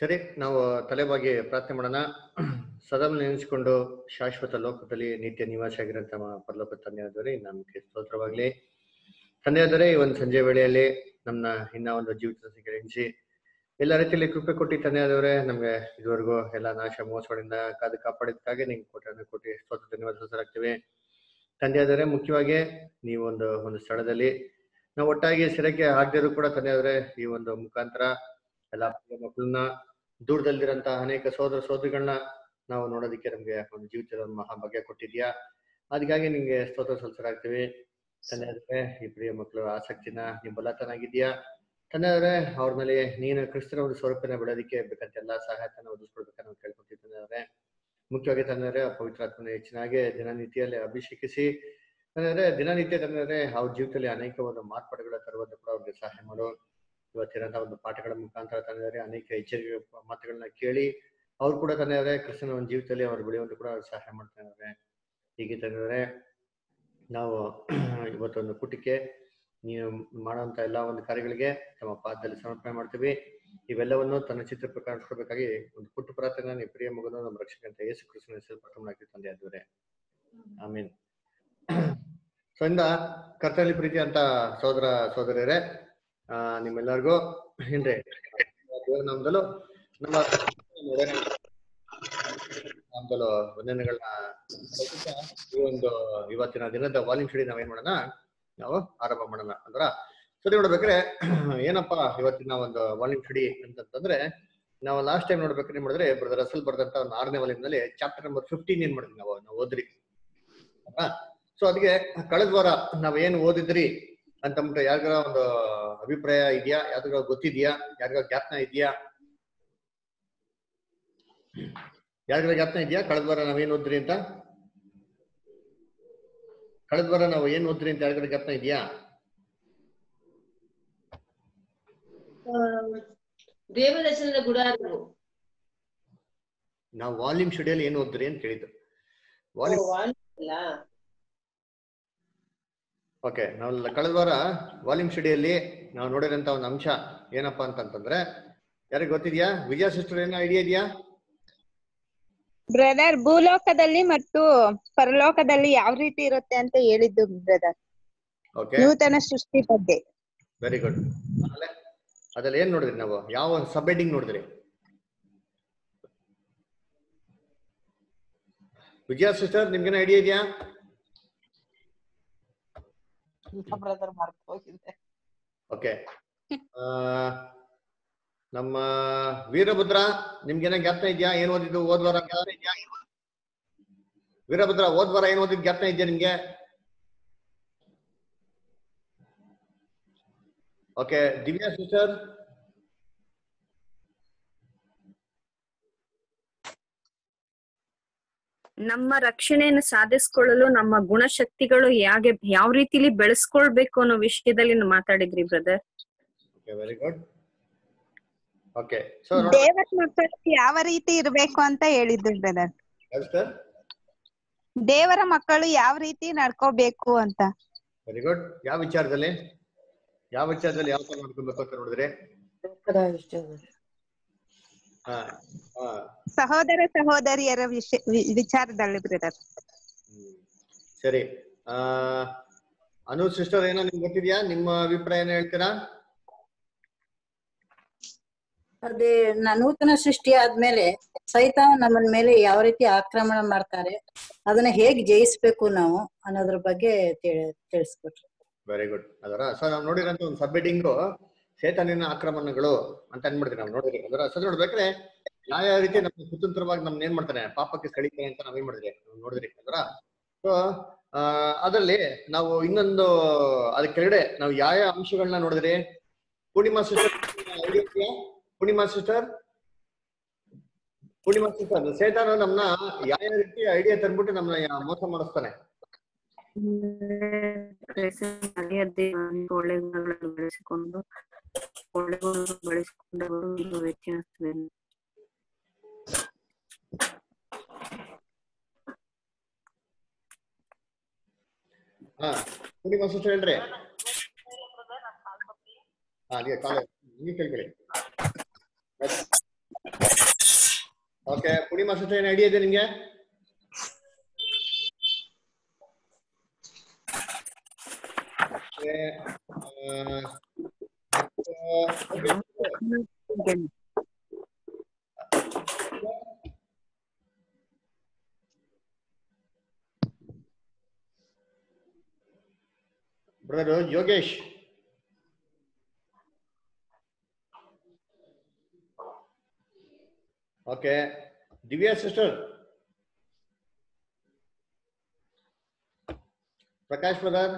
ಸರಿ ನಾವು ತಲೆಬಾಗಿ ಪ್ರಾರ್ಥನೆ ಮಾಡೋಣ ಸದಾ ನೆನೆಸಿಕೊಂಡು ಶಾಶ್ವತ ಲೋಕದಲ್ಲಿ ನಿತ್ಯ ನಿವಾಸ ಆಗಿರಂತ ಪರಲೋಕ ತಂದೆಯಾದರೆ ನಮಗೆ ಸ್ತೋತ್ರವಾಗ್ಲಿ ತಂದೆಯಾದರೆ ಈ ಒಂದು ಸಂಜೆ ವೇಳೆಯಲ್ಲಿ ನಮ್ಮನ್ನ ಇನ್ನ ಒಂದು ಜೀವಿತ ಎಣಿಸಿ ಎಲ್ಲ ರೀತಿಯಲ್ಲಿ ಕೃಪೆ ಕೊಟ್ಟು ತಂದೆಯಾದವರೇ ನಮ್ಗೆ ಇದುವರೆಗೂ ಎಲ್ಲ ನಾಶ ಮೋಸಗಳಿಂದ ಕಾದು ಕಾಪಾಡಿದಕ್ಕಾಗಿ ನಿಮ್ಗೆ ಕೊಟ್ಟ ಕೊಟ್ಟು ಸ್ತೋತ್ರ ಧನ್ಯವಾದ ತಂದೆಯಾದರೆ ಮುಖ್ಯವಾಗಿ ನೀವು ಒಂದು ಒಂದು ಸ್ಥಳದಲ್ಲಿ ನಾವು ಒಟ್ಟಾಗಿ ಸಿರಕ್ಕೆ ಹಾಕ್ದಿರು ಕೂಡ ತಂದೆಯಾದ್ರೆ ಈ ಒಂದು ಮುಖಾಂತರ ಎಲ್ಲ ಮಕ್ಕಳನ್ನ ದೂರದಲ್ಲಿರಂತ ಅನೇಕ ಸೋದರ ಸೋದರಿಗಳನ್ನ ನಾವು ನೋಡೋದಕ್ಕೆ ನಮ್ಗೆ ಒಂದು ಜೀವಿತದ ಒಂದು ಮಹಾ ಭಾಗ್ಯ ಕೊಟ್ಟಿದ್ಯಾ ಅದಕ್ಕಾಗಿ ನಿಮ್ಗೆ ಸ್ತೋತ್ರ ಸಲ್ಲಿಸಲಾಗ್ತೀವಿ ತಂದೆ ಆದ್ರೆ ಈ ಪ್ರಿಯ ಮಕ್ಕಳು ಆಸಕ್ತಿನ ನೀವು ಬಲತನಾಗಿದ್ಯಾ ತಂದೆ ಆದ್ರೆ ಅವ್ರ ಮೇಲೆ ನೀನು ಕ್ರಿಸ್ತನ ಒಂದು ಸ್ವರೂಪನ ಬಿಡೋದಕ್ಕೆ ಬೇಕಂತ ಎಲ್ಲ ಸಹಾಯತನ ಒದಗಿಸ್ಕೊಡ್ಬೇಕಂತ ನಾವು ಕೇಳ್ಕೊತೀವಿ ತಂದೆ ಆದ್ರೆ ಮುಖ್ಯವಾಗಿ ತಂದ್ರೆ ಪವಿತ್ರಾತ್ಮನ ಹೆಚ್ಚಿನಾಗಿ ದಿನನಿತ್ಯಲ್ಲಿ ಅಭಿಷೇಕಿಸಿ ತಂದ್ರೆ ದಿನನಿತ್ಯ ತಂದ್ರೆ ಅವ್ರ ಜೀವಿತದಲ್ಲಿ ಅನೇಕ ಒಂದು ಮಾರ್ಪಾಡುಗಳ ತರುವಂತ ಕೂಡ ಅವ್ರಿಗೆ ಸಹಾಯ ಮಾಡೋ ಇವತ್ತಿರಂತ ಒಂದು ಪಾಠಗಳ ಮುಖಾಂತರ ತಂದ್ರೆ ಅನೇಕ ಎಚ್ಚರಿಕೆ ಮಾತುಗಳನ್ನ ಕೇಳಿ ಅವ್ರು ಕೂಡ ತಂದ್ರೆ ಕ್ರಿಸ್ತನ ಒಂದು ಜೀವಿತದಲ್ಲಿ ಅವ್ರು ಬೆಳೆಯುವಂತ ಕೂಡ ಅವ್ರು ಸಹಾಯ ಮಾಡ್ತಾ ಇದ್ದಾರೆ ಹೀಗೆ ತಂದ್ರೆ ನಾವು ಇವತ್ತೊಂದು ಪುಟಕ್ಕೆ ನೀವು ಮಾಡುವಂತ ಎಲ್ಲಾ ಒಂದು ಕಾರ್ಯಗಳಿಗೆ ತಮ್ಮ ಪಾದದಲ್ಲಿ ಸಮರ್ಪಣೆ ಮಾಡ್ತೀವಿ ಇವೆಲ್ಲವನ್ನು ತನ್ನ ಚಿತ್ರ ಪ್ರಕಾರ ಕೊಡಬೇಕಾಗಿ ಒಂದು ಪುಟ್ಟ ಪ್ರಾರ್ಥನೆ ನೀವು ಪ್ರಿಯ ಮಗನ ನಮ್ಮ ರಕ್ಷಕಂತ ಯೇಸು ಕ್ರಿಸ್ತನ ಹೆಸರು ಪ್ರಥಮನಾಗಿ ತಂದೆ ಆದ್ರೆ ಆಮೀನ್ ಸೊ ಇಂದ ಕರ್ತವ್ಯ ಪ್ರೀತಿ ಅಂತ ಸೋದರ ಸೋದರಿಯರೇ ಆ ನಿಮ್ಮೆಲ್ಲರಿಗೂ ಏನ್ರಿ ದೇವರ ನಾಮದಲ್ಲೂ ನಮ್ಮ ನಾಮದಲ್ಲೂ ವಂದನೆಗಳನ್ನ ಈ ಒಂದು ಇವತ್ತಿನ ದಿನದ ವಾಲ್ಯೂಮ್ ಸ್ಟಡಿ ನಾವೇನ್ ಮಾಡೋಣ ನಾವು ಆರಂಭ ಮಾಡೋಣ ಅಂದ್ರ ಸರಿ ನೋಡ್ಬೇಕ್ರೆ ಏನಪ್ಪಾ ಇವತ್ತಿನ ಒಂದು ವಾಲ್ಯೂಮ್ ಸ್ಟಡಿ ಅಂತಂತಂದ್ರೆ ನಾವು ಲಾಸ್ಟ್ ಟೈಮ್ ನೋಡ್ಬೇಕಾದ್ರೆ ಏನ್ ಮಾಡಿದ್ರೆ ಬ್ರದರ್ ಅಸಲ್ ಬರ್ದಂತ ಒಂದು ಆರನೇ ವಾಲ್ಯೂಮ್ ನಲ್ಲಿ ಚಾಪ್ಟರ್ ನಂಬರ್ ಫಿಫ್ಟೀನ್ ಏನ್ ಮಾಡಿದ್ವಿ ನಾವು ನಾವು ಓದ್ರಿ ಸೊ ಅದಕ್ಕೆ ಕಳೆದ ವಾರ ನಾವ್ ಏನ್ ಓದಿದ್ರಿ ಅಂತಂದ್ಬಿಟ್ಟು ಯಾರಿಗಾರ ಒಂದು ಅಭಿಪ್ರಾಯ ಇದೆಯಾ ಯಾರಿಗಾರ ಗೊತ್ತಿದ್ಯಾ ಯಾರಿಗಾರ ಜ್ಞಾಪನ ಇದೆಯಾ ಯಾರಿಗಾರ ಜ್ಞಾಪನ ಇದೆಯಾ ಕಳೆದ ವಾರ ನಾವೇನ್ ಓದ್ರಿ ಅಂತ ಕಳೆದ ವಾರ ನಾವು ಏನ್ ಓದ್ರಿ ಅಂತ ಯಾರಿಗಾರ ಜ್ಞಾಪನ ಇದೆಯಾ ದೇವದರ್ಶನದ ಗುಡಾರವು ನಾವು ವಾಲ್ಯೂಮ್ ಸ್ಟಡಿಯಲ್ಲಿ ಏನ್ ಓದ್ರಿ ಅಂತ ಕೇಳಿದ್ದು ವಾಲ್ಯೂಮ್ ಅಲ್ಲ ಓಕೆ ನಾವು ಕಳೆದ ವಾರ ವಾಲ್ಯೂಮ್ ಸ್ಟಡಿಯಲ್ಲಿ ನಾವು ನೋಡಿರೋಂತ ಒಂದು ಅಂಶ ಏನಪ್ಪಾ ಅಂತಂತಂದ್ರೆ ಯಾರಿಗೆ ಗೊತ್ತಿದ್ಯಾ ವಿಜಯ ಸಿಸ್ಟರ್ ಏನೋ ಐಡಿಯಾ ಇದೆಯಾ ಬ್ರದರ್ ಭೂಲೋಕದಲ್ಲಿ ಮತ್ತು ಪರಲೋಕದಲ್ಲಿ ಯಾವ ರೀತಿ ಇರುತ್ತೆ ಅಂತ ಹೇಳಿದ್ದು ಬ್ರದರ್ ಓಕೆ ನೂತನ ಸೃಷ್ಟಿ ಬಗ್ಗೆ ವೆರಿ ಗುಡ್ ಆಮೇಲೆ ಅದ್ರಲ್ಲಿ ಏನ್ ನೋಡಿದ್ರಿ ನಾವು ಯಾವ ಸಬ್ ಹೆಡಿಂಗ್ ನೋಡಿದ್ರಿ ವಿಜಯ ಸಿಸ್ಟರ್ ನಿಮ್ಗೇನ ಐಡಿಯಾ ಇದೆಯಾ ಬ್ರದರ್ ಮರ್ತು ಹೋಗಿದೆ ಓಕೆ ನಮ್ಮ ವೀರಭದ್ರ ನಿಮ್ಗೇನ ಜ್ಞಾಪನ ಇದೆಯಾ ಏನ್ ಓದಿದ್ದು ಹೋದ್ವಾರ ಜ್ಞಾಪನ ಇದೆಯಾ ವೀರಭದ್ರ ಹೋದ್ವಾರ ಏನ್ ಓದಿದ್ ಜ್ಞಾಪನ ಇದೆಯಾ ನಿಮ್ಗೆ ಓಕೆ ದಿವ್ಯಾ ಸಿಸ್ಟರ್ ನಮ್ಮ ರಕ್ಷಣೆಯನ್ನು ಸಾಧಿಸ್ಕೊಳ್ಳಲು ನಮ್ಮ ಗುಣಶಕ್ತಿಗಳು ಹೇಗೆ ಯಾವ ರೀತಿಲಿ ಬೆಳೆಸ್ಕೊಳ್ಬೇಕು ಅನ್ನೋ ವಿಷಯದಲ್ಲಿ ನಾವು ಮಾತಾಡಿದ್ರಿ brother okay very good okay so ದೇವರ ಮಕ್ಕಳು ಯಾವ ರೀತಿ ಇರ್ಬೇಕು ಅಂತ ಹೇಳಿದ್ದು ಬ್ರದರ್ ಸಿಸ್ಟರ್ ದೇವರ ಮಕ್ಕಳು ಯಾವ ರೀತಿ ನಡ್ಕೋಬೇಕು ಅಂತ ವೆರಿ ಗುಡ್ ಯಾವ ವಿಚಾರದಲ್ಲಿ ಯಾವ ವಿಚಾರದಲ್ಲಿ ಯಾವ ತರ ಮಾಡ್ಕೊಬೇಕು ಅಂತ ನೋಡಿದ್ರೆ ಹಾ ಹಾ ಸಹೋದರ ಸಹೋದರಿಯರ ವಿಷಯ ವಿ- ವಿಚಾರದಲ್ಲಿ ಬ್ರದರ್ ಹ್ಮ್. ಸರಿ ಆ ಅನು ಸಿಸ್ಟರ್ ಏನೋ ನಿಮ್ಗೆ ಗೊತ್ತಿದ್ಯಾ ನಿಮ್ಮ ಅಭಿಪ್ರಾಯ ಏನ್ ಹೇಳ್ತೀರಾ ಅದೇ ನ- ನೂತನ ಸೃಷ್ಟಿ ಆದ್ಮೇಲೆ ಸೈತಾನ ನಮ್ಮನ್ ಮೇಲೆ ಯಾವ ರೀತಿ ಆಕ್ರಮಣ ಮಾಡ್ತಾರೆ ಅದನ್ನ ಹೇಗ್ ಜಯಿಸ್ಬೇಕು ನಾವು ಅನ್ನೋದ್ರ ಬಗ್ಗೆ ತಿಳ್- ತಿಳಿಸ್ಕೊಟ್ರು ವೆರಿ ಗುಡ್ ಅದರ ಸೊ ನಾವು ನೋಡಿರಂತ ಒಂದು ಸಬ್ಮಿಟಿಂಗು ಚೇತನಿನ ಆಕ್ರಮಣಗಳು ಅಂತ ಅನ್ಬಿಡ್ತೀವಿ ನಾವು ನೋಡಿದ್ರಿ ಅದರ ಸೊ ನೋಡ್ಬೇಕ್ರೆ ಯಾವ ಯಾವ ರೀತಿ ನಮ್ಮ ಸ್ವತಂತ್ರವಾಗಿ ನಮ್ನ ಏನ್ ಮಾಡ್ತಾನೆ ಪಾಪಕ್ಕೆ ಸೆಳಿತಾನೆ ಅಂತ ನಾವೇನ್ ಮಾಡಿದ್ರಿ ನಾವು ನೋಡಿದ್ರಿ ಅದರ ಸೊ ಅದರಲ್ಲಿ ನಾವು ಇನ್ನೊಂದು ಅದ್ರ ಕೆಳಗಡೆ ನಾವು ಯಾವ ಯಾವ ಅಂಶಗಳನ್ನ ನೋಡಿದ್ರಿ Poornima sister Purnima sister Purnima sister ಸೇತಾನ ನಮ್ನ ಯಾವ ಯಾವ ರೀತಿ ಐಡಿಯಾ ತಂದ್ಬಿಟ್ಟು ನಮ್ನ ಯಾ- ಮೋಸ ಮಾಡಿಸ್ತಾನೆ ಒಳ್ಳೆ ಗುಣಗಳನ್ನು ಬೆಳೆಸಿಕೊಂಡು ಒಳ್ಳೆ ಗುಣಗಳನ್ನು ಬೆಳೆಸಿಕೊಂಡವರು ಇದು ವ್ಯತ್ಯಾಸವೇನು ಹಾ ಪೂರ್ಣಿಮಾ ಸಿಸ್ಟರ್ ಹೇಳ್ರಿ ಹಾ ಅದೇ ಕಾಲ ನೀವು ಕೇಳ್ಕೊಳ್ಳಿ ಪೂರ್ಣಿಮಾ ಸಿಸ್ಟರ್ ಏನು ಐಡಿಯಾ ಇದೆ ನಿಮ್ಗೆ ಮತ್ತೆ, ಆ, ಮತ್ತೆ, brother Yogesh okay Divya sister Prakash brother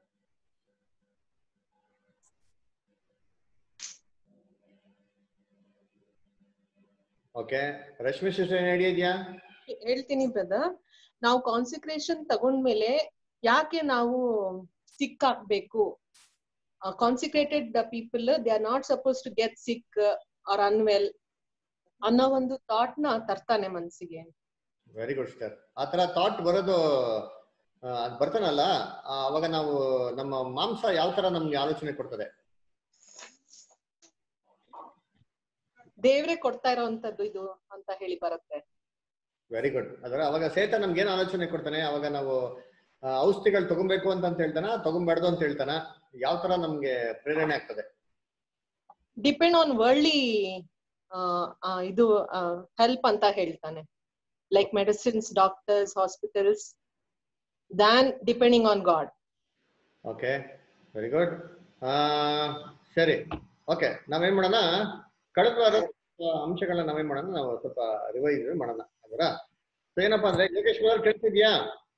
okay Rashmi sister ಏನು ಐಡಿಯಾ ಇದೆಯಾ ಹೇಳ್ತೀನಿ ಬ್ರದರ್ ನಾವು ಕಾನ್ಸಿಕ್ರೇಷನ್ ತಗೊಂಡ್ಮೇಲೆ ಯಾಕೆ ನಾವು ಸಿಕ್ ಆಗ್ಬೇಕು consecrated people they are not suppose to get sick or unwell ಅನ್ನೋ ಒಂದು ಥಾಟ್ ನ ತರ್ತಾನೆ ಮನ್ಸಿಗೆ ವೆರಿ ಗುಡ್ ಸರ್ ಆ ತರ ಥಾಟ್ ಬರೋದು ಆ, ಅದ್ ಬರ್ತಾನಲ್ಲ ಆ, ಅವಾಗ ನಾವು ನಮ್ಮ ಮಾಂಸ ಯಾವ ತರ ನಮ್ಗೆ ಆಲೋಚನೆ ಕೊಡ್ತದೆ ದೇವ್ರೆ ಕೊಡ್ತಾ ಇರೋಂಥದ್ದು ಇದು ಅಂತ ಹೇಳಿ ಬರುತ್ತೆ ವೆರಿ ಗುಡ್ ಅದರ ಅವಾಗ ಸೇತ ನಮ್ಗೆ ಏನ್ ಆಲೋಚನೆ ಕೊಡ್ತಾನೆ ಅವಾಗ ನಾವು ಆ, ಔಷಧಿಗಳು ತಗೊಬೇಕು ಅಂತ ಅಂತ ಹೇಳ್ತಾನ ತಗೊಂಬಾರ್ದು ಅಂತ ಹೇಳ್ತಾನ ಯಾವ ತರ ನಮ್ಗೆ ಪ್ರೇರಣೆ ಆಗ್ತದೆ ಡಿಪೆಂಡ್ ಆನ್ ವರ್ಲ್ಡ್ಲಿ ಇದು ಹೆಲ್ಪ್ ಅಂತ ಹೇಳ್ತಾನೆ like medicines doctors hospitals than depending on God okay very good ಸರಿ ಓಕೆ ನಾವೇನ್ ಮಾಡೋಣ ಕಳೆದ ವಾರ ಅಂಶಗಳನ್ನ ನಾವೇನ್ ಮಾಡೋಣ ನಾವು ಸ್ವಲ್ಪ ರಿವೈಸ್ ಮಾಡೋಣ ಅದರ ಏನಪ್ಪಾ ಅಂದ್ರೆ ಯೋಗೇಶ್ ಅವ್ರು ಕೇಳ್ತಿದ್ಯಾ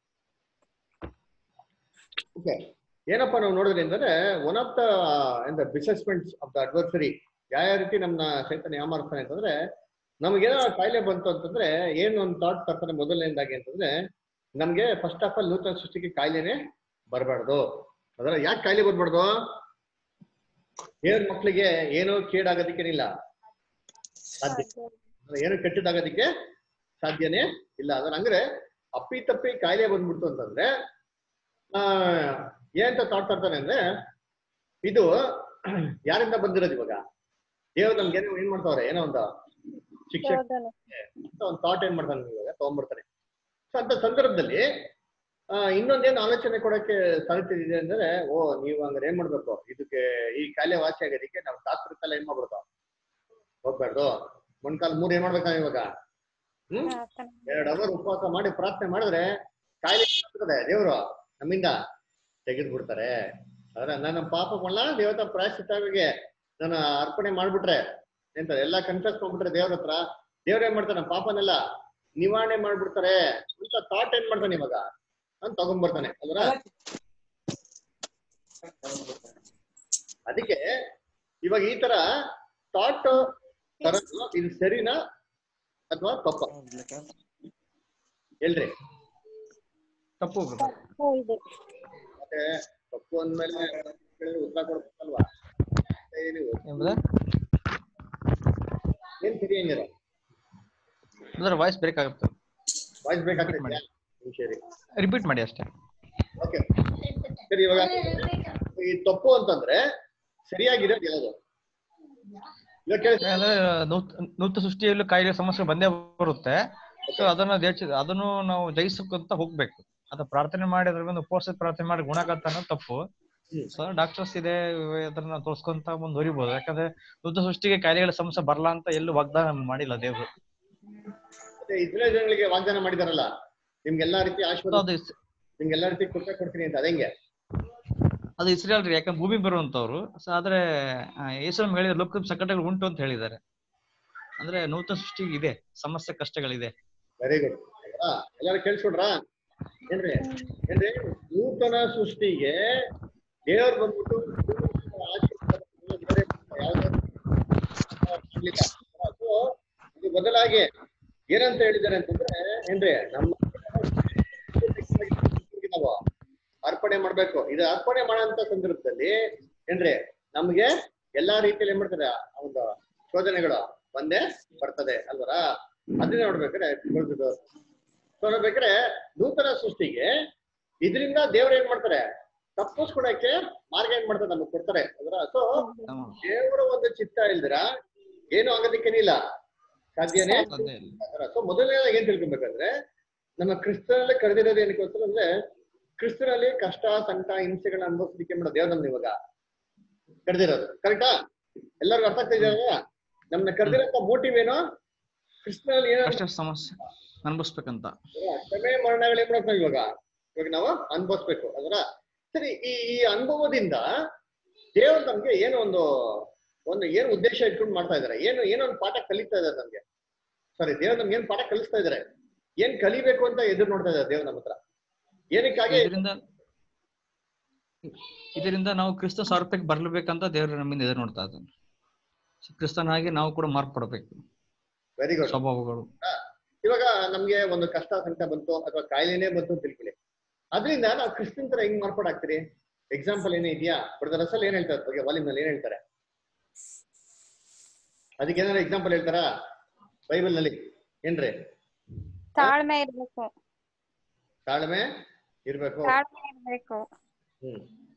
ಓಕೆ ಏನಪ್ಪಾ ನಾವು ನೋಡಿದ್ರಿ ಅಂದ್ರೆ one of the in the besetments of the adversary ಯಾವ ಯಾವ ರೀತಿ ನಮ್ಮನ್ನ ಸೈತನ್ಯ ಯಾವ ಮಾಡ್ತಾನೆ ಅಂತಂದ್ರೆ ನಮ್ಗೇನೋ ಕಾಯಿಲೆ ಬಂತು ಅಂತಂದ್ರೆ ಏನು ಒಂದು ಥಾಟ್ ತರ್ತಾನೆ ಮೊದಲನೇದಾಗಿ ಅಂತಂದ್ರೆ ನಮ್ಗೆ ಫಸ್ಟ್ ಆಫ್ ಆಲ್ ನೂತನ ಸೃಷ್ಟಿಗೆ ಕಾಯಿಲೆನೆ ಬರಬಾರ್ದು ಅದರ ಯಾಕೆ ಕಾಯಿಲೆ ಬರ್ಬಾರ್ದು ದೇವ್ರ ಮಕ್ಳಿಗೆ ಏನೋ ಕೇಡಾಗೋದಕ್ಕೇನಿಲ್ಲ ಸಾಧ್ಯ ಅಂದ್ರೆ ಏನು ಕೆಟ್ಟದಾಗೋದಕ್ಕೆ ಸಾಧ್ಯನೇ ಇಲ್ಲ ಅದರ ಅಂದ್ರೆ ಅಪ್ಪಿ ತಪ್ಪಿ ಕಾಯಿಲೆ ಬಂದ್ಬಿಡ್ತು ಅಂತಂದ್ರೆ ಆ ಏನಂತ ಥಾಟ್ ತರ್ತಾನೆ ಅಂದ್ರೆ ಇದು ಯಾರಿಂದ ಬಂದಿರೋದು ಇವಾಗ ದೇವ್ರು ನಮ್ಗೆ ಏನೋ ಏನ್ ಮಾಡ್ತಾವ್ರೆ ಏನೋ ಒಂದು ಶಿಕ್ಷೆ ಅಂತ ಒಂದು ಥಾಟ್ ಏನ್ ಮಾಡ್ತಾನೆ ಇವಾಗ ತಗೊಂಡ್ಬಿಡ್ತಾನೆ ಸೊ ಅಂತ ಸಂದರ್ಭದಲ್ಲಿ ಆ, ಇನ್ನೊಂದೇನು ಆಲೋಚನೆ ಕೊಡಕ್ಕೆ ಸಾಧ್ಯತೆ ಇದೆ ಅಂದ್ರೆ ಓ ನೀವು ಹಂಗಾರೆ ಏನ್ ಮಾಡ್ಬೇಕು ಇದಕ್ಕೆ ಈ ಕಾಯಿಲೆ ವಾಸಿ ಆಗೋದಕ್ಕೆ ನಾವು ಶಾಸ್ತ್ರಕ್ಕೆಲ್ಲ ಏನ್ ಮಾಡ್ಬಿಡ್ತಾವ ಹೋಗ್ಬಾರ್ದು ಮೊಣ್ಕಾಲ್ ಮೂರ್ ಏನ್ ಮಾಡ್ಬೇಕಾ ಇವಾಗ ಹ್ಮ್ ಎರಡ್ ಅವರ್ ಉಪವಾಸ ಮಾಡಿ ಪ್ರಾರ್ಥನೆ ಮಾಡಿದ್ರೆ ಕಾಯಿಲೆ ಬರ್ತದೆ ದೇವ್ರು ನಮ್ಮಿಂದ ತೆಗೆದು ಬಿಡ್ತಾರೆ ಆದ್ರೆ ನನ್ನ ಪಾಪಗಳನ್ನ ದೇವತಾ ಪ್ರಾಯಶ್ಚಿತ್ತಾಗಿಗೆ ನಾನು ಅರ್ಪಣೆ ಮಾಡ್ಬಿಟ್ರೆ ಎಂತ ಎಲ್ಲಾ ಕನ್ಫ್ಯೂಸ್ ಮಾಡ್ಬಿಟ್ರೆ ದೇವ್ರ ಹತ್ರ ದೇವ್ರ ಏನ್ ಮಾಡ್ತಾನೆ ಪಾಪನೆಲ್ಲ ನಿವಾರಣೆ ಮಾಡ್ಬಿಡ್ತಾರೆ ಅಂತ ಥಾಟ್ ಏನ್ ಮಾಡ್ತಾನೆ ಇವಾಗ ಅಂತ ತಗೊಂಡ್ಬರ್ತಾನೆ ಅಲ್ರ ಅದಕ್ಕೆ ಇವಾಗ ಈ ತರ ಥಾಟ್ ತರೋದು ಇದು ಸರಿನಾ ಅಥವಾ ತಪ್ಪ ಹೇಳ್ರಿ ತಪ್ಪು brother. ಮತ್ತೆ ತಪ್ಪು ಅಂದ್ಮೇಲೆ ಕೇಳಿದ್ರೆ ಉತ್ತರ ಕೊಡ್ಬೇಕಲ್ವಾ ಮತ್ತೆ ನೀವು ಏನ್ brother? ಏನ್ ಸರಿ ಹಂಗಿರ brother ವಾಯ್ಸ್ ಬ್ರೇಕ್ ಆಗುತ್ತೆ ವಾಯ್ಸ್ ಬೇಕಾಗ್ತದೆ ಮಾಡಿ. ಸರಿ ರಿಪೀಟ್ ಮಾಡಿ ಅಷ್ಟೇ ಓಕೆ ಸರಿ ಇವಾಗ ಈ ತಪ್ಪು ಅಂತಂದ್ರೆ ಸರಿಯಾಗಿರೋದು ಯಾವುದು ಇವಾಗ ಕೇಳಿ ಅಂದ್ರೆ ನೂತ- ನೂತನ ಸೃಷ್ಟಿಯಲ್ಲೂ ಕಾಯಿಲೆ ಸಮಸ್ಯೆ ಬಂದೇ ಬರುತ್ತೆ ಸೊ ಅದನ್ನ ದೇಶ ಅದನ್ನು ನಾವು ಜಯಿಸಕ್ಕಂತ ಹೋಗ್ಬೇಕು ಅದು ಪ್ರಾರ್ಥನೆ ಮಾಡಿ ಅದ್ರ ಮೇಲೆ ಉಪವಾಸ ಪ್ರಾರ್ಥನೆ ಮಾಡಿ ಗುಣಗತ ಅನ್ನೋದು ತಪ್ಪು ಹ್ಮ್. ಸೊ ಡಾಕ್ಟರ್ಸ್ ಇದೆ ಅದನ್ನ ತೋರ್ಸ್ಕೊಂತ ಮುಂದುವರಿಬಹುದು ಯಾಕಂದ್ರೆ ನೂತನ ಸೃಷ್ಟಿಗೆ ಕಾಯಿಲೆಗಳ ಸಮಸ್ಯೆ ಬರಲ್ಲ ಅಂತ ಎಲ್ಲೂ ವಾಗ್ದಾನ ಮಾಡಿಲ್ಲ ದೇವ್ರು ಮತ್ತೆ ಇಸ್ರೇಲ್ ಜನಗಳಿಗೆ ವಾಗ್ದಾನ ಮಾಡಿದಾರಲ್ಲ ನಿಮ್ಗೆಲ್ಲಾ ರೀತಿ So ಆಶೀರ್ವಾದ ಅದು ಇಸ್- ನಿಮ್ಗೆಲ್ಲಾ ರೀತಿ ಕೊಟ್ಟೆ ಕೊಡ್ತೀನಿ ಅಂತ ಅದಂಗೆ ಅದು ಇಸ್ರೇಲ್ ರೀ ಯಾಕಂದ್ರೆ ಭೂಮಿ ಬರುವಂತವ್ರು ಸೊ ಆದ್ರೆ ಯೇಸು ಹೇಳಿದ ಲೋಕ ಸಂಕಟಗಳು ಉಂಟು ಅಂತ ಹೇಳಿದ್ದಾರೆ ಅಂದ್ರೆ ನೂತನ ಸೃಷ್ಟಿಗೆ ಇದೆ ಸಮಸ್ಯೆ ಕಷ್ಟಗಳಿದೆ ವೆರಿ ಗುಡ್ ಎಲ್ಲಾರು ಕೇಳಿಸ್ಕೊಡ್ರಾ ಏನ್ರಿ ಏನ್ರಿ ನೂತನ ಸೃಷ್ಟಿಗೆ ದೇವ್ರು ಬಂದ್ಬಿಟ್ಟು ಆಶೀರ್ವಾದಗಳನ್ನ ಬೇರೆ ಯಾವ್ದೇ ಮಾಡ್ಲಿಲ್ಲ. So, ಇದು ಬದಲಾಗಿ ಏನಂತ ಹೇಳಿದ್ದಾರೆ ಅಂತಂದ್ರೆ ಏನ್ರಿ ನಮ್ಮ ನಾವು ಅರ್ಪಣೆ ಮಾಡ್ಬೇಕು ಇದು ಅರ್ಪಣೆ ಮಾಡೋಂತ ಸಂದರ್ಭದಲ್ಲಿ ಏನ್ರಿ ನಮ್ಗೆ ಎಲ್ಲಾ ರೀತಿಯಲ್ಲಿ ಏನ್ ಮಾಡ್ತಾರೆ ಆ ಒಂದು ಶೋಧನೆಗಳು ಬಂದೇ ಬರ್ತದೆ ಅಲ್ವರ ಅದನ್ನ ನೋಡ್ಬೇಕಾದ್ರೆ ನೋಡ್ತಿದ್ದು ಸೊ ನೋಡ್ಬೇಕಾದ್ರೆ ನೂತನ ಸೃಷ್ಟಿಗೆ ಇದರಿಂದ ದೇವ್ರು ಏನ್ ಮಾಡ್ತಾರೆ ತಪ್ಪಿಸ್ಕೊಳಕ್ಕೆ ಮಾರ್ಗ ಏನ್ ಮಾಡ್ತಾರೆ ನಮಗ್ ಕೊಡ್ತಾರೆ ಅಲ್ವರ ಸೊ ದೇವರ ಒಂದು ಚಿತ್ತ ಇಲ್ದಿರ ಏನು ಆಗೋದಕ್ಕೇನಿಲ್ಲ ಸಾಧ್ಯನೇ ಸಾಧ್ಯ ಇಲ್ಲ ಸೊ ಮೊದಲನೇದಾಗಿ ಏನ್ ತಿಳ್ಕೊಬೇಕಂದ್ರೆ ನಮ್ಮ ಕ್ರಿಸ್ತನಲ್ಲಿ ಕರೆದಿರೋದು ಏನಕ್ಕೋಸ್ಕರ ಅಂದ್ರೆ ಕ್ರಿಸ್ತನಲ್ಲಿ ಕಷ್ಟ ಸಂಕಟ ಹಿಂಸೆಗಳನ್ನ ಅನುಭವಿಸ್ಲಿಕ್ಕೆ ಮಾಡೋ ದೇವ್ರು ನಮ್ನ ಇವಾಗ ಕರೆದಿರೋದು ಕರೆಕ್ಟಾ ಎಲ್ಲರಿಗೂ ಅರ್ಥ ಆಗ್ತಾ ಇದೆಯಾ ನಮ್ನ ಕರೆದಿರೋ ಮೋಟಿವ್ ಏನು ಕ್ರಿಸ್ತನಲ್ಲಿ ಏನೋ ಕಷ್ಟ ಸಮಸ್ಯೆ ಅನುಭವಿಸ್ಬೇಕಂತ ಕ್ಷಮೆ ಮರಣಗಳು ಏನ್ ಮಾಡ್ತಾವ್ ಇವಾಗ ಇವಾಗ ನಾವು ಅನುಭವಿಸ್ಬೇಕು ಅದರ ಸರಿ ಈ ಈ ಅನುಭವದಿಂದ ದೇವ್ರು ನಮ್ಗೆ ಏನೋ ಒಂದು ಒಂದು ಏನು ಉದ್ದೇಶ ಇಟ್ಕೊಂಡು ಮಾಡ್ತಾ ಇದಾರೆ ಏನು ಏನೋ ಒಂದು ಪಾಠ ಕಲಿತಾ ಇದಾರೆ ನಮ್ಗೆ ಸಾರಿ ದೇವ್ರು ನಮ್ಗೆ ಏನ್ ಪಾಠ ಕಲಿಸ್ತಾ ಇದಾರೆ ಏನ್ ಕಲಿಬೇಕು ಅಂತ ಎದುರು ನೋಡ್ತಾ ಇದಾರೆ ದೇವ್ರು ನಮ್ಮ ಹತ್ರ ಏನಕ್ಕಾಗಿ ಇದರಿಂದ ಇದರಿಂದ ನಾವು ಕ್ರಿಸ್ತ ಸ್ವರೂಪಕ್ಕೆ ಬರ್ಲೇಬೇಕಂತ ದೇವರು ನಮ್ಮಿಂದ ಎದುರು ನೋಡ್ತಾ ಇದ್ದಾನೆ ಕ್ರಿಸ್ತನಾಗಿ ನಾವು ಕೂಡ ಮಾರ್ಪಡಬೇಕು ವೆರಿ ಗುಡ್ ಸ್ವಭಾವಗಳು ಇವಾಗ ನಮ್ಗೆ ಒಂದು ಕಷ್ಟ ಸಂಕಟ ಬಂತು ಅಥವಾ ಕಾಯಿಲೆನೇ ಬಂತು ಅಂತ ತಿಳ್ಕೊಳ್ಳಿ ಅದರಿಂದ ನಾವು ಕ್ರಿಸ್ತನ್ ತರ ಹೆಂಗ್ ಮಾರ್ಪಾಡಾಗ್ತೀರಿ ಎಕ್ಸಾಂಪಲ್ ಏನೇ ಇದೆಯಾ ಬ್ರದರ್ ರಸಲ್ ಏನ್ ಹೇಳ್ತಾರೆ ಬಗ್ಗೆ ವಾಲ್ಯೂಮ್ ನಲ್ಲಿ ಏನ್ ಹೇಳ್ತಾರೆ ಅದಕ್ಕೆ ಏನಾರ ಎಕ್ಸಾಂಪಲ್ ಹೇಳ್ತಾರಾ ಬೈಬಲ್ ನಲ್ಲಿ ಏನ್ರಿ ತಾಳ್ಮೆ ಇರ್ಬೇಕು ತಾಳ್ಮೆ ಇರ್ಬೇಕು ತಾಳ್ಮೆ ಇರ್ಬೇಕು ಹ್ಮ್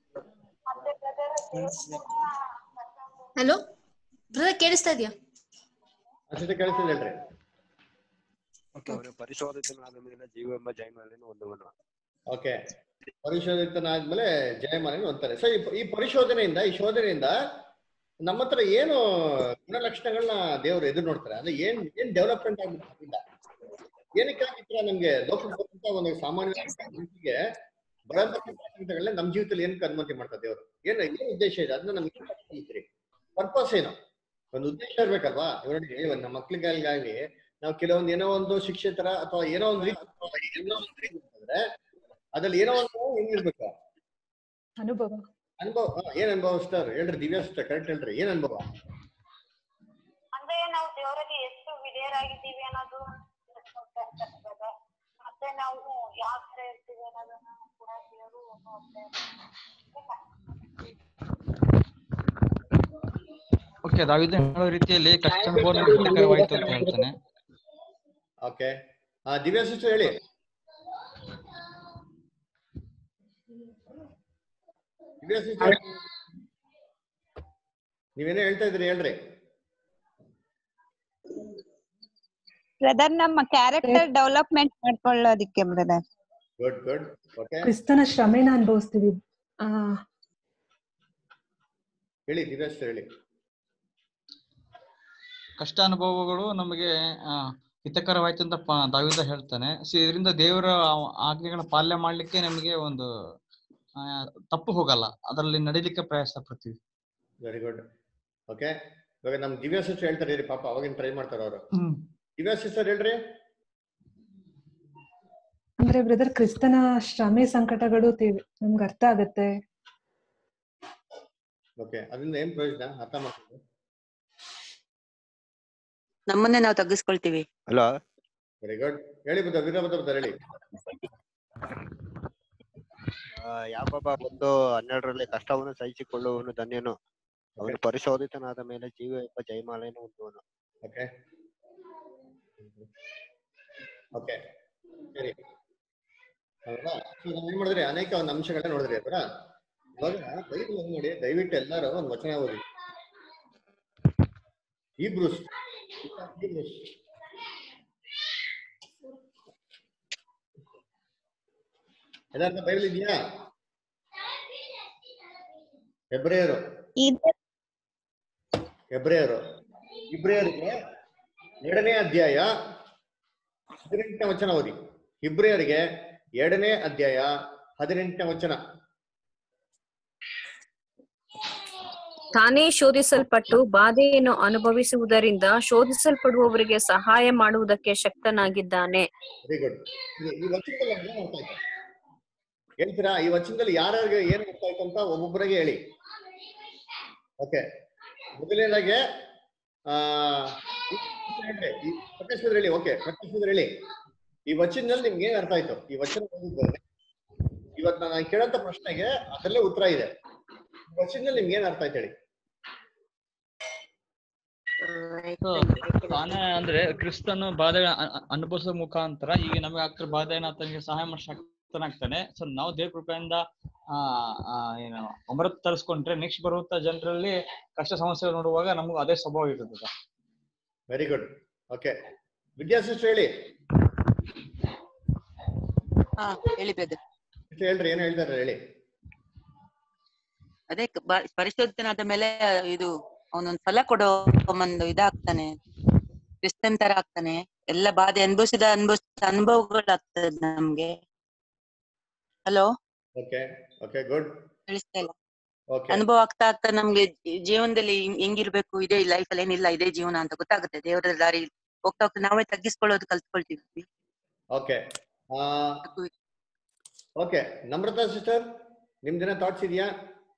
ಹಲೋ ಬ್ರದರ್ ಕೇಳಿಸ್ತಾ ಇದೆಯಾ ಅಷ್ಟೇ ಕೇಳಿಸ್ತಿದೆ ಹೇಳ್ರಿ ಓಕೆ ಅವನು ಪರಿಶೋಧಿತನಾದ ಮೇಲೆ ಜೀವ ಎಂಬ ಜಯಮಾಲೆಯನ್ನು ಹೊಂದುವನು ಓಕೆ ಪರಿಶೋಧಿತನಾದ್ಮೇಲೆ ಜಯಮಾನ ಅಂತಾರೆ ಸೊ ಈ ಪರಿಶೋಧನೆಯಿಂದ ಈ ಶೋಧನೆಯಿಂದ ನಮ್ಮ ಹತ್ರ ಏನು ಗುಣಲಕ್ಷಣಗಳನ್ನ ದೇವರು ಎದುರು ನೋಡ್ತಾರೆ ಅಂದ್ರೆ ಏನ್ ಏನ್ ಡೆವಲಪ್ಮೆಂಟ್ ಆಗ್ಬಿಟ್ಟಿಲ್ಲ ಏನಕ್ಕಾಗಿ ಈ ತರ ನಮ್ಗೆ ಲೋಕಕ್ಕೆ ಒಂದು ಸಾಮಾನ್ಯ ಮನುಷ್ಯನಿಗೆ ಬರಂತಕ್ಕಂಥಗಳನ್ನ ನಮ್ಮ ಜೀವಿತದಲ್ಲಿ ಏನಕ್ಕೆ ಅನುಮತಿ ಮಾಡ್ತಾರೆ ದೇವರು ಏನು ಏನ್ ಉದ್ದೇಶ ಇದೆ ಅದನ್ನ ನಮ್ಗೆ ಕಲಿಸ್ರಿ ಪರ್ಪಸ್ ಏನು ಒಂದು ಉದ್ದೇಶ ಇರ್ಬೇಕಲ್ವಾ ಇವಾಗ ನೋಡಿ ಇವಾಗ ನಮ್ಮ ಮಕ್ಳಿಗಾಗಲಿ ನಾವು ಕೆಲವೊಂದು ಏನೋ ಒಂದು ಶಿಕ್ಷೆ ತರ ಅಥವಾ ಏನೋ ಒಂದು ರೀತಿ ಏನೋ ಒಂದು ರೀತಿ ಅಂತಂದ್ರೆ ಅದ್ರಲ್ಲಿ ಏನೋ ಒಂದು ಹೆಂಗಿರ್ಬೇಕು ಅನುಭವ ಅನುಭವ ಹಾ, ಏನ್ ಅನುಭವ ಸ್ಟಾರ್ ಹೇಳ್ರಿ ದಿವ್ಯಾ ಸಿಸ್ಟರ್ ಕರೆಕ್ಟ್ ಹೇಳ್ರಿ ಏನ್ ಅನುಭವ ಅಂದ್ರೆ ನಾವು ದೇವರಲ್ಲಿ ಎಷ್ಟು ವಿಧೇಯರಾಗಿದ್ದೀವಿ ಅನ್ನೋದು ಗೊತ್ತಾಗ್ತದೆ. ಮತ್ತೆ ನಾವು ಯಾವ ತರ ಇರ್ತೀವಿ ಅನ್ನೋದನ್ನ ಕೂಡ ದೇವರು ನೋಡ್ತಾರೆ ಓಕೆ ದಾವಿದ ಹೇಳೋ ರೀತಿಯಲ್ಲಿ ಕಷ್ಟ ಅನುಭವ ಹಿತಕರವಾಯಿತು ಅಂತ ಹೇಳ್ತಾನೆ ಓಕೆ ಆ ದಿವ್ಯಾ ಸಿಸ್ಟರ್ ಹೇಳಿ ದಿವ್ಯಾ ಸಿಸ್ಟರ್ ನೀವೇನೋ ಹೇಳ್ತಾ ಇದ್ರಿ ಹೇಳ್ರಿ ಬ್ರದರ್ ನಮ್ಮ ಕ್ಯಾರೆಕ್ಟರ್ ಡೆವಲಪ್ಮೆಂಟ್ ಮಾಡ್ಕೊಳ್ಳೋದಿಕ್ಕೆ ಬ್ರದರ್ ಗುಡ್ ಗುಡ್ ಓಕೆ ಕ್ರಿಸ್ತನ ಶ್ರಮೆನ ಅನುಭವಿಸ್ತೀವಿ ಆ ಹೇಳಿ ದಿವ್ಯಾ ಸಿಸ್ಟರ್ ಹೇಳಿ ಕಷ್ಟ ಅನುಭವಗಳು ನಮಗೆ ಆ, ಹಿತಕರವಾಯ್ತು ಅಂತ ಪ- ದಾವಿದ ಹೇಳ್ತಾನೆ ಸೊ ಇದರಿಂದ ದೇವರ ಆಜ್ಞೆಗಳ ಪಾಲನೆ ಮಾಡ್ಲಿಕ್ಕೆ ನಮಗೆ ಒಂದು ಆ, ತಪ್ಪು ಹೋಗಲ್ಲ ಅದರಲ್ಲಿ ನಡಿಲಿಕ್ಕೆ ಪ್ರಯಾಸ ಪಡ್ತೀವಿ ವೆರಿ ಗುಡ್ ಓಕೆ ಇವಾಗ ನಮ್ ದಿವ್ಯಾ ಸಿಸ್ಟರ್ ಹೇಳ್ತಾರೆ ಇರಿ ಪಾಪ ಅವಾಗಿನ ಟ್ರೈ ಮಾಡ್ತಾರ ಅವರು ದಿವ್ಯಾ ಸಿಸ್ಟರ್ ಹೇಳ್ರಿ ಅಂದ್ರೆ ಬ್ರದರ್ ಕ್ರಿಸ್ತನ ಶ್ರಮೆ ಸಂಕಟಗಳು ತಿ- ನಮ್ಗೆ ಅರ್ಥ ಆಗತ್ತೆ ಓಕೆ ಅದರಿಂದ ಏನ್ ಪ್ರಯೋಜನ ಅರ್ಥ ಮಾಡ್ಕೊಂಡು ನಮ್ಮನ್ನೇ ನಾವು ತಗ್ಗಿಸ್ಕೊಳ್ತೀವಿ ಅಲ್ಲ ವೆರಿ ಗುಡ್ ಹೇಳಿ ಬುದ್ಧ ವೀರಭದ್ರ ಬುದ್ಧ ಹೇಳಿ ಯಾಕೊಬ್ಬ ಒಂದು ಹನ್ನೆರಡರಲ್ಲಿ ಕಷ್ಟವನ್ನು ಸಹಿಸಿಕೊಳ್ಳುವವನು ಧನ್ಯನು ಅವನು ಪರಿಶೋಧಿತನಾದ ಮೇಲೆ ಜೀವ ಎಂಬ ಜಯಮಾಲೆಯನ್ನು ಹೊಂದುವನು ಓಕೆ ಓಕೆ ಸರಿ ಹೌದಾ ಸೊ ನಾವ್ ಏನ್ ಮಾಡಿದ್ರಿ ಅನೇಕ ಒಂದು ಅಂಶಗಳನ್ನ ನೋಡಿದ್ರಿ ಅಲ್ವಾ ಇವಾಗ ಬೈಬಲ್ ನೋಡಿ ದಯವಿಟ್ಟು ಎಲ್ಲರೂ ಒಂದು ವಚನ ಓದಿ ಈ ಬ್ರೂಸ್ ಎಲ್ಲಾರ್ದ ಬೈಬಲ್ ಇದೆಯಾ ಹೆಬ್ರೇಯರು ಇದೆ ಹೆಬ್ರೇಯರು ಇಬ್ರಿಯರಿಗೆ ಎರಡನೇ ಅಧ್ಯಾಯ ಹದಿನೆಂಟನೇ ವಚನ ಓದಿ ಇಬ್ರಿಯರಿಗೆ ಎರಡನೇ ಅಧ್ಯಾಯ ಹದಿನೆಂಟನೇ ವಚನ ತಾನೇ ಶೋಧಿಸಲ್ಪಟ್ಟು ಬಾಧೆಯನ್ನು ಅನುಭವಿಸುವುದರಿಂದ ಶೋಧಿಸಲ್ಪಡುವವರಿಗೆ ಸಹಾಯ ಮಾಡುವುದಕ್ಕೆ ಶಕ್ತನಾಗಿದ್ದಾನೆ ವೆರಿ ಗುಡ್ ಈ ವಚನದಲ್ಲಿ ನಮ್ಗೆ ಏನ್ ಅರ್ಥ ಆಯ್ತು ಹೇಳ್ತೀರಾ ಈ ವಚನದಲ್ಲಿ ಯಾರ್ಯಾರಿಗೆ ಏನ್ ಅರ್ಥ ಆಯ್ತು ಅಂತ ಒಬ್ಬೊಬ್ಬರಿಗೆ ಹೇಳಿ ಓಕೆ ಮೊದಲನೇದಾಗೆ ಆ ಈ ಹೇಳ್ರಿ, ಈ ಪ್ರಕಾಶ್ ಅವ್ರು ಹೇಳಿ ಓಕೆ ಪ್ರಕಾಶ್ ಅವ್ರು ಹೇಳಿ ಈ ವಚನದಲ್ಲಿ ನಿಮ್ಗೆ ಏನ್ ಅರ್ಥ ಆಯ್ತು ಈ ವಚನ ಓದಿದ್ರೆ ಇವತ್ತು ನಾನು ಕೇಳಂತ ಪ್ರಶ್ನೆಗೆ ಅದರಲ್ಲೇ ಉತ್ತರ ಇದೆ ಈ ವಚನದಲ್ಲಿ ನಿಮ್ಗೆ ಏನ್ ಅರ್ಥ ಆಯ್ತು ಹೇಳಿ So, ತಾನೇ ಅಂದ್ರೆ ಕ್ರಿಸ್ತನು ಬಾಧೆ ಅನುಭವಿಸೋ ಮುಖಾಂತರ ಈಗ ನಮಗೆ ಆಗ್ತಿರೋ ಬಾಧೆನ ಆತನಿಗೆ ಸಹಾಯ ಮಾಡಿ ಶಕ್ತನಾಗ್ತಾನೆ ಸೊ ನಾವು ದೇವ್ರ ಕೃಪೆಯಿಂದ ಆ ಆ, ಏನು ಅಮೃತ ತರಿಸ್ಕೊಂಡ್ರೆ ನೆಕ್ಸ್ಟ್ ಬರುವಂತ ಜನರಲ್ಲಿ ಕಷ್ಟ ಸಮಸ್ಯೆ ನೋಡುವಾಗ ನಮಗೂ ಅದೇ ಸ್ವಭಾವ ಇರ್ತದೆ very good okay Vidya sister ಹೇಳಿ ಹಾ ಹೇಳಿ ಬ್ರದರ್ sister ಹೇಳ್ರಿ ಏನು ಹೇಳ್ತಾರೆ ಹೇಳಿ ಅದೇ ಕ- ಬ- ಪರಿಶೋಧನಾದ ಮೇಲೆ ಇದು ಅವನೊಂದ್ ಫಲ ಕೊಡೋ ಒಂದು ಇದಾಗ್ತಾನೆ ಕ್ರಿಸ್ತನ್ ತರ ಆಗ್ತಾನೆ ಎಲ್ಲ ಬಾಧೆ ಅನುಭವಿಸಿದ ಅನುಭವಿಸಿದ ಅನುಭವಗಳಾಗ್ತದೆ ನಮ್ಗೆ ಹಲೋ ಓಕೆ ಓಕೆ ಗುಡ್ ತಿಳಿಸ್ತಾ ಇಲ್ಲ ಓಕೆ ಅನುಭವ ಆಗ್ತಾ ಆಗ್ತಾ ನಮ್ಗೆ ಜೀ- ಜೀವನದಲ್ಲಿ ಹಿಂಗ್- ಹೆಂಗಿರ್ಬೇಕು ಇದೇ ಲೈಫ್ ಅಲ್ಲಿ ಏನಿಲ್ಲ ಇದೇ ಜೀವನ ಅಂತ ಗೊತ್ತಾಗುತ್ತೆ ದೇವರ ದಾರಿ ಹೋಗ್ತಾ ಹೋಗ್ತಾ ನಾವೇ ತಗ್ಗಿಸ್ಕೊಳ್ಳೋದು ಕಲ್ತ್ಕೊಳ್ತೀವಿ ಓಕೆ ಓಕೆ ನಮ್ರತಾ ಸಿಸ್ಟರ್ ನಿಮ್ದೇನ ಥಾಟ್ಸ್ ಇದೆಯಾ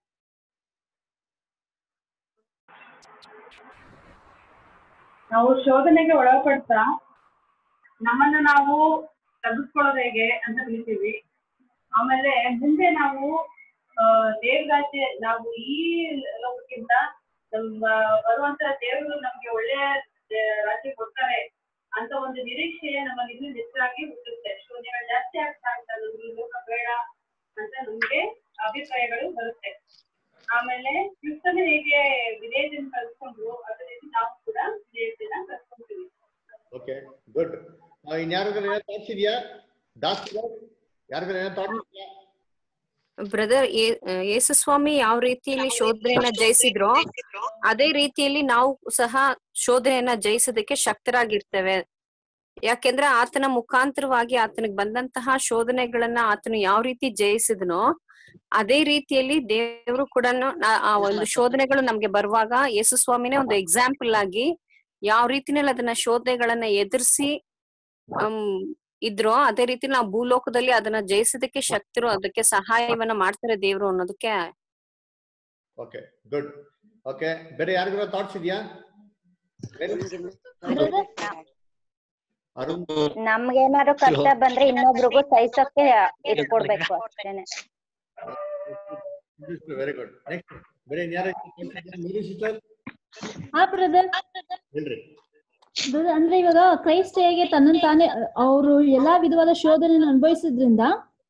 ನಾವು ಶೋಧನೆಗೆ ಒಳಪಡ್ತಾ ನಮ್ಮನ್ನ ನಾವು ತೆಗೆದುಕೊಳ್ಳೋದು ಹೇಗೆ ಅಂತ ಕಲಿತೀವಿ ಆಮೇಲೆ ಮುಂದೆ ನಾವು ಆ ದೇವರಾಜ್ಯ ನಾವು ಈ ಲೋಕಕ್ಕಿಂತ ನಮ್ಮ ಬರುವಂತ ದೇವರು ನಮ್ಗೆ ಒಳ್ಳೆಯ ದೇ- ರಾಜ್ಯ ಕೊಡ್ತಾರೆ ಅಂತ ಒಂದು ನಿರೀಕ್ಷೆ ನಮ್ಮಲ್ಲಿ ಇನ್ನೂ ಹೆಚ್ಚಾಗಿ ಹುಟ್ಟುತ್ತೆ ಶೋಧನೆಗಳು ಜಾಸ್ತಿ ಆಗ್ತಾ ಆಗ್ತಾ ನಮ್ಗೆ ಈ ಲೋಕ ಬೇಡ ಅಂತ ನಮ್ಗೆ ಅಭಿಪ್ರಾಯಗಳು ಬರುತ್ತೆ ಆಮೇಲೆ ಕ್ರಿಸ್ತನ ಹೇಗೆ ವಿಧೇಯತೆಯನ್ನು ಕಲ್ತ್ಕೊಂಡ್ರು ಅದೇ ರೀತಿ ನಾವು ಕೂಡ ವಿಧೇಯತೆಯನ್ನ ಕಲ್ತ್ಕೊಂತೀವಿ ಓಕೆ ಗುಡ್ ಇನ್ಯಾರಿಗಾರ ಏನೋ ಥಾಟ್ಸ್ ಇದೆಯಾ ದಾಸ್ ಯಾರಿಗಾರ ಏನೋ ಥಾಟ್ಸ್ ಇದೆಯಾ ಬ್ರದರ್ ಯೇಸುಸ್ವಾಮಿ ಯಾವ ರೀತಿಯಲ್ಲಿ ಶೋಧನೆಯನ್ನ ಜಯಿಸಿದ್ರೋ ಅದೇ ರೀತಿಯಲ್ಲಿ ನಾವು ಸಹ ಶೋಧನೆಯನ್ನ ಜಯಿಸೋದಕ್ಕೆ ಶಕ್ತರಾಗಿರ್ತೇವೆ ಯಾಕೆಂದ್ರೆ ಆತನ ಮುಖಾಂತರವಾಗಿ ಆತನಿಗೆ ಬಂದಂತಹ ಶೋಧನೆಗಳನ್ನ ಆತನು ಯಾವ ರೀತಿ ಜಯಿಸಿದ್ನೋ ಅದೇ ರೀತಿಯಲ್ಲಿ ದೇವರು ಕೂಡ ಆ ಒಂದು ಶೋಧನೆಗಳು ನಮ್ಗೆ ಬರುವಾಗ ಯೇಸುಸ್ವಾಮಿನೇ ಒಂದು ಎಕ್ಸಾಂಪಲ್ ಆಗಿ ಯಾವ ರೀತಿನಲ್ಲಿ ಅದನ್ನ ಶೋಧನೆಗಳನ್ನ ಎದುರಿಸಿ ಇದ್ರೋ ಅದೇ ರೀತಿ ನಾವು ಭೂಲೋಕದಲ್ಲಿ ಅದನ್ನ ಜಯಿಸೋದಕ್ಕೆ ಶಕ್ತರು ಅದಕ್ಕೆ ಸಹಾಯವನ್ನ ಮಾಡ್ತಾರೆ ದೇವ್ರು ಅನ್ನೋದಕ್ಕೆ ಓಕೆ ಗುಡ್ ಓಕೆ ಬೇರೆ ಯಾರಿಗಾರ ಥಾಟ್ಸ್ ಇದೆಯಾ ಅರುಣ್ ನಮ್ಗೇನಾದ್ರು ಕಷ್ಟ ಬಂದ್ರೆ ಇನ್ನೊಬ್ರಿಗೂ ಸಹಿಸಕ್ಕೆ ಇಟ್ಕೊಡ್ಬೇಕು ಅಷ್ಟೇನೆ ವೆರಿ ಗುಡ್ ನೆಕ್ಸ್ಟ್ ಬೇರೆ ಇನ್ಯಾರು ನೀರು ಸಿಸ್ಟರ್ ಹಾ ಬ್ರದರ್ ಹೇಳ್ರಿ ಬ್ರದರ್ ಅಂದ್ರೆ ಇವಾಗ ಕ್ರೈಸ್ಟ್ ಹೇಗೆ ತನ್ನನ್ನು ತಾನೇ ಅವರು ಎಲ್ಲಾ ವಿಧವಾದ ಶೋಧನೆಯನ್ನು ಅನುಭವಿಸಿದ್ರಿಂದ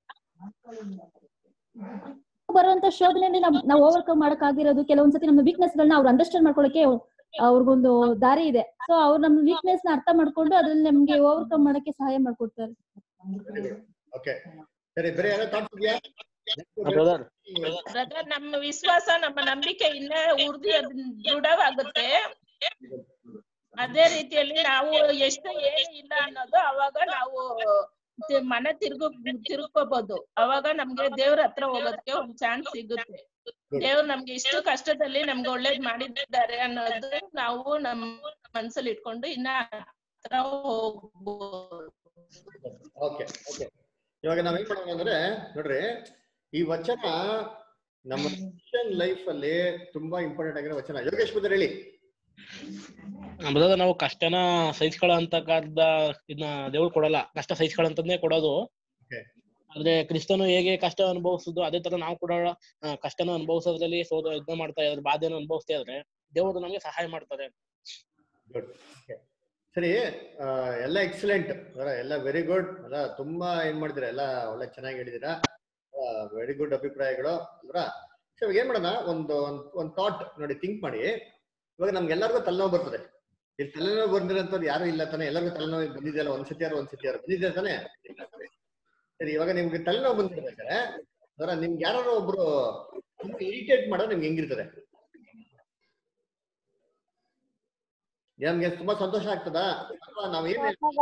ಬರುವಂತ ಶೋಧನೆಯಲ್ಲಿ ನಾವ್ ನಾವು ಓವರ್ಕಮ್ ಮಾಡಕ್ ಆಗಿರೋದು ಕೆಲವೊಂದ್ಸತಿ ನಮ್ಮ ವೀಕ್ನೆಸ್ ಗಳನ್ನ ಅವ್ರು ಅಂಡರ್ಸ್ಟ್ಯಾಂಡ್ ಮಾಡ್ಕೊಳಕ್ಕೆ ಅವ್ರಿಗೊಂದು ದಾರಿ ಇದೆ ಸೊ ಅವ್ರು ನಮ್ಮ ವೀಕ್ನೆಸ್ ನ ಅರ್ಥ ಮಾಡ್ಕೊಂಡು ಅದ್ರಲ್ಲಿ ನಮ್ಗೆ ಓವರ್ಕಮ್ ಮಾಡಕ್ಕೆ ಸಹಾಯ ಮಾಡ್ಕೊಡ್ತಾರೆ ಓಕೆ ಸರಿ ಬೇರೆ ಯಾರೋ ಥಾಟ್ಸ್ ಇದೆಯಾ ಬ್ರದರ್ ಬ್ರದರ್ ನಮ್ಮ ವಿಶ್ವಾಸ ನಮ್ಮ ನಂಬಿಕೆ ಇನ್ನೇ ಉರ್ದಿ ಅದ್ ದೃಢವಾಗುತ್ತೆ ಅದೇ ರೀತಿಯಲ್ಲಿ ನಾವು ಎಷ್ಟು ಏನು ಇಲ್ಲ ಅನ್ನೋದು ಅವಾಗ ನಾವು ತಿ- ಮನೆ ತಿರ್ಗು ತಿರ್ಕೋಬಹುದು ಅವಾಗ ನಮ್ಗೆ ದೇವ್ರ ಹತ್ರ ಹೋಗೋದಕ್ಕೆ ಒಂದ್ ಚಾನ್ಸ್ ಸಿಗುತ್ತೆ ದೇವ್ರು ನಮ್ಗೆ ಇಷ್ಟು ಕಷ್ಟದಲ್ಲಿ ನಮ್ಗೆ ಒಳ್ಳೇದ್ ಮಾಡಿದ್ದಾರೆ ಅನ್ನೋದು ನಾವು ನಮ್ ಮನ್ಸಲ್ಲಿ ಇಟ್ಕೊಂಡು ಇನ್ನ ಹತ್ರ ಹೋಗ್ಬೋದು ಓಕೆ ಓಕೆ ಇವಾಗ ನಾವ್ ಏನ್ ಮಾಡೋಣ ಅಂದ್ರೆ ನೋಡ್ರಿ ಈ ವಚನ ನಮ್ಮ ಕ್ರಿಶ್ಚಿಯನ್ ಲೈಫ್ ಅಲ್ಲಿ ತುಂಬಾ ಇಂಪಾರ್ಟೆಂಟ್ ಆಗಿರೋ ವಚನ ಯೋಗೇಶ್ ಬುದ್ಧರ್ ಹೇಳಿ ಬ್ರದರ್ ನಾವು ಕಷ್ಟನ ಸಹಿಸ್ಕೊಳ್ಳೋ ಅಂತಕ್ಕಂಥ ಇದನ್ನ ದೇವ್ರು ಕೊಡಲ್ಲ ಕಷ್ಟ ಸಹಿಸ್ಕೊಳ್ಳೋಂತದ್ನೇ ಕೊಡೋದು Okay. ಆದ್ರೆ ಕ್ರಿಸ್ತನು ಹೇಗೆ ಕಷ್ಟ ಅನುಭವಿಸುದು ಅದೇ ತರ ನಾವು ಕೂಡ ಆ, ಕಷ್ಟನ ಅನುಭವಿಸೋದ್ರಲ್ಲಿ ಸೋದ ಇದನ್ನ ಮಾಡ್ತಾ ಇದ್ರೆ ಬಾಧೆನ ಅನುಭವಿಸ್ತಾ ಇದ್ರೆ ದೇವರು ನಮಗೆ ಸಹಾಯ ಮಾಡ್ತಾರೆ ಗುಡ್ ಸರಿ ಆ, ಎಲ್ಲ ಎಕ್ಸಲೆಂಟ್ ಎಲ್ಲ ವೆರಿ ಗುಡ್ ಅಲ್ಲ ತುಂಬಾ ಏನ್ ಮಾಡಿದಿರಾ ಎಲ್ಲ ಒಳ್ಳೆ ಚೆನ್ನಾಗಿ ಹೇಳಿದಿರಾ ವೆರಿ ಗುಡ್ ಅಭಿಪ್ರಾಯಗಳು ಅಲ್ವಾ ಸೊ ಇವಾಗ ಏನ್ ಮಾಡೋಣ ಒಂದು ಒಂದ್ ಒಂದ್ ಥಾಟ್ ನೋಡಿ ಥಿಂಕ್ ಮಾಡಿ ಇವಾಗ ನಮ್ಗೆಲ್ಲರಿಗೂ ತಲೆನೋವು ಬರ್ತದೆ ಇಲ್ಲಿ ತಲೆನೋವು ಬಂದಿರೋಂಥವ್ರು ಯಾರು ಇಲ್ಲ ತಾನೆ ಎಲ್ಲರಿಗೂ ತಲೆನೋವು ಬಂದಿದೆಯಲ್ಲ ಒಂದ್ ಸತಿ ಯಾರು ಒಂದ್ ಸತಿ ಯಾರು ಬಂದಿದೆ ತಾನೆ ಸರಿ ಇವಾಗ ನಿಮ್ಗೆ ತಲೆನೋವು ಬಂದಿರ್ಬೇಕಾದ್ರೆ ಅದರ ನಿಮ್ಗೆ ಯಾರು ಒಬ್ರು ಇರಿಟೇಟ್ ಮಾಡೋದು ನಿಮ್ಗೆ ಹೆಂಗಿರ್ತದೆ ನಮ್ಗೆ ತುಂಬಾ ಸಂತೋಷ ಆಗ್ತದಾ ಅಥವಾ ನಾವ್ ಏನ್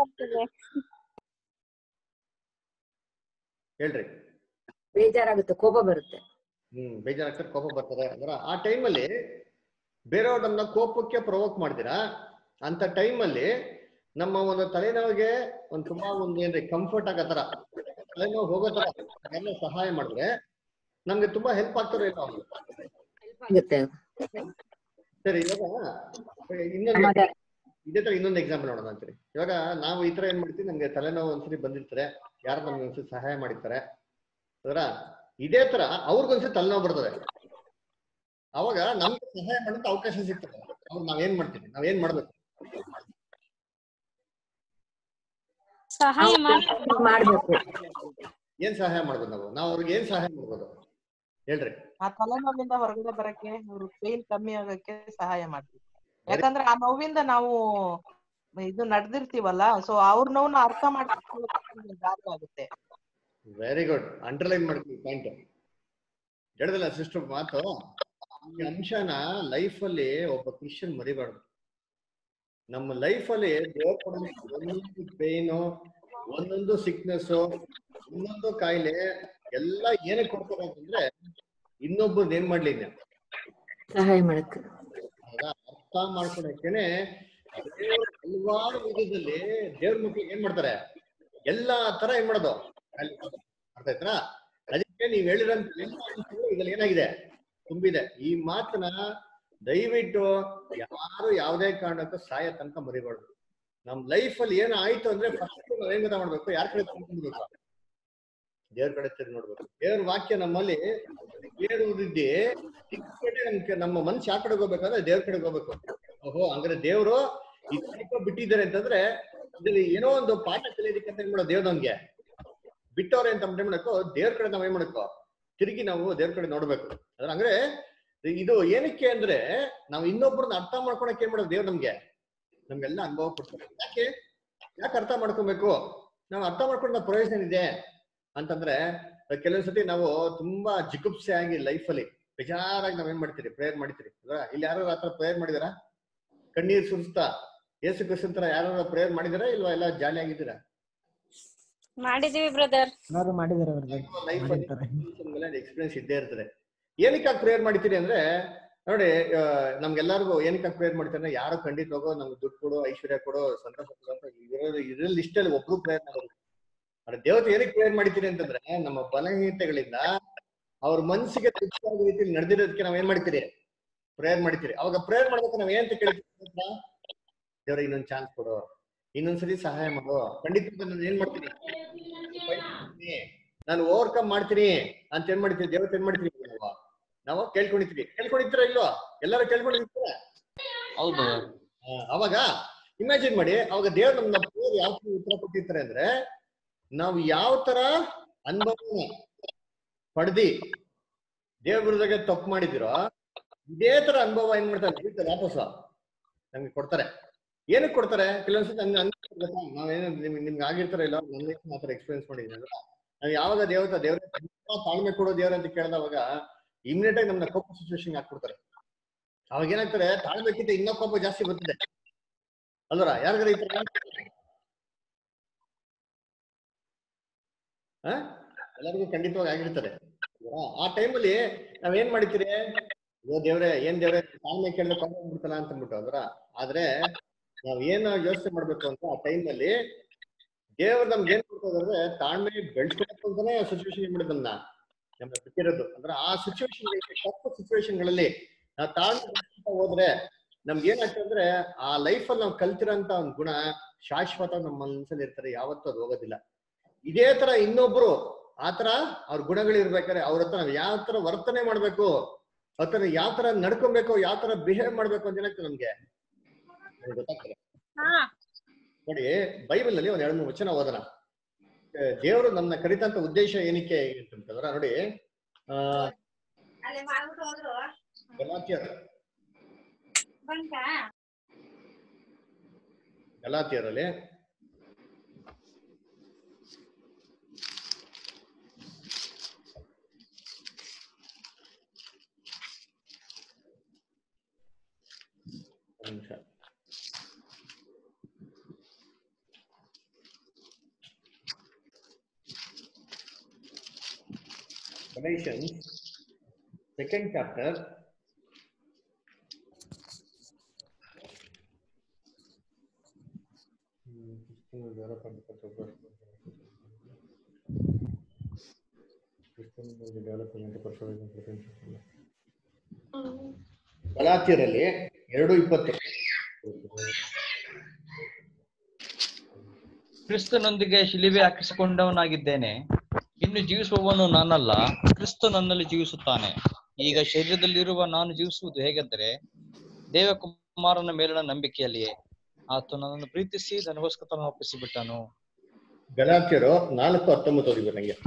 ಹೇಳ್ರಿ ಬೇಜಾರಾಗುತ್ತೆ ಕೋಪ ಬರುತ್ತೆ ಹ್ಮ್ ಬೇಜಾರಾಗ್ತಾರೆ ಕೋಪ ಬರ್ತದೆ ಅಂದ್ರೆ ಆ ಟೈಮಲ್ಲಿ ಬೇರೆಯವ್ರು ನಮ್ನ ಕೋಪಕ್ಕೆ ಪ್ರವೋಕ್ ಮಾಡ್ತೀರಾ ಅಂತ ಟೈಮಲ್ಲಿ ನಮ್ಮ ಒಂದು ತಲೆನೋವಿಗೆ ಒಂದ್ ತುಂಬಾ ಒಂದ್ ಏನ್ರಿ ಕಂಫರ್ಟ್ ಆಗೋ ತರ ತಲೆನೋವು ಹೋಗೋ ತರ ಎಲ್ಲ ಸಹಾಯ ಮಾಡಿದ್ರೆ ನಮ್ಗೆ ತುಂಬಾ ಹೆಲ್ಪ್ ಆಗ್ತಾರೆ ಇಲ್ಲ ಅವ್ರು ಆಗುತ್ತೆ ಸರಿ ಇವಾಗ ಇನ್ನೊಂದು ಇದೇ ತರ ಇನ್ನೊಂದು ಎಕ್ಸಾಂಪಲ್ ನೋಡೋಣ ಅಂತೀರಿ ಇವಾಗ ನಾವು ಈ ತರ ಏನ್ ಮಾಡ್ತೀವಿ ನಮ್ಗೆ ತಲೆನೋವು ಒಂದ್ಸರಿ ಬಂದಿರ್ತಾರೆ ಯಾರು ನಮ್ಗೆ ಒಂದ್ಸರಿ ಸಹಾಯ ಮಾಡಿರ್ತಾರೆ ಅದರ ಇದೇ ತರ ಅವ್ರಿಗೊಂದ್ಸರಿ ತಲೆನೋವು ಬರ್ತದೆ ಅವಾಗ ನಮ್ಗೆ ಸಹಾಯ ಮಾಡಕ್ಕೆ ಅವಕಾಶ ಸಿಗ್ತದೆ ಅವಾಗ ನಾವೇನ್ ಮಾಡ್ತೀವಿ ನಾವೇನ್ ಮಾಡ್ಬೇಕು ಸಹಾಯ ಮಾಡ್ಬೇಕು ಏನ್ ಸಹಾಯ ಮಾಡ್ಬೋದು ನಾವು ನಾವು ಅವ್ರಿಗೆ ಏನ್ ಸಹಾಯ ಮಾಡ್ಬೋದು ಹೇಳ್ರಿ ಆ ತಲೆನೋವಿಂದ ಹೊರಗಡೆ ಬರಕ್ಕೆ ಅವ್ರ ಪೇನ್ ಕಮ್ಮಿ ಆಗಕ್ಕೆ ಸಹಾಯ ಮಾಡ್ತೀವಿ ಯಾಕಂದ್ರೆ ಆ ನೋವಿಂದ ನಾವು ಇದು ನಡೆದಿರ್ತೀವಲ್ಲ ಸೊ ಅವ್ರ ನೋವನ್ನ ಅರ್ಥ ಮಾಡ್ಕೊಳ್ಳೋಕೆ ದಾರಿ ಆಗುತ್ತೆ ವೆರಿ ಗುಡ್ ಅಂಡರ್ಲೈನ್ ಮಾಡ್ತೀವಿ ಪಾಯಿಂಟ್ ಹೇಳಿದಲ್ಲ ಸಿಸ್ಟರ್ ಮಾತು ಈ ಅಂಶನ ಲೈಫ್ ಅಲ್ಲಿ ಒಬ್ಬ ಕ್ರಿಶ್ಚಿಯನ್ ಮರಿಬಾರ್ದು ನಮ್ಮ ಲೈಫ್ ಅಲ್ಲಿ ದೇವ್ರ ಒಂದೊಂದು ಪೇನು ಒಂದೊಂದು ಸಿಕ್ನೆಸ್ ಒಂದೊಂದು ಕಾಯಿಲೆ ಎಲ್ಲ ಏನಕ್ಕೆ ಕೊಡ್ತಾರೆ ಅಂತಂದ್ರೆ ಇನ್ನೊಬ್ಬರದ್ದು ಏನ್ ಮಾಡ್ಲಿ ಇನ್ನ ಸಹಾಯ ಮಾಡಕ್ಕೆ ಹೌದಾ? ಅರ್ಥ ಮಾಡ್ಕೊಳಕ್ಕೇನೆ ದೇವ್ರು ಹಲವಾರು ವಿಧದಲ್ಲಿ ದೇವ್ರ ಮಕ್ಳಿಗೆ ಏನ್ ಮಾಡ್ತಾರೆ ಎಲ್ಲಾ ತರ ಏನ್ ಮಾಡೋದು ಅಲ್ಲಿ ಅರ್ಥ ಆಯ್ತಾ ಅದಕ್ಕೆ ನೀವ್ ಹೇಳಿರಂತ ಎಲ್ಲ ಅಂಶಗಳು ಇದ್ರಲ್ಲಿ ಏನಾಗಿದೆ ತುಂಬಿದೆ ಈ ಮಾತನ್ನ ದಯವಿಟ್ಟು ಯಾರು ಯಾವುದೇ ಕಾರಣಕ್ಕೂ ಸಾಯ ತನಕ ಮರಿಬಾರ್ದು ನಮ್ ಲೈಫ್ ಅಲ್ಲಿ ಏನ್ ಆಯ್ತು ಅಂದ್ರೆ ಫಸ್ಟ್ ನಾವ್ ಏನ್ ಗೊತ್ತಾ ಮಾಡ್ಬೇಕು ಯಾರ ಕಡೆ ತಿಳ್ಕೊಂಡ್ಬೇಕು ದೇವ್ರ ಕಡೆ ತಿರುಗಿ ನೋಡ್ಬೇಕು ದೇವ್ರ ವಾಕ್ಯ ನಮ್ಮಲ್ಲಿ ಹೇಳುವುದಿದ್ದಿ ಕಡೆ ನಮ್ಗೆ ನಮ್ಮ ಮನ್ಸು ಯಾವ ಕಡೆಗೆ ಹೋಗ್ಬೇಕಂದ್ರೆ ದೇವ್ರ ಕಡೆಗೆ ಹೋಗ್ಬೇಕು ಓಹೋ ಹಂಗಾರೆ ದೇವ್ರು ಈ ಕಡೆಗೆ ಬಿಟ್ಟಿದ್ದಾರೆ ಅಂತಂದ್ರೆ ಇದ್ರಲ್ಲಿ ಏನೋ ಒಂದು ಪಾಠ ಕಲಿಯೋದಕ್ಕೆ ಅಂತ ಏನ್ ಮಾಡೋ ದೇವ್ರು ನಮ್ಗೆ ಬಿಟ್ಟವ್ರೆ ಅಂತ ಏನ್ ಮಾಡಬೇಕು ದೇವ್ರ ಕಡೆ ನಾವ್ ಏನ್ ಮಾಡಬೇಕು ತಿರುಗಿ ನಾವು ದೇವ್ರ ಕಡೆ ನೋಡ್ಬೇಕು ಅದ್ರ ಅಂದ್ರೆ ಇದು ಏನಕ್ಕೆ ಅಂದ್ರೆ ನಾವು ಇನ್ನೊಬ್ರನ್ನ ಅರ್ಥ ಮಾಡ್ಕೊಳಕ್ ಏನ್ ಮಾಡೋದು ದೇವ್ರು ನಮ್ಗೆ ನಮ್ಗೆಲ್ಲ ಅನುಭವ ಕೊಡ್ತಾರೆ ಯಾಕೆ ಯಾಕೆ ಅರ್ಥ ಮಾಡ್ಕೊಬೇಕು ನಾವು ಅರ್ಥ ಮಾಡ್ಕೊಂಡ ಪ್ರಯೋಜನ ಇದೆ ಅಂತಂದ್ರೆ ಕೆಲವೊಂದ್ಸತಿ ನಾವು ತುಂಬಾ ಜಿಗುಪ್ಸೆ ಆಗಿ ಲೈಫ್ ಅಲ್ಲಿ ಬೇಜಾರಾಗಿ ನಾವ್ ಏನ್ ಮಾಡ್ತೀರಿ ಪ್ರೇಯರ್ ಮಾಡ್ತೀರಿ ಅಲ್ವಾ ಇಲ್ಲಿ ಯಾರು ಆತರ ಪ್ರೇಯರ್ ಮಾಡಿದಾರ ಕಣ್ಣೀರ್ ಸುರಿಸ್ತಾ ಏಸು ಕ್ರಿಸ್ತಂತರ ಯಾರು ಪ್ರೇಯರ್ ಮಾಡಿದಾರಾ ಇಲ್ವಾ ಎಲ್ಲ ಜಾಲಿ ಆಗಿದ್ದೀರಾ ಮಾಡಿದೀವಿ ಬ್ರದರ್ ಎಲ್ಲರೂ ಮಾಡಿದ್ದಾರೆ ಬ್ರದರ್ ಲೈಫ್ ಮಾಡಿರ್ತಾರೆ ಎಕ್ಸ್ಪೀರಿಯನ್ಸ್ ಇದ್ದೇ ಇರ್ತದೆ ಏನಕ್ಕಾಗಿ ಪ್ರೇಯರ್ ಮಾಡ್ತೀರಿ ಅಂದ್ರೆ ನೋಡಿ ಆ, ನಮ್ಗೆಲ್ಲರಿಗೂ ಏನಕ್ಕಾಗಿ ಪ್ರೇಯರ್ ಮಾಡ್ತೀರಿ ಅಂದ್ರೆ ಯಾರು ಖಂಡಿತವಾಗೋ ನಮ್ಗೆ ದುಡ್ಡು ಕೊಡು ಐಶ್ವರ್ಯ ಕೊಡು ಸಂತೋಷ ಕೊಡು ಅಂತ ಇರೋ ಇದ್ರ ಲಿಸ್ಟ್ ಅಲ್ಲಿ ಒಬ್ರು ಪ್ರೇಯರ್ ಮಾಡೋದು ಆದ್ರೆ ದೇವತೆ ಏನಕ್ಕೆ ಪ್ರೇಯರ್ ಮಾಡ್ತೀರಿ ಅಂತಂದ್ರೆ ನಮ್ಮ ಬಲಹೀನತೆಗಳಿಂದ ಅವ್ರ ಮನಸ್ಸಿಗೆ ತೃಪ್ತಿಯಾದ ರೀತಿಯಲ್ಲಿ ನಡೆದಿರೋದಕ್ಕೆ ನಾವ್ ಏನ್ ಮಾಡ್ತೀರಿ ಪ್ರೇಯರ್ ಮಾಡ್ತೀರಿ ಅವಾಗ ಪ್ರೇಯರ್ ಮಾಡ್ಬೇಕು ನಾವ್ ಏನ್ ಕೇಳ್ತೀವಿ ದೇವ್ರ ಇನ್ನೊಂದ್ ಚಾನ್ಸ್ ಕೊಡು ಇನ್ನೊಂದ್ಸರಿ ಸಹಾಯ ಮಾಡು ಖಂಡಿತ ನಾನು ಏನ್ ಮಾಡ್ತೀನಿ ನಾನು ಓವರ್ಕಮ್ ಮಾಡ್ತೀನಿ ಅಂತ ಏನ್ ಮಾಡ್ತೀವಿ ದೇವತೆ ಏನ್ ಮಾಡ್ತೀವಿ ನಾವು ನಾವು ಕೇಳ್ಕೊಂಡಿರ್ತೀವಿ ಕೇಳ್ಕೊಂಡಿರ್ತೀರ ಇಲ್ವಾ ಎಲ್ಲರೂ ಕೇಳ್ಕೊಂಡಿರ್ತೀರ ಹೌದು ಅವಾಗ ಇಮ್ಯಾಜಿನ್ ಮಾಡಿ ಅವಾಗ ದೇವ್ರು ನಮ್ಮ ಪ್ರೇಯರ್ ಯಾವ ತರ ಉತ್ತರ ಕೊಟ್ಟಿರ್ತಾರೆ ಅಂದ್ರೆ ನಾವು ಯಾವ ತರ ಅನುಭವನ ಪಡೆದಿ ದೇವ್ರ ವಿರುದ್ಧಗೆ ತಪ್ಪು ಮಾಡಿದಿರೋ ಇದೇ ತರ ಅನುಭವ ಏನ್ ಮಾಡ್ತಾರೆ ಜೀವಿತ ವಾಪಸ್ ನಮ್ಗೆ ಕೊಡ್ತಾರೆ ಏನಕ್ಕೆ ಕೊಡ್ತಾರೆ ಕೆಲವೊಂದ್ಸತಿ ನಮ್ಗೆ ಅನ್ಸುತ್ತೆ ಗೊತ್ತಾ, ನಾವೇನೋ ನಿಮ್ಗೆ ನಿಮ್ಗೆ ಆಗಿರ್ತಾರ ಇಲ್ಲ ನನ್ನ ಮಾತ್ರ ಎಕ್ಸ್ಪೀರಿಯನ್ಸ್ ಮಾಡಿದ್ದೀನಿ ಅಂದ್ರೆ ನಾವ್ ಯಾವಾಗ ದೇವತ ದೇವ್ರ ತುಂಬಾ ತಾಳ್ಮೆ ಕೊಡೋ ದೇವ್ರ ಅಂತ ಕೇಳಿದವಾಗ ಇಮಿಡಿಯೇಟ್ ಆಗಿ ನಮ್ನ ಕೋಪ ಸಿಚುವೇಶನ್ ಹಾಕ್ಬಿಡ್ತಾರೆ ಅವಾಗ ಏನಾಗ್ತಾರೆ ತಾಳ್ಮೆಕ್ಕಿಂತ ಇನ್ನೂ ಕೋಪ ಜಾಸ್ತಿ ಬರ್ತದೆ ಅಲ್ವರ ಯಾರಿಗಾರ ಈ ತರ ಆ? ಎಲ್ಲರಿಗೂ ಖಂಡಿತವಾಗಿ ಆಗಿರ್ತದೆ ಅಲ್ವಾ? ಆ ಟೈಮಲ್ಲಿ ನಾವ್ ಏನ್ ಮಾಡ್ತೀರಿ ಅಯ್ಯೋ ದೇವ್ರೆ ಏನ್ ದೇವ್ರೆ ತಾಳ್ಮೆ ಕೇಳಿದ್ರೆ ಕೋಪ ಬಿಡ್ತಲ್ಲ ಅಂತ ಅಂದ್ಬಿಟ್ಟು ಅಲ್ವರ ಆದ್ರೆ ನಾವ್ ಏನ್ ಯೋಚನೆ ಮಾಡ್ಬೇಕು ಅಂತ ಆ ಟೈಮಲ್ಲಿ ದೇವ್ರು ನಮ್ಗೆ ಏನ್ ಕೊಡ್ತದೆ ಅಂದ್ರೆ ತಾಳ್ಮೆ ಬೆಳೆಸ್ಕೊಬೇಕು ಅಂತಾನೆ ಸಿಚುವೇಶನ್ ಏನ್ ಮಾಡಿದ್ ನಮ್ನ ನಮ್ಗೆ ಬಿಟ್ಟಿರೋದು ಅಂದ್ರೆ ಆ ಸಿಚುವೇಶನ್ ತಪ್ಪು ಸಿಚುವೇಶನ್ ಗಳಲ್ಲಿ ನಾವು ತಾಳ್ಮೆ ಬೆಳೆಸ್ಕೊತಾ ಹೋದ್ರೆ ನಮ್ಗೆ ಏನಾಗ್ತದೆ ಅಂದ್ರೆ ಆ ಲೈಫ್ ಅಲ್ಲಿ ನಾವು ಕಲ್ತಿರೋಂತ ಒಂದ್ ಗುಣ ಶಾಶ್ವತ ನಮ್ಮ ಮನಸ್ಸಲ್ಲಿ ಇರ್ತಾರೆ ಯಾವತ್ತೂ ಅದು ಹೋಗೋದಿಲ್ಲ ಇದೇ ತರ ಇನ್ನೊಬ್ರು ಆತರ ಅವ್ರ ಗುಣಗಳು ಇರ್ಬೇಕಾದ್ರೆ ಅವ್ರ ಹತ್ರ ನಾವ್ ಯಾವ ತರ ವರ್ತನೆ ಮಾಡ್ಬೇಕು ಅವ್ರ ತರ ಯಾವ ತರ ನಡ್ಕೊಬೇಕು ಯಾವ ತರ ಬಿಹೇವ್ ಮಾಡ್ಬೇಕು ಅಂತ ಏನಾಗ್ತದೆ ನಮ್ಗೆ ನಮ್ಗೆ ಗೊತ್ತಾಗ್ತದೆ ನೋಡಿ ಬೈಬಲ್ ಅಲ್ಲಿ ಒಂದ್ ಎರಡು ಮೂರು ವಚನ ಓದೋಣ ಆ, ದೇವರು ನಮ್ಮನ್ನ ಕರಿತಂತ ಉದ್ದೇಶ ಏನಕ್ಕೆ ಅಂತಂದ್ರೆ ನೋಡಿ ಆ ಗಲಾತ್ಯರು ಗಲಾತ್ಯರಲ್ಲಿ ಒಂದ್ ನಿಮಿಷ Galatians, second chapter. ಗಲಾತ್ಯರಲ್ಲಿ ಎರಡು ಇಪ್ಪತ್ತು ಕ್ರಿಸ್ತನೊಂದಿಗೆ ಶಿಲಿಬೆ ಹಾಕಿಸಿಕೊಂಡವನಾಗಿದ್ದೇನೆ ಇನ್ನು ಜೀವಿಸುವವನು ನಾನಲ್ಲ ಕ್ರಿಸ್ತ ನನ್ನಲ್ಲಿ ಜೀವಿಸುತ್ತಾನೆ ಈಗ ಶರೀರದಲ್ಲಿರುವ ನಾನು ಜೀವಿಸುವುದು ಹೇಗೆಂದರೆ ದೇವಕುಮಾರನ ಮೇಲಿನ ನಂಬಿಕೆಯಲ್ಲಿಯೇ ಆತ ನನ್ನನ್ನು ಪ್ರೀತಿಸಿ ನನಗೋಸ್ಕರ ಒಪ್ಪಿಸಿಬಿಟ್ಟನು ಗಲಾತ್ಯರು ನಾಲ್ಕು ಹತ್ತೊಂಬತ್ತು ಓದಿದ್ರು ನಂಗೆ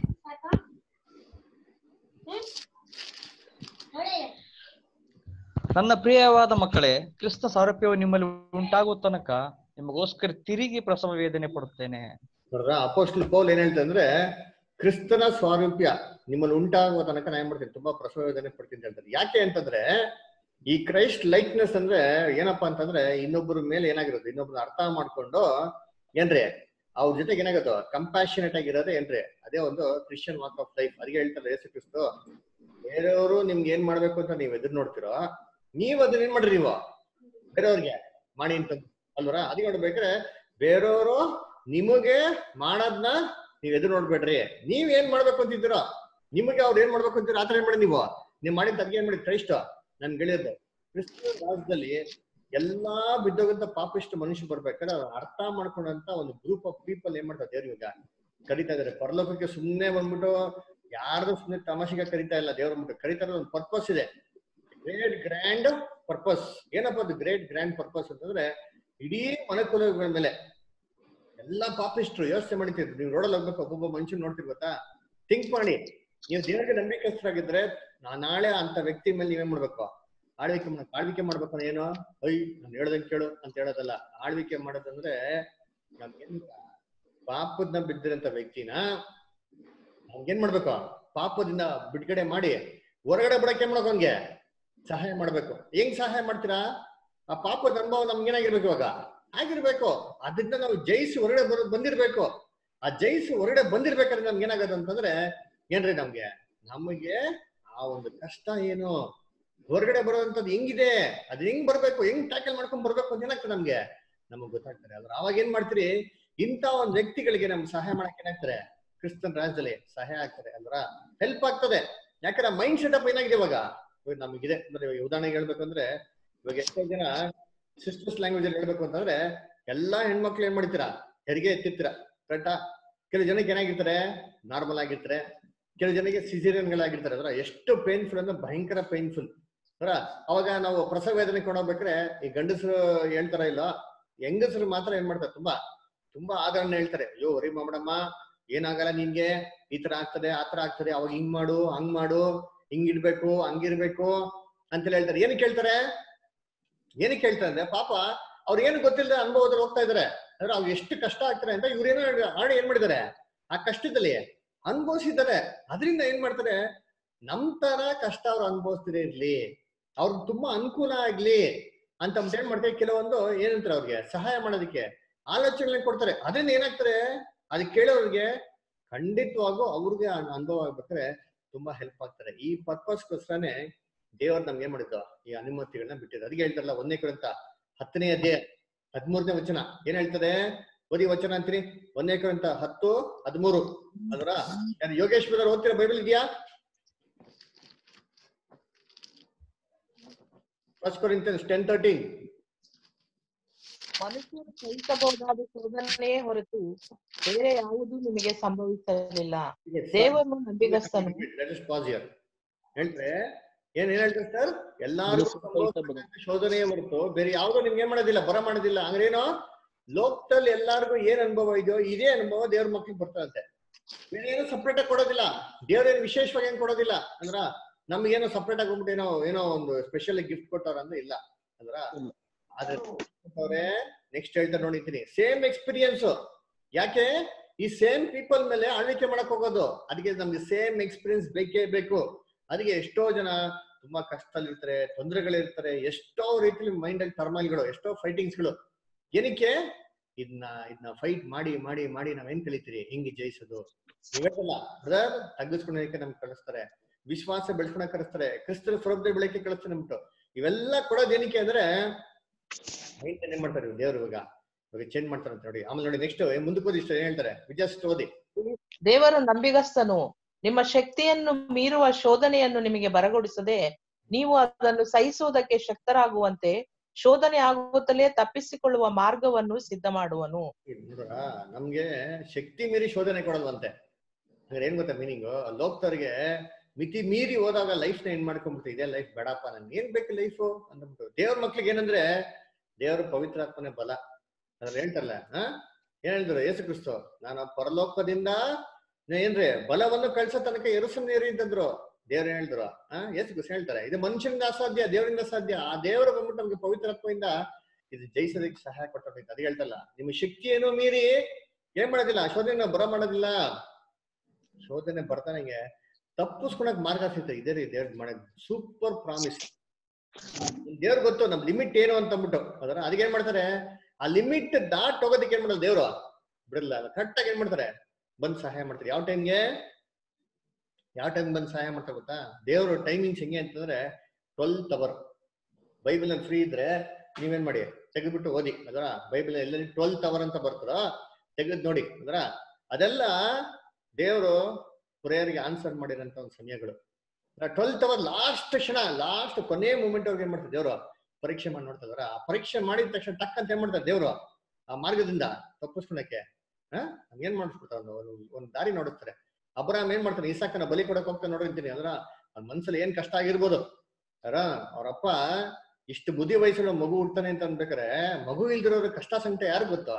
ನನ್ನ ಪ್ರಿಯವಾದ ಮಕ್ಕಳೇ ಕ್ರಿಸ್ತ ಸಾರೂಪ್ಯವು ನಿಮ್ಮಲ್ಲಿ ಉಂಟಾಗುವ ತನಕ ನಿಮಗೋಸ್ಕರ ತಿರುಗಿ ಪ್ರಸವ ವೇದನೆ ಪಡುತ್ತೇನೆ ನೋಡ್ರ ಅಪೋಸ್ಟಲ್ ಪೌಲ್ ಏನ್ ಹೇಳ್ತಾರೆ ಅಂದ್ರೆ ಕ್ರಿಸ್ತನ ಸ್ವಾರೂಪ್ಯ ನಿಮ್ಮಲ್ಲಿ ಉಂಟಾಗುವ ತನಕ ನಾ ಏನ್ ಮಾಡ್ತೀನಿ ತುಂಬಾ ಪ್ರಸವ ವೇದನೆ ಪಡ್ತೀನಿ ಅಂತ ಹೇಳ್ತಾರೆ ಯಾಕೆ ಅಂತಂದ್ರೆ ಈ ಕ್ರೈಸ್ಟ್ ಲೈಕ್ನೆಸ್ ಅಂದ್ರೆ ಏನಪ್ಪಾ ಅಂತಂದ್ರೆ ಇನ್ನೊಬ್ಬರ ಮೇಲೆ ಏನಾಗಿರೋದು ಇನ್ನೊಬ್ರ ಅರ್ಥ ಮಾಡ್ಕೊಂಡು ಏನ್ರಿ ಅವ್ರ ಜೊತೆಗೆ ಏನಾಗತ್ತೋ ಕಂಪ್ಯಾಷನೇಟ್ ಆಗಿರೋದೇ ಏನ್ರಿ ಅದೇ ಒಂದು ಕ್ರಿಶ್ಚಿಯನ್ ವಾಕ್ ಆಫ್ ಲೈಫ್ ಅದಕ್ಕೆ ಹೇಳ್ತಾರೆ ಯೇಸು ಕ್ರಿಸ್ತು ಬೇರೆಯವರು ನಿಮ್ಗೆ ಏನ್ ಮಾಡ್ಬೇಕು ಅಂತ ನೀವ್ ಎದುರು ನೋಡ್ತಿರೋ ನೀವ್ ಅದನ್ನ ಏನ್ ಮಾಡ್ರಿ ನೀವು ಬೇರೆಯವ್ರಿಗೆ ಮಾಡಿ ಅಂತ ಅಲ್ವರ ಅದಕ್ಕೆ ನೋಡ್ಬೇಕಾದ್ರೆ ಬೇರೆಯವರು ನಿಮಗೆ ಮಾಡೋದ್ನ ನೀವ್ ಎದುರು ನೋಡ್ಬೇಡ್ರಿ ನೀವ್ ಏನ್ ಮಾಡ್ಬೇಕು ಅಂತಿದ್ದೀರೋ ನಿಮಗೆ ಅವ್ರು ಏನ್ ಮಾಡ್ಬೇಕು ಅಂತೀರೋ ಆತರ ಏನ್ ಮಾಡಿ ನೀವು ನೀವ್ ಮಾಡಿದ ಅದ್ಗೆ ಏನ್ ಮಾಡಿ ಕ್ರೈಸ್ಟ್ ನನ್ ಗೆಳೆಯದು ಕ್ರಿಸ್ತ ರಾಜ್ಯದಲ್ಲಿ ಎಲ್ಲಾ ಬಿದ್ದೋಗಂತ ಪಾಪಿಷ್ಟ ಮನುಷ್ಯ ಬರ್ಬೇಕಾದ್ರೆ ಅವ್ರು ಅರ್ಥ ಮಾಡ್ಕೊಂಡಂತ ಒಂದು ಗ್ರೂಪ್ ಆಫ್ ಪೀಪಲ್ ಏನ್ ಮಾಡ್ತಾರೆ ದೇವ್ರು ಇವಾಗ ಕರಿತಾ ಇದಾರೆ ಪರಲೋಕಕ್ಕೆ ಸುಮ್ನೆ ಬಂದ್ಬಿಟ್ಟು ಯಾರ್ದು ಸುಮ್ನೆ ತಮಾಷೆಗೆ ಕರಿತಾ ಇಲ್ಲ ದೇವ್ರ ಬಂದ್ಬಿಟ್ಟು ಕರಿತಾ ಇರೋದು ಒಂದು ಪರ್ಪಸ್ ಇದೆ ಗ್ರೇಟ್ ಗ್ರ್ಯಾಂಡ್ ಪರ್ಪಸ್ ಏನಪ್ಪ ಅದು ಗ್ರೇಟ್ ಗ್ರ್ಯಾಂಡ್ ಪರ್ಪಸ್ ಅಂತಂದ್ರೆ ಇಡೀ ಮನಕುಲಗಳ ಮೇಲೆ ಎಲ್ಲಾ ಪಾಪಿಸ್ಟ್ರು ಯೋಚನೆ ಮಾಡಿರ್ತೀರಿ ನೀವು ರೋಡಲ್ಲಿ ಹೋಗ್ಬೇಕು ಒಬ್ಬೊಬ್ಬ ಮನುಷ್ಯನ್ ನೋಡ್ತಿರ್ ಗೊತ್ತಾ ಥಿಂಕ್ ಮಾಡಿ ನೀವು ದೇವರಿಗೆ ನಂಬಿಕಸ್ಥರಾಗಿದ್ರೆ ನಾ ನಾಳೆ ಅಂತ ವ್ಯಕ್ತಿ ಮೇಲೆ ನೀವೇನ್ ಮಾಡ್ಬೇಕು ಆಳ್ವಿಕೆ ಮಾಡ ಆಳ್ವಿಕೆ ಮಾಡ್ಬೇಕು ಅಂದ್ರೆ ಏನು ಐ ನಾನು ಹೇಳ್ದಂಗೆ ಕೇಳು ಅಂತ ಹೇಳೋದಲ್ಲ ಆಳ್ವಿಕೆ ಮಾಡೋದಂದ್ರೆ ನಮ್ಗೇನ್ ಪಾಪದ್ನ ಬಿದ್ದಿರಂತ ವ್ಯಕ್ತಿನ ನಮ್ಗೇನ್ ಮಾಡ್ಬೇಕು ಪಾಪದಿಂದ ಬಿಡುಗಡೆ ಮಾಡಿ ಹೊರಗಡೆ ಬಿಡಕ್ಕೆ ಏನ್ ಮಾಡ್ಬೇಕು ಅವ್ನ್ಗೆ ಸಹಾಯ ಮಾಡ್ಬೇಕು ಹೆಂಗ್ ಸಹಾಯ ಮಾಡ್ತೀರಾ ಆ ಪಾಪದ ಅನುಭವ ನಮ್ಗೇನಾಗಿರ್ಬೇಕು ಇವಾಗ ಆಗಿರ್ಬೇಕು ಅದರಿಂದ ನಾವು ಜಯಿಸಿ ಹೊರಗಡೆ ಬರೋ ಬಂದಿರ್ಬೇಕು ಆ ಜಯಿಸಿ ಹೊರಗಡೆ ಬಂದಿರ್ಬೇಕಾದ್ರೆ ನಮ್ಗೆ ಏನಾಗದು ಅಂತಂದ್ರೆ ಏನ್ರಿ ನಮ್ಗೆ ನಮಗೆ ಆ ಒಂದು ಕಷ್ಟ ಏನು ಹೊರಗಡೆ ಬರೋದಂಥದ್ದು ಹೆಂಗಿದೆ ಅದು ಹೆಂಗ್ ಬರ್ಬೇಕು ಹೆಂಗ್ ಟ್ಯಾಕಲ್ ಮಾಡ್ಕೊಂಡ್ ಬರ್ಬೇಕು ಅಂತ ಏನಾಗ್ತದೆ ನಮ್ಗೆ ನಮಗ್ ಗೊತ್ತಾಗ್ತದೆ ಅದ್ರ ಅವಾಗ ಏನ್ ಮಾಡ್ತೀರಿ ಇಂಥ ಒಂದ್ ವ್ಯಕ್ತಿಗಳಿಗೆ ನಮ್ಗೆ ಸಹಾಯ ಮಾಡಕ್ ಏನಾಗ್ತಾರೆ ಕ್ರಿಸ್ತನ್ ರಾಜ್ಯದಲ್ಲಿ ಸಹಾಯ ಆಗ್ತದೆ ಅಲ್ರ ಹೆಲ್ಪ್ ಆಗ್ತದೆ ಯಾಕಂದ್ರೆ ಮೈಂಡ್ ಸೆಟಪ್ ಏನಾಗಿದೆ ಇವಾಗ ಇವಾಗ ನಮಗಿದೆ ಅಂದ್ರೆ ಇವಾಗ ಉದಾಹರಣೆಗೆ ಹೇಳ್ಬೇಕಂದ್ರೆ ಇವಾಗ ಎಷ್ಟೋ ಜನ ಸಿಸ್ಟರ್ಸ್ ಲ್ಯಾಂಗ್ವೇಜ್ ಅಲ್ಲಿ ಹೇಳ್ಬೇಕು ಅಂತಂದ್ರೆ ಎಲ್ಲಾ ಹೆಣ್ಮಕ್ಳು ಏನ್ ಮಾಡ್ತೀರಾ ಹೆರಿಗೆ ಎತ್ತಿರ್ತೀರಾ ಕರೆಕ್ಟಾ ಕೆಲವು ಜನಕ್ಕೆ ಏನಾಗಿರ್ತಾರೆ ನಾರ್ಮಲ್ ಆಗಿರ್ತಾರೆ ಕೆಲವು ಜನಕ್ಕೆ ಸಿಸೇರಿಯನ್ ಗಳಾಗಿರ್ತಾರೆ ಅದ್ರ ಎಷ್ಟು ಪೇನ್ಫುಲ್ ಅಂದ್ರೆ ಭಯಂಕರ ಪೇನ್ಫುಲ್ ಅದ್ರ ಅವಾಗ ನಾವು ಪ್ರಸವ ವೇದನೆ ಕೊಂಡೋಗ್ಬೇಕ್ರೆ ಈ ಗಂಡಸರು ಹೇಳ್ತಾರ ಇಲ್ಲ ಹೆಂಗಸರು ಮಾತ್ರ ಏನ್ ಮಾಡ್ತಾರೆ ತುಂಬಾ ತುಂಬಾ ಆದರಣ ಹೇಳ್ತಾರೆ ಅಯ್ಯೋ ವರಿ ಮಾಡಮ್ಮ ಏನಾಗಲ್ಲ ನಿನ್ಗೆ ಈ ತರ ಆಗ್ತದೆ ಆ ತರ ಆಗ್ತದೆ ಅವಾಗ ಹಿಂಗ್ ಮಾಡು ಹಂಗ್ ಮಾಡು ಹಿಂಗ್ ಇಡ್ಬೇಕು ಹಂಗಿರ್ಬೇಕು ಅಂತೆಲ್ಲ ಹೇಳ್ತಾರೆ ಏನಕ್ಕೆ ಹೇಳ್ತಾರೆ ಏನಕ್ಕೆ ಹೇಳ್ತಾರೆ ಅಂದ್ರೆ ಪಾಪ ಅವ್ರು ಏನು ಗೊತ್ತಿಲ್ಲದೆ ಅನುಭವದಲ್ಲಿ ಹೋಗ್ತಾ ಇದಾರೆ ಅಂದ್ರೆ ಅವ್ರು ಎಷ್ಟು ಕಷ್ಟ ಆಗ್ತಾರೆ ಅಂತ ಇವ್ರೇನೋ ಆಡಿ ಏನ್ ಮಾಡಿದ್ದಾರೆ ಆ ಕಷ್ಟದಲ್ಲಿ ಅನುಭವಿಸಿದ್ದಾರೆ ಅದರಿಂದ ಏನ್ ಮಾಡ್ತಾರೆ ನಮ್ ತರ ಕಷ್ಟ ಅವ್ರು ಅನುಭವಿಸ್ತಿರೇ ಇರ್ಲಿ ಅವ್ರಿಗೆ ತುಂಬಾ ಅನುಕೂಲ ಆಗ್ಲಿ ಅಂತ ಅಂದ್ಬಿಟ್ಟು ಏನ್ ಮಾಡ್ತಾರೆ ಕೆಲವೊಂದು ಏನಂತಾರೆ ಅವ್ರಿಗೆ ಸಹಾಯ ಮಾಡೋದಕ್ಕೆ ಆಲೋಚನೆ ಕೊಡ್ತಾರೆ ಅದರಿಂದ ಏನಾಗ್ತಾರೆ ಅದಕ್ಕೆ ಕೇಳೋರಿಗೆ ಖಂಡಿತವಾಗೂ ಅವ್ರಿಗೆ ಆ ಅನುಭವ ಆಗ್ಬೇಕಾದ್ರೆ ತುಂಬಾ ಹೆಲ್ಪ್ ಆಗ್ತಾರೆ ಈ ಪರ್ಪಸ್ಗೋಸ್ಕರನೇ ದೇವರು ನಮ್ಗೆ ಏನ್ ಮಾಡಿದ್ದು ಈ ಅನುಮತಿಗಳನ್ನ ಬಿಟ್ಟಿದ್ದು ಅದಕ್ಕೆ ಹೇಳ್ತಾರಲ್ಲ ಒಂದನೇ ಕುರಿತ ಹತ್ತನೇ ಅಧ್ಯಾಯ ಹದಿಮೂರನೇ ವಚನ ಏನ್ ಹೇಳ್ತದೆ ಓದಿ ವಚನ ಅಂತೀರಿ ಒಂದನೇ ಕುರಿತ ಹತ್ತು ಹದಿಮೂರು ಅದರ ಯಾರು ಯೋಗೇಶ್ ಬ್ರದರ್ ಓದ್ತೀರಾ ಬೈಬಲ್ ಇದೆಯಾ ಫಸ್ಟ್ ಕೊರಿಂಥಿಯನ್ಸ್ ಟೆನ್ ತರ್ಟೀನ್ ಮನುಷ್ಯರು ಸಹಿಸಬಹುದಾದ ಶೋಧನೆಯೇ ಹೊರತು ಬೇರೆ ಯಾವುದೂ ನಿಮಗೆ ಸಂಭವಿಸಲಿಲ್ಲ ದೇವರು ನಂಬಿಗಸ್ತನು ಹೇಳ್ತಾರೆ ಏನ್ ಏನ್ ಹೇಳ್ತಾರೆ ಸರ್ ಎಲ್ಲಾರು ಶೋಧನೆಯ ಹೊರತು ಬೇರೆ ಯಾವ್ದು ನಿಮ್ಗೆ ಏನ್ ಮಾಡೋದಿಲ್ಲ ಬರ ಮಾಡೋದಿಲ್ಲ ಅಂದ್ರೇನು ಲೋಕದಲ್ಲಿ ಎಲ್ಲಾರ್ಗು ಏನ್ ಅನುಭವ ಇದೆಯೋ ಇದೇ ಅನುಭವ ದೇವ್ರ ಮಕ್ಳಿಗೆ ಬರ್ತದಂತೆ ಬೇರೆ ಏನು ಸಪ್ರೇಟ್ ಆಗಿ ಕೊಡೋದಿಲ್ಲ ದೇವ್ರೇನು ವಿಶೇಷವಾಗಿ ಏನ್ ಕೊಡೋದಿಲ್ಲ ಅಂದ್ರ ನಮ್ಗೇನೋ ಸಪ್ರೇಟ್ ಆಗಿ ಹೋಗ್ಬಿಟ್ಟು ಏನೋ ಏನೋ ಒಂದು ಸ್ಪೆಷಲ್ ಗಿಫ್ಟ್ ಕೊಟ್ಟವ್ರ ಅಂದ್ರೆ ಇಲ್ಲ ಅಂದ್ರ ಆದ್ರೆ ಅವ್ರೆ ನೆಕ್ಸ್ಟ್ ಹೇಳ್ತಾರೆ ನೋಡಿದ್ದೀನಿ ಸೇಮ್ ಎಕ್ಸ್ಪೀರಿಯನ್ಸ್ ಯಾಕೆ ಈ ಸೇಮ್ ಪೀಪಲ್ ಮೇಲೆ ಆಳ್ವಿಕೆ ಮಾಡಕ್ ಹೋಗೋದು ಅದಕ್ಕೆ ನಮ್ಗೆ ಸೇಮ್ ಎಕ್ಸ್ಪೀರಿಯನ್ಸ್ ಬೇಕೇ ಬೇಕು ಅದಕ್ಕೆ ಎಷ್ಟೋ ಜನ ತುಂಬಾ ಕಷ್ಟದಲ್ಲಿ ಇರ್ತಾರೆ ತೊಂದರೆಗಳಿರ್ತಾರೆ ಎಷ್ಟೋ ರೀತಿಲಿ ಮೈಂಡ್ ಅಲ್ಲಿ ಟರ್ಮಲ್ಗಳು ಎಷ್ಟೋ ಫೈಟಿಂಗ್ಸ್ಗಳು ಏನಕ್ಕೆ ಇದನ್ನ ಇದನ್ನ ಫೈಟ್ ಮಾಡಿ ಮಾಡಿ ಮಾಡಿ ನಾವೇನ್ ಕಲಿತೀರಿ ಹಿಂಗೆ ಜಯಿಸೋದು ನೀವೇನಲ್ಲ ಬ್ರದರ್ ತಗ್ಗಿಸ್ಕೊಳ್ಳೋಕೆ ನಮ್ಗೆ ಕಳಿಸ್ತಾರೆ ವಿಶ್ವಾಸ ಬೆಳೆಸ್ಕೊಳಕ್ ಕಳಿಸ್ತಾರೆ ಕ್ರಿಸ್ತರ ಸ್ವರೂಪದ ಬೆಳಕೆ ಕಳಿಸ್ತಾರೆ ನಮ್ಗೆ ಇವೆಲ್ಲ ಕೊಡೋದು ಏನಕ್ಕೆ ಅಂದ್ರೆ ಮೈಂಡ್ ಏನ್ ಮಾಡ್ತಾರೆ ದೇವ್ರು ಇವಾಗ ಇವಾಗ ಚೇಂಜ್ ಮಾಡ್ತಾರೆ ಅಂತ ನೋಡಿ ಆಮೇಲೆ ನೋಡಿ ನೆಕ್ಸ್ಟ್ ಮುಂದಕ್ಕೆ ಓದಿ ಇಷ್ಟ ಏನ್ ಹೇಳ್ತಾರೆ ವಿಜಯಸ್ಟ್ ಓದಿ ದೇವರು ನಂಬಿಗಸ್ತನು ನಿಮ್ಮ ಶಕ್ತಿಯನ್ನು ಮೀರುವ ಶೋಧನೆಯನ್ನು ನಿಮಗೆ ಬರಗೊಡಿಸದೆ ನೀವು ಅದನ್ನು ಸಹಿಸುವುದಕ್ಕೆ ಶಕ್ತರಾಗುವಂತೆ ಶೋಧನೆ ಆಗುತ್ತಲೇ ತಪ್ಪಿಸಿಕೊಳ್ಳುವ ಮಾರ್ಗವನ್ನು ಸಿದ್ಧ ಮಾಡುವನು ನೋಡ್ರ ನಮ್ಗೆ ಶಕ್ತಿ ಮೀರಿ ಶೋಧನೆ ಕೊಡಲ್ವಂತೆ ಅಂದ್ರೆ ಏನ್ ಗೊತ್ತಾ ಮೀನಿಂಗ್ ಲೋಕ್ತವ್ರಿಗೆ ಮಿತಿ ಮೀರಿ ಹೋದಾಗ ಲೈಫ್ ನ ಏನ್ ಮಾಡ್ಕೊಂಡ್ಬಿಟ್ಟು ಇದೇ ಲೈಫ್ ಬೇಡಪ್ಪ ನನ್ಗೆ ಏನ್ ಬೇಕು ಲೈಫ್ ಅಂದ್ಬಿಟ್ಟು ದೇವ್ರ ಮಕ್ಳಿಗೆ ಏನಂದ್ರೆ ದೇವ್ರ ಪವಿತ್ರಾತ್ಮನೆ ಬಲ ಅದ್ರಲ್ಲಿ ಹೇಳ್ತಾರಲ್ಲ ಹಾ ಏನ್ ಹೇಳಿದ್ರು ಯೇಸು ಕ್ರಿಸ್ತು ನಾನು ಪರಲೋಕದಿಂದ ಏನ್ರಿ ಬಲವನ್ನು ಕಳ್ಸೋ ತನಕ ಎರಸು ನೀರು ಅಂತಂದ್ರು ದೇವ್ರ ಹೇಳಿದ್ರು ಆ ಯೇಸು ಕ್ರಿಸ್ತು ಹೇಳ್ತಾರೆ ಇದು ಮನುಷ್ಯನಿಂದ ಅಸಾಧ್ಯ ದೇವರಿಂದ ಸಾಧ್ಯ ಆ ದೇವರು ಬಂದ್ಬಿಟ್ಟು ನಮ್ಗೆ ಪವಿತ್ರಾತ್ಮದಿಂದ ಇದು ಜಯಿಸೋದಕ್ಕೆ ಸಹಾಯ ಕೊಟ್ಟಬೇಕು ಅದು ಹೇಳ್ತಲ್ಲ ನಿಮ್ಮ ಶಕ್ತಿಯನ್ನು ಮೀರಿ ಏನ್ ಮಾಡೋದಿಲ್ಲ ಶೋಧನೆ ಬರ ಮಾಡೋದಿಲ್ಲ ಶೋಧನೆ ಬರ್ತಾನೆಗೆ ತಪ್ಪಿಸ್ಕೊಳಕ್ ಮಾರ್ಗ ಸಿಗ್ತದೆ ಇದೇ ರೀ ದೇವ್ರ ಮಾಡಕ್ ಸೂಪರ್ ಪ್ರಾಮಿಸ್ ದೇವ್ರ ಗೊತ್ತು ನಮ್ ಲಿಮಿಟ್ ಏನು ಅಂತ ಅಂದ್ಬಿಟ್ಟು ಅದರ ಅದಕ್ಕೆ ಏನ್ ಮಾಡ್ತಾರೆ ಆ ಲಿಮಿಟ್ ದಾಟ್ ಹೋಗೋದಕ್ಕೆ ಏನ್ ಮಾಡಲ್ಲ ದೇವ್ರು ಬಿಡಲ್ಲ ಕರೆಕ್ಟ್ ಆಗಿ ಏನ್ ಮಾಡ್ತಾರೆ ಬಂದ್ ಸಹಾಯ ಮಾಡ್ತಾರೆ ಯಾವ ಟೈಮ್ಗೆ ಯಾವ ಟೈಮ್ ಬಂದ್ ಸಹಾಯ ಮಾಡ್ತಾರೆ ಗೊತ್ತಾ ದೇವ್ರ ಟೈಮಿಂಗ್ಸ್ ಹೆಂಗೆ ಅಂತಂದ್ರೆ ಟ್ವೆಲ್ತ್ ಅವರ್ ಬೈಬಲ್ ಅಲ್ಲಿ ಫ್ರೀ ಇದ್ರೆ ನೀವೇನ್ ಮಾಡಿ ತೆಗೆದ್ಬಿಟ್ಟು ಓದಿ ಅದರ ಬೈಬಲ್ ಎಲ್ಲೆಲ್ಲಿ ಟ್ವೆಲ್ತ್ ಅವರ್ ಅಂತ ಬರ್ತದ ತೆಗೆದ್ ನೋಡಿ ಅದರ ಅದೆಲ್ಲ ದೇವರು ಪ್ರೇಯರ್ಗೆ ಆನ್ಸರ್ ಮಾಡಿರೋಂಥ ಒಂದು ಸಮಯಗಳು ಟ್ವೆಲ್ತ್ ಅವರ್ ಲಾಸ್ಟ್ ಕ್ಷಣ ಲಾಸ್ಟ್ ಕೊನೆ ಮೂಮೆಂಟ್ ಅವ್ರಿಗೆ ಏನ್ ಮಾಡ್ತಾರೆ ದೇವ್ರು ಪರೀಕ್ಷೆ ಮಾಡಿ ನೋಡ್ತಾರ ಆ ಪರೀಕ್ಷೆ ಮಾಡಿದ ತಕ್ಷಣ ಟಕ್ ಅಂತ ಏನ್ ಮಾಡ್ತಾರೆ ದೇವ್ರು ಆ ಮಾರ್ಗದಿಂದ ತಪ್ಪಿಸ್ಕೊಳಕ್ಕೆ ಹಾ ಏನ್ ಮಾಡಿಸ್ಬಿಡ್ತಾರೆ ಒಂದು ಒಂದ್ ದಾರಿ ನೋಡುತ್ತಾರೆ ಅಬ್ರಾಮ್ ಏನ್ ಮಾಡ್ತಾನೆ ಇಸಾಕನ ಬಲಿ ಕೊಡಕ್ ಹೋಗ್ತಾನೆ ನೋಡಿರ್ತೀನಿ ಅದ್ರ ಅವ್ನ ಮನ್ಸಲ್ಲಿ ಏನ್ ಕಷ್ಟ ಆಗಿರ್ಬೋದು ಅರ ಅವ್ರಪ್ಪ ಇಷ್ಟು ಬುದ್ಧಿ ವಯಸ್ಸಲ್ಲಿ ಮಗು ಹುಡ್ತಾನೆ ಅಂತ ಅನ್ಬೇಕಾರೆ ಮಗು ಇಲ್ದಿರೋರ ಕಷ್ಟ ಸಂಕಟ ಯಾರು ಗೊತ್ತು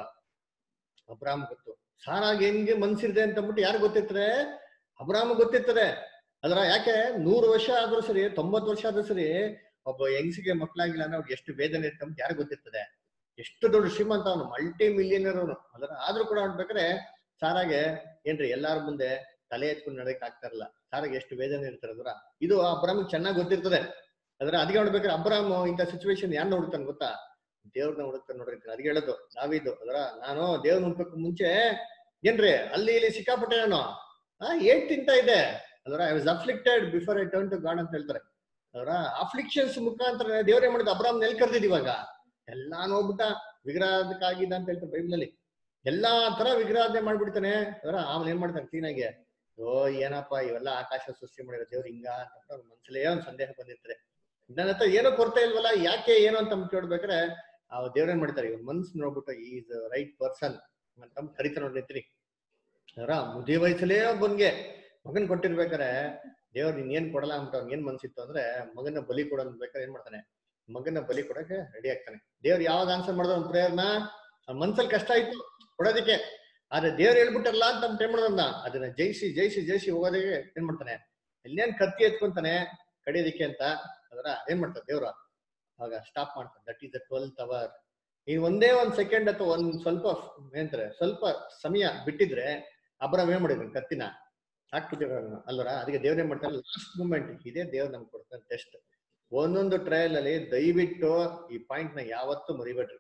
ಅಬ್ರಾಮ್ ಗೊತ್ತು ಸಾರಾಗಿ ಹೆಂಗೆ ಮನ್ಸಿರ್ದೆ ಅಂತ ಅಂದ್ಬಿಟ್ಟು ಯಾರು ಗೊತ್ತಿರ್ತಾರೆ ಅಬ್ರಾಮ್ ಗೊತ್ತಿರ್ತದೆ ಅದ್ರ ಯಾಕೆ ನೂರು ವರ್ಷ ಆದ್ರೂ ಸರಿ ತೊಂಬತ್ತು ವರ್ಷ ಆದ್ರೂ ಸರಿ ಒಬ್ಬ ಹೆಂಗಸಿಗೆ ಮಕ್ಳಾಗಿಲ್ಲ ಅಂದ್ರೆ ಅವ್ರಿಗೆ ಎಷ್ಟು ವೇದನೆ ಇರುತ್ತೆ ಅಂತ ಯಾರು ಗೊತ್ತಿರ್ತದೆ ಎಷ್ಟು ದೊಡ್ಡ ಶ್ರೀಮಂತ ಅವನು ಮಲ್ಟಿ ಮಿಲಿಯನರ್ ಅವನು ಅದರ ಆದ್ರೂ ಕೂಡ ನೋಡ್ಬೇಕಾದ್ರೆ ಸಾರಾಗೆ ಏನ್ರಿ ಎಲ್ಲಾರ ಮುಂದೆ ತಲೆ ಎತ್ಕೊಂಡು ನಡೆಯಕ್ ಆಗ್ತಾ ಇರಲ್ಲ ಸಾರಾಗೆ ಎಷ್ಟು ವೇದನೆ ಇರ್ತಾರೆ ಅದ್ರ ಇದು ಅಬ್ರಾಮ್ ಚೆನ್ನಾಗಿ ಗೊತ್ತಿರ್ತದೆ ಅದ್ರ ಅದಕ್ಕೆ ನೋಡ್ಬೇಕಾದ್ರೆ ಅಬ್ರಾಮ್ ಇಂಥ ಸಿಚುವೇಶನ್ ಯಾರು ನೋಡ್ತಾನೆ ಗೊತ್ತಾ ದೇವ್ರನ್ನ ಹುಡುಕ್ತಾನೆ ನೋಡ್ರಿ ಅದಕ್ಕೆ ಹೇಳೋದು ನಾವಿದ್ದು ಅದರ ನಾನು ದೇವ್ರ ಹುಡ್ಕಕ್ ಮುಂಚೆ ಏನ್ರಿ ಅಲ್ಲಿ ಇಲ್ಲಿ ಸಿಕ್ಕಾಪಟ್ಟೆ ನಾನು ಆ ಏಟ್ ತಿಂತ ಇದೆ ಅದರ I was afflicted before I turn to God ಅಂತ ಹೇಳ್ತಾರೆ ಅದರ ಅಫ್ಲಿಕ್ಷನ್ಸ್ ಮುಖಾಂತರ ದೇವ್ರೇ ಮಾಡಿದ ಅಬ್ರಾಮ್ ನೆಲ್ ಕರ್ದಿದ್ ಇವಾಗ ಎಲ್ಲಾ ನೋಡ್ಬಿಟ್ಟ ವಿಗ್ರಹಕ್ಕಾಗಿದ್ದ ಅಂತ ಹೇಳ್ತಾರೆ ಬೈಬಲ್ ಅಲ್ಲಿ ಎಲ್ಲಾ ತರ ವಿಗ್ರಹಾಧನೆ ಮಾಡ್ಬಿಡ್ತಾನೆ ಅದರ ಆಮೇಲೆ ಏನ್ ಮಾಡ್ತಾನೆ ಕ್ಲೀನಾಗಿ ಓ ಏನಪ್ಪ ಇವೆಲ್ಲ ಆಕಾಶ ಸೃಷ್ಟಿ ಮಾಡಿರೋ ದೇವ್ರು ಹಿಂಗ ಅಂತ ಅವ್ರ ಮನ್ಸಲ್ಲೇ ಒಂದ್ ಸಂದೇಹ ಬಂದಿರ್ತಾರೆ ನನ್ನ ಹತ್ರ ಏನೋ ಕೊರತೆ ಇಲ್ವಲ್ಲ ಯಾಕೆ ಏನು ಅಂತ ಕೇಳ್ಬೇಕಾರೆ ಆ ದೇವ್ರೇನ್ ಮಾಡ್ತಾರೆ ಇವ್ರ ಮನ್ಸು ನೋಡ್ಬಿಟ್ಟು ಈಸ್ ರೈಟ್ ಪರ್ಸನ್ ಅಂತ ಕರಿತ ನೋಡಿರ್ತೀನಿ ಅವರ ಮುದಿ ವಯಸ್ಸಲ್ಲೇ ಒಬ್ಬನ್ಗೆ ಮಗನ್ ಕೊಟ್ಟಿರ್ಬೇಕಾರೆ ದೇವ್ರು ನೀನ್ ಏನ್ ಕೊಡಲ್ಲ ಅಂದ್ಬಿಟ್ಟು ಅವ್ನಿಗೆ ಏನ್ ಮನ್ಸಿತ್ತು ಅಂದ್ರೆ ಮಗನ ಬಲಿ ಕೊಡೋದ್ ಬೇಕಾದ್ರೆ ಏನ್ ಮಾಡ್ತಾನೆ ಮಗನ ಬಲಿ ಕೊಡಕ್ಕೆ ರೆಡಿ ಆಗ್ತಾನೆ ದೇವ್ರು ಯಾವಾಗ ಆನ್ಸರ್ ಮಾಡಿದ್ರು ಅವ್ನ ಪ್ರೇಯರ್ನ ಅವ್ನ ಮನ್ಸಲ್ಲಿ ಕಷ್ಟ ಆಯ್ತು ಕೊಡೋದಕ್ಕೆ ಆದ್ರೆ ದೇವ್ರು ಹೇಳ್ಬಿಟ್ಟಾರಲ್ಲ ಅಂತ ಅಂತ ಏನ್ ಮಾಡೋದನ್ನ ಅದನ್ನ ಜಯಿಸಿ ಜಯಿಸಿ ಜಯಿಸಿ ಹೋಗೋದಕ್ಕೆ ಏನ್ ಮಾಡ್ತಾನೆ ಎಲ್ಲೇನ್ ಕತ್ತಿ ಎತ್ಕೊಂತಾನೆ ಕಡಿಯೋದಿಕ್ಕೆ ಅಂತ ಅದರ ಏನ್ ಮಾಡ್ತಾರೆ ದೇವ್ರು ಅವಾಗ ಸ್ಟಾಪ್ ಮಾಡ್ತಾರೆ that is the twelfth hour ಈ ಒಂದೇ ಒಂದ್ ಸೆಕೆಂಡ್ ಅಥವಾ ಒಂದ್ ಸ್ವಲ್ಪ ಏನಂತಾರೆ ಸ್ವಲ್ಪ ಸಮಯ ಬಿಟ್ಟಿದ್ರೆ ಅಬ್ರಾಮ್ ಏನ್ ಮಾಡಿದ್ರು ಕತ್ತಿನ ಹಾಕ್ಬಿಟ್ಟಿರೋ ಅಲ್ವರ ಅದಕ್ಕೆ ದೇವ್ರ ಏನ್ ಮಾಡ್ತಾರೆ ಲಾಸ್ಟ್ ಮೂಮೆಂಟ್ ಇದೇ ದೇವ್ರು ನಮ್ಗೆ ಕೊಡ್ತಾರೆ ಟೆಸ್ಟ್ ಒಂದೊಂದು ಟ್ರಯಲ್ ಅಲ್ಲಿ ದಯವಿಟ್ಟು ಈ ಪಾಯಿಂಟ್ ನ ಯಾವತ್ತೂ ಮರಿಬೇಡ್ರಿ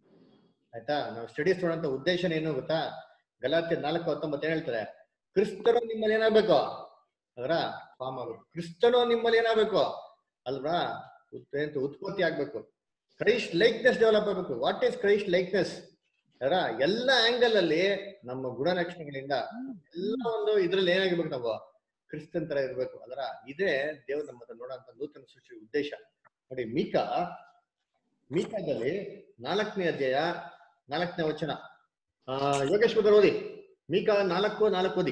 ಆಯ್ತಾ ನಾವು ಸ್ಟಡೀಸ್ ನೋಡೋಂತ ಉದ್ದೇಶ ಏನು ಗೊತ್ತಾ ಗಲಾತ್ಯ ನಾಲ್ಕು ಹತ್ತೊಂಬತ್ತು ಏನ್ ಹೇಳ್ತಾರೆ ಕ್ರಿಸ್ತನು ನಿಮ್ಮಲ್ಲಿ ಏನಾಗ್ಬೇಕು ಅದರ ಫಾರ್ಮ್ ಆಗ್ಬೇಕು ಕ್ರಿಸ್ತನು ನಿಮ್ಮಲ್ಲಿ ಏನಾಗ್ಬೇಕು ಅಲ್ವಾ ಉತ್- ಎಂತ ಉತ್ಪತ್ತಿ ಆಗ್ಬೇಕು ಕ್ರೈಸ್ಟ್ ಲೈಕ್ನೆಸ್ ಡೆವಲಪ್ ಆಗಬೇಕು ವಾಟ್ ಈಸ್ ಕ್ರೈಸ್ಟ್ ಲೈಕ್ನೆಸ್ ಅದರ ಎಲ್ಲ ಆಂಗಲ್ ಅಲ್ಲಿ ನಮ್ಮ ಗುಣಲಕ್ಷಣಗಳಿಂದ ಎಲ್ಲ ಒಂದು ಇದ್ರಲ್ಲಿ ಏನಾಗಿರ್ಬೇಕು ನಾವು ಕ್ರಿಸ್ತನ್ ತರ ಇರ್ಬೇಕು ಅದರ ಇದೇ ದೇವ್ರ ನಮ್ಮ ಹತ್ರ ನೋಡೋಂತ ನೂತನ ಸೃಷ್ಟಿ ಉದ್ದೇಶ ನೋಡಿ ಮೀಕಾ ಮೀಕಾದಲ್ಲಿ ನಾಲ್ಕನೇ ಅಧ್ಯಾಯ ನಾಲ್ಕನೇ ವಚನ ಆ ಯೋಗೇಶ್ವರ ಓದಿ ಮೀಕಾ ನಾಲ್ಕು ನಾಲ್ಕು ಓದಿ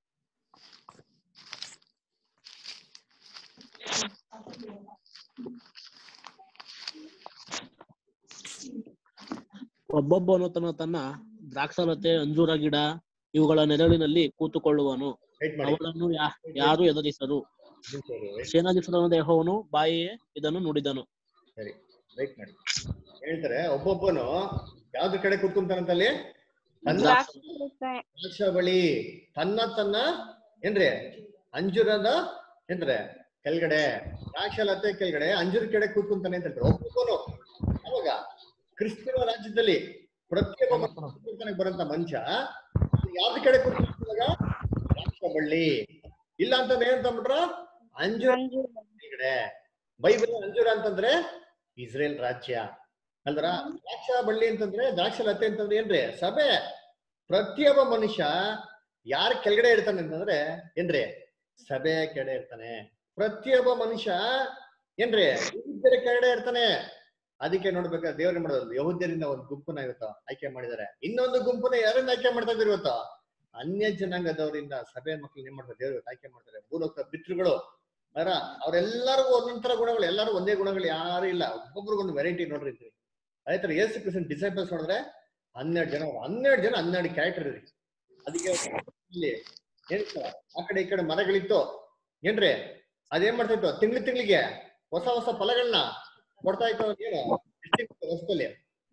ಒಬ್ಬೊಬ್ಬನು ತನ್ನ ತನ್ನ ದ್ರಾಕ್ಷಾಲತೆ ಅಂಜೂರ ಗಿಡ ಇವುಗಳ ನೆರಳಿನಲ್ಲಿ ಕೂತುಕೊಳ್ಳುವನು Wait ಮಾಡಿ. ಅವಳನ್ನು ಯಾ- ಯಾರು ಎದುರಿಸರು ಸೇನಾಧಿಪತಿಯಾದ ಯೆಹೋವನು ಬಾಯಿಯೇ ಇದನ್ನು ನುಡಿದನು ಸರಿ ರೈಟ್ ಮಾಡಿ ಹೇಳ್ತಾರೆ ಒಬ್ಬೊಬ್ಬನು ಯಾವ್ದ್ರ ಕಡೆ ಕೂತ್ಕೊಂತಾನಂತಲ್ಲಿ ತನ್ನ ದ್ರಾಕ್ಷ ಬಳಿ ತನ್ನ ತನ್ನ ಏನ್ರಿ ಅಂಜುರದ ಏನ್ರೆ ಕೆಳಗಡೆ ದ್ರಾಕ್ಷಲತೆ ಕೆಳಗಡೆ ಅಂಜುರ ಕಡೆ ಕೂತ್ಕೊಂತಾನೆ ಅಂತ ಹೇಳ್ತಾರೆ ಒಬ್ಬೊಬ್ಬನು ಅವಾಗ ಕ್ರಿಸ್ತನ ರಾಜ್ಯದಲ್ಲಿ ಪ್ರತಿಯೊಬ್ಬ ಮನುಷ್ಯ ಕೂತ್ಕೊಂತಾನೆ ಬರಂತ ಮನುಷ್ಯ ಯಾವ್ದ ಕಡೆ ಕೂತ್ಕೊಂಡಾಗ ದ್ರಾಕ್ಷ ಬಳ್ಳಿ ಇಲ್ಲ ಅಂತ ಏನಂತ ಅಂದ್ಬಿಟ್ರ ಅಂಜೂರ ಕೆಳಗಡೆ ಬೈಬಲ್ ಅಂಜೂರ ಅಂತಂದ್ರೆ ಇಸ್ರೇಲ್ ರಾಜ್ಯ ಅಲ್ದ್ರ ದ್ರಾಕ್ಷ ಬಳ್ಳಿ ಅಂತಂದ್ರೆ ದ್ರಾಕ್ಷ ಲತೆ ಅಂತಂದ್ರೆ ಏನ್ರಿ ಸಭೆ ಪ್ರತಿಯೊಬ್ಬ ಮನುಷ್ಯ ಯಾರ ಕೆಳಗಡೆ ಇರ್ತಾನೆ ಅಂತಂದ್ರೆ ಏನ್ರಿ ಸಭೆ ಕೆಳಗಡೆ ಇರ್ತಾನೆ ಪ್ರತಿಯೊಬ್ಬ ಮನುಷ್ಯ ಏನ್ರಿ ಯಹೂದ್ಯರ ಕೆಳಗಡೆ ಇರ್ತಾನೆ ಅದಕ್ಕೆ ನೋಡ್ಬೇಕಾದ್ರೆ ದೇವ್ರ ಮಾಡೋದು ಯಹೂದ್ಯರಿಂದ ಒಂದು ಗುಂಪನ್ನ ಇವತ್ತು ಆಯ್ಕೆ ಮಾಡಿದ್ದಾರೆ ಇನ್ನೊಂದು ಗುಂಪನ್ನ ಯಾರನ್ನ ಆಯ್ಕೆ ಮಾಡ್ತಾ ಇದ್ರು ಇವತ್ತು ಅನ್ಯ ಜನಾಂಗದವರಿಂದ ಸಭೆ ಮಕ್ಕಳು ಏನ್ ಮಾಡ್ತಾರೆ ದೇವ್ರು ಆಯ್ಕೆ ಮಾಡ್ತಾರೆ ಭೂಲೋಕ ಪಿತೃಗಳು ಅರ ಅವ್ರೆಲ್ಲರಿಗೂ ಒಂದೊಂದ್ ತರ ಗುಣಗಳು ಎಲ್ಲರೂ ಒಂದೇ ಗುಣಗಳು ಯಾರು ಇಲ್ಲ ಒಬ್ಬೊಬ್ರಿಗೊಂದು ವೆರೈಟಿ ನೋಡ್ರಿ ಇದ್ರಿ ಅದೇ ತರ ಏಸು ಕ್ರಿಸ್ತನ್ ಡಿಸೈಪಲ್ಸ್ ನೋಡಿದ್ರೆ ಹನ್ನೆರಡು ಜನ ಹನ್ನೆರಡು ಜನ ಹನ್ನೆರಡು ಕ್ಯಾರೆಕ್ಟರ್ ಇದ್ರಿ ಅದಕ್ಕೆ ಇಲ್ಲಿ ಏನ್ ಆ ಕಡೆ ಈ ಕಡೆ ಮರಗಳಿತ್ತು ಏನ್ರಿ ಅದೇನ್ ಮಾಡ್ತಾ ಇತ್ತು ತಿಂಗ್ಳು ತಿಂಗಳಿಗೆ ಹೊಸ ಹೊಸ ಫಲಗಳನ್ನ ಕೊಡ್ತಾ ಇತ್ತು ಏನು ಎಷ್ಟು ರಸದಲ್ಲಿ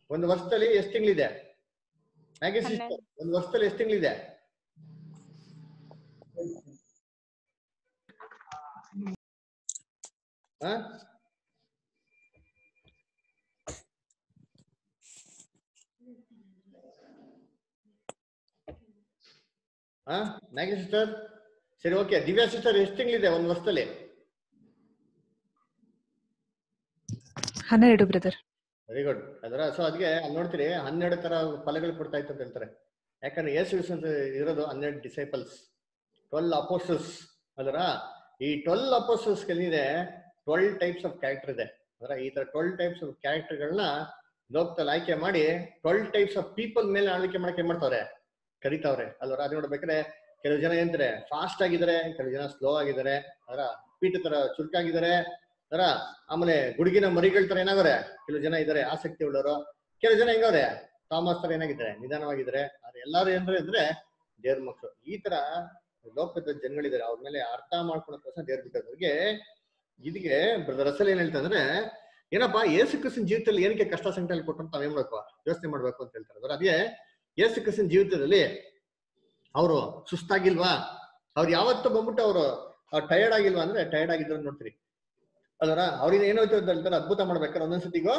ಒಂದು ವರ್ಷದಲ್ಲಿ ಎಷ್ಟು ತಿಂಗಳಿದೆ ಮ್ಯಾಗಿ ಸಿಸ್ಟರ್ ಹನ್ನೆರಡು. ಒಂದು ವರ್ಷದಲ್ಲಿ ಎಷ್ಟು ತಿಂಗಳಿದೆ ಆ ಆ ಮ್ಯಾಗಿ ಸಿಸ್ಟರ್ ಸರಿ ಓಕೆ ದಿವ್ಯಾ ಸಿಸ್ಟರ್ ಎಷ್ಟು ತಿಂಗಳಿದೆ ಒಂದು ವರ್ಷದಲ್ಲಿ ಹನ್ನೆರಡು ಬ್ರದರ್ ವೆರಿ ಗುಡ್ ಅದರ ಸೊ ಅದಕ್ಕೆ ಅಲ್ಲಿ ನೋಡ್ತೀರಿ ಹನ್ನೆರಡು ತರ ಫಲಗಳು ಕೊಡ್ತಾ ಇತ್ತು ಅಂತ ಹೇಳ್ತಾರೆ ಯಾಕಂದ್ರೆ ಯೇಸು ಕ್ರಿಸ್ತ ಅಂತ ಇರೋದು ಹನ್ನೆರಡು ಡಿಸೈಪಲ್ಸ್ ಟ್ವೆಲ್ ಅಪೋಸಲ್ಸ್ ಅದರ ಈ ಟ್ವೆಲ್ ಅಪೋಸಲ್ಸ್ ಏನಿದೆ ಟ್ವೆಲ್ ಟೈಪ್ಸ್ ಆಫ್ ಕ್ಯಾರೆಕ್ಟರ್ ಇದೆ ಅದರ ಈ ತರ ಟ್ವೆಲ್ ಟೈಪ್ಸ್ ಆಫ್ ಕ್ಯಾರೆಕ್ಟರ್ಗಳನ್ನ ಲೋಕದಲ್ಲಿ ಆಯ್ಕೆ ಮಾಡಿ ಟ್ವೆಲ್ ಟೈಪ್ಸ್ ಆಫ್ ಪೀಪಲ್ ಮೇಲೆ ಆಳ್ವಿಕೆ ಮಾಡಕ್ಕೆ ಏನ್ ಮಾಡ್ತಾವ್ರೆ ಕರಿತಾವ್ರೆ ಅಲ್ವರ ಅದು ನೋಡ್ಬೇಕಾದ್ರೆ ಕೆಲವು ಜನ ಏನಂತಾರೆ ಫಾಸ್ಟ್ ಆಗಿದ್ದಾರೆ ಕೆಲವು ಜನ ಸ್ಲೋ ಆಗಿದ್ದಾರೆ ಅದರ ಪೀಠ ತರ ಚುರುಕಾಗಿದ್ದಾರೆ ಅದರ ಆಮೇಲೆ ಗುಡುಗಿನ ಮರಿಗಳ ತರ ಏನಾಗವ್ರೆ ಕೆಲವು ಜನ ಇದಾರೆ ಆಸಕ್ತಿ ಉಳ್ಳವರು ಕೆಲವು ಜನ ಹೆಂಗವ್ರೆ ಥಾಮಸ್ ತರ ಏನಾಗಿದ್ದಾರೆ ನಿಧಾನವಾಗಿದ್ದಾರೆ ಆದ್ರೆ ಎಲ್ಲಾರು ಏನ್ರೆ ಅಂದ್ರೆ ದೇವ್ರ ಮಕ್ಕಳು ಈ ತರ ಲೋಕದ ಜನಗಳಿದ್ದಾರೆ ಅವ್ರ ಮೇಲೆ ಅರ್ಥ ಮಾಡ್ಕೊಳಕ್ಕೋಸ್ಕರ ದೇವ್ರ ಬಿಟ್ಟವ್ರಿಗೆ ಇದಕ್ಕೆ ಬ್ರದರ್ ಅಸಲ್ ಏನ್ ಹೇಳ್ತಾ ಅಂದ್ರೆ ಏನಪ್ಪಾ ಯೇಸು ಕ್ರಿಸ್ತನ ಜೀವಿತದಲ್ಲಿ ಏನಕ್ಕೆ ಕಷ್ಟ ಸಂಕಟ ಕೊಟ್ಟು ಅಂತ ನಾವೇನ್ ಮಾಡ್ಬೇಕು ಯೋಚನೆ ಮಾಡ್ಬೇಕು ಅಂತ ಹೇಳ್ತಾರೆ ಅಂದ್ರೆ ಅದೇ ಯೇಸು ಕ್ರಿಸ್ತನ ಜೀವಿತದಲ್ಲಿ ಅವರು ಸುಸ್ತಾಗಿಲ್ವಾ ಅವ್ರು ಯಾವತ್ತು ಬಂದ್ಬಿಟ್ಟು ಅವರು ಟಯರ್ಡ್ ಆಗಿಲ್ವಾ ಅಂದ್ರೆ ಟಯರ್ಡ್ ಆಗಿದ್ರು ನೋಡ್ತೀರಿ ಅದರ ಅವ್ರಿಗೆ ಏನೋಯ್ತು ಅಂತ ಹೇಳ್ತಾರೆ ಅದ್ಭುತ ಮಾಡ್ಬೇಕಾದ್ರೆ ಒಂದೊಂದ್ಸತಿಗೋ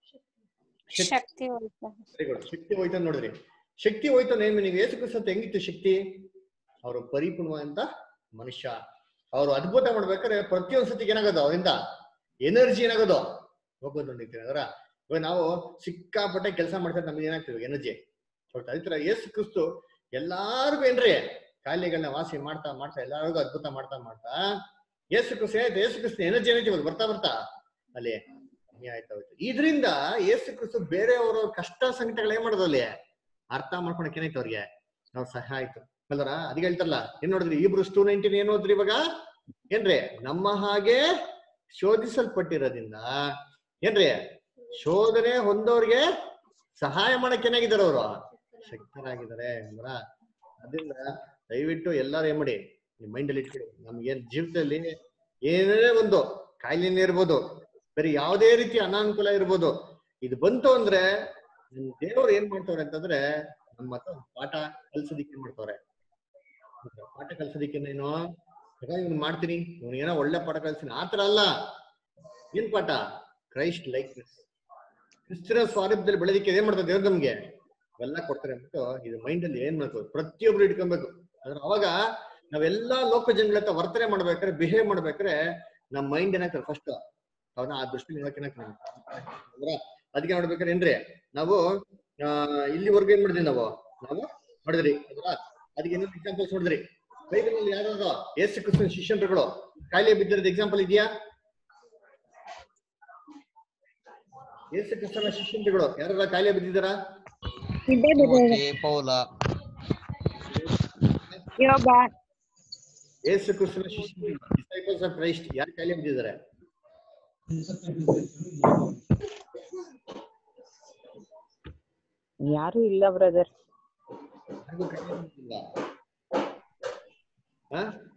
ಶಕ್ತಿ ಹೋಯ್ತು ವೆರಿ ಗುಡ್ ಶಕ್ತಿ ಹೋಯ್ತು ಅಂತ ನೋಡಿದ್ರಿ ಶಕ್ತಿ ಹೋಯ್ತು ನೇಮ್ ನೀವು ಯೇಸು ಕ್ರಿಸ್ತ ಅಂತ ಹೆಂಗಿತ್ತು ಶಕ್ತಿ ಅವರು ಪರಿಪೂರ್ಣವಾದಂತ ಮನುಷ್ಯ ಅವರು ಅದ್ಭುತ ಮಾಡ್ಬೇಕಾದ್ರೆ ಪ್ರತಿಯೊಂದ್ ಸತಿಗೆ ಏನಾಗೋದು ಅವರಿಂದ ಎನರ್ಜಿ ಏನಾಗೋದು ಹೋಗೋದು ನೋಡಿರ್ತೀವಿ ಅದರ ಇವಾಗ ನಾವು ಸಿಕ್ಕಾಪಟ್ಟೆ ಕೆಲಸ ಮಾಡ್ತಾರೆ ನಮ್ಗೆ ಏನಾಗ್ತೀವಿ ಎನರ್ಜಿ ಅದೇ ತರ ಯೇಸು ಕ್ರಿಸ್ತು ಎಲ್ಲಾರ್ಗು ಏನ್ರಿ ಕಾಯಿಲೆಗಳನ್ನ ವಾಸಿ ಮಾಡ್ತಾ ಮಾಡ್ತಾ ಎಲ್ಲಾರ್ಗು ಅದ್ಭುತ ಮಾಡ್ತಾ ಮಾಡ್ತಾ ಯೇಸು ಕ್ರಿಸ್ತ ಏನಾಯ್ತು ಯೇಸು ಕ್ರಿಸ್ತ ಎನರ್ಜಿ ಏನೈತಿ ಇವಾಗ ಬರ್ತಾ ಬರ್ತಾ ಅಲ್ಲಿ ಕಮ್ಮಿ ಆಯ್ತಾ ಹೋಯ್ತು ಇದರಿಂದ ಯೇಸು ಕ್ರಿಸ್ತು ಬೇರೆಯವರು ಕಷ್ಟ ಸಂಕಟಗಳು ಏನ್ ಮಾಡೋದು ಅಲ್ಲಿ ಅರ್ಥ ಮಾಡ್ಕೊಳಕ್ ಏನಾಯ್ತು ಅವ್ರಿಗೆ ನಾವು ಸಹಾಯ ಆಯ್ತು ಅಲ್ವರ ಅದಕ್ಕೆ ಹೇಳ್ತಾರಲ್ಲ ಏನ್ ನೋಡಿದ್ರಿ ಇಬ್ರು ಟೂ ನೈನ್ಟೀನ್ ಏನ್ ಹೋದ್ರಿ ಇವಾಗ ಏನ್ರಿ ನಮ್ಮ ಹಾಗೆ ಶೋಧಿಸಲ್ಪಟ್ಟಿರೋದ್ರಿಂದ ಏನ್ರಿ ಶೋಧನೆ ಹೊಂದೋರ್ಗೆ ಸಹಾಯ ಮಾಡಕ್ ಏನಾಗಿದ್ದಾರೆ ಅವರು ಶಕ್ತರಾಗಿದ್ದಾರೆ ಅಂದ್ರ ಅದರಿಂದ ದಯವಿಟ್ಟು ಎಲ್ಲಾರು ಏನ್ ಮಾಡಿ ನಿಮ್ ಮೈಂಡ್ ಅಲ್ಲಿ ಇಟ್ಕೊಳ್ಳಿ ನಮ್ಗೆ ಜೀವಿತದಲ್ಲಿ ಏನೇ ಒಂದು ಕಾಯಿಲೆನೇ ಇರ್ಬೋದು ಬೇರೆ ಯಾವುದೇ ರೀತಿ ಅನಾನುಕೂಲ ಇರ್ಬೋದು ಇದು ಬಂತು ಅಂದ್ರೆ ನಿಮ್ ದೇವ್ರು ಏನ್ ಮಾಡ್ತವ್ರೆ ಅಂತಂದ್ರೆ ನಮ್ಮ ಹತ್ರ ಒಂದ್ ಪಾಠ ಕಲ್ಸೋದಿಕ್ಕೆ ಏನ್ ಮಾಡ್ತವ್ರೆ ಪಾಠ ಕಲ್ಸೋದಿಕ್ಕೆ ಏನು ಇವ್ನು ಮಾಡ್ತೀನಿ ಇವ್ನು ಏನೋ ಒಳ್ಳೆ ಪಾಠ ಕಲ್ಸ್ತೀನಿ ಆತರ ಅಲ್ಲ ಏನ್ ಪಾಠ ಕ್ರೈಸ್ಟ್ ಲೈಕ್ನೆಸ್ ಕ್ರಿಸ್ತಿನ ಸ್ವಾರೂಪದಲ್ಲಿ ಬೆಳೆದಿಕ್ಕೆ ಏನ್ ಮಾಡ್ತಾರೆ ದೇವ್ರು ನಮ್ಗೆ ಅವೆಲ್ಲ ಕೊಡ್ತಾರೆ ಅಂದ್ಬಿಟ್ಟು ಇದು ಮೈಂಡ್ ಅಲ್ಲಿ ಏನ್ ಮಾಡ್ಬೇಕು ಪ್ರತಿಯೊಬ್ರು ಇಟ್ಕೊಬೇಕು ಅದ್ರ ಅವಾಗ ನಾವೆಲ್ಲಾ ಲೋಕ ಜನಗಳ ಹತ್ರ ವರ್ತನೆ ಮಾಡ್ಬೇಕಾದ್ರೆ ಬಿಹೇವ್ ಮಾಡ್ಬೇಕಾದ್ರೆ ನಮ್ ಮೈಂಡ್ ಏನಾಗ್ತದೆ ಫಸ್ಟ್ ಅವನ ಆ ದೃಷ್ಟಿ ನೋಡಕ್ ಏನಾಗ್ತದೆ ಅಂದ್ರೆ ಅದಕ್ಕೆ ನೋಡ್ಬೇಕಾದ್ರೆ ಏನ್ರಿ ನಾವು ಆ, ಇಲ್ಲಿವರೆಗೂ ಏನ್ ಮಾಡಿದ್ವಿ ನಾವು ನಾವು ನೋಡಿದ್ರಿ ಅಲ್ವಾ ಅದಕ್ಕೆ ಇನ್ನೊಂದು ಎಕ್ಸಾಂಪಲ್ಸ್ ನೋಡಿದ್ರಿ ಬೈಬಲ್ ಅಲ್ಲಿ ಯಾವ್ದಾದ್ರು ಯೇಸು ಕ್ರಿಸ್ತನ ಶಿಷ್ಯಂತ್ರಗಳು ಕಾಯಿಲೆ ಬಿದ್ದಿರೋದು ಎಕ್ಸಾಂಪಲ್ ಇದೆಯಾ ಯೇಸು ಕ್ರಿಸ್ತನ ಶಿಷ್ಯಂತ್ರಗಳು ಯಾರು ಕಾಯಿಲೆ ಬಿದ್ದಿದ್ದಾರಾ ಪೌಲ ಯೋಗ ಯೇಸು ಕ್ರಿಸ್ತನ ಶಿಷ್ಯಂತ್ರಗಳು ಡಿಸೈಪಲ್ಸ್ ಆಫ್ ಕ್ರೈಸ್ಟ್ ಯಾರು ಕಾಯಿಲೆ ಬಿದ್ದಿದ್ದಾರೆ ಯಾರು ಇಲ್ಲ ಬ್ರದರ್ ಯಾರಿಗೂ ಕಾಯಿಲೆ ಬಿದ್ದಿಲ್ಲ ಆ?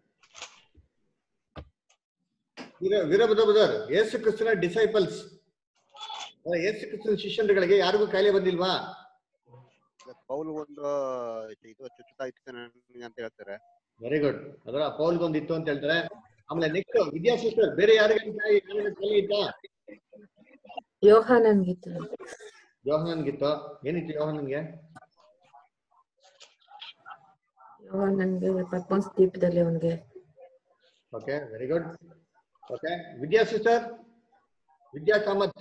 ವೀರ ವೀರಭದ್ರ ಬ್ರದರ್ ಯೇಸು ಕ್ರಿಸ್ತನ ಡಿಸೈಪಲ್ಸ್ ಯೇಸು ಕ್ರಿಸ್ತನ ಶಿಷ್ಯಂದ್ರಗಳಿಗೆ ಯಾರಿಗೂ ಕಾಯಿಲೆ ಬಂದಿಲ್ವಾ ಪೌಲ್ ಒಂದು ಇದು ಚುಚ್ಚುತ್ತಾ ಇತ್ತು ನನಗೆ ಅಂತ ಹೇಳ್ತಾರೆ ವೆರಿ ಗುಡ್ ಅದರ ಪೌಲ್ಗೊಂದಿತ್ತು ಅಂತ ಹೇಳ್ತಾರೆ ಆಮೇಲೆ ನೆಕ್ಸ್ಟ್ ವಿದ್ಯಾ ಸಿಸ್ಟರ್ ಬೇರೆ ಯಾರಿಗೂ ಕಾಯಿಲೆ ಇತ್ತಾ ಯೋಹಾನನ್ಗಿತ್ತು ಯೋಹನನ್ಗಿತ್ತು ಏನಿತ್ತು ಯೋಹನನ್ಗೆ ಯೋಹಾನನ್ಗೆ ಪದ್ಮಸ್ ದೀಪದಲ್ಲಿ ಅವನ್ಗೆ okay very good okay Vidya sister Vidya Kamath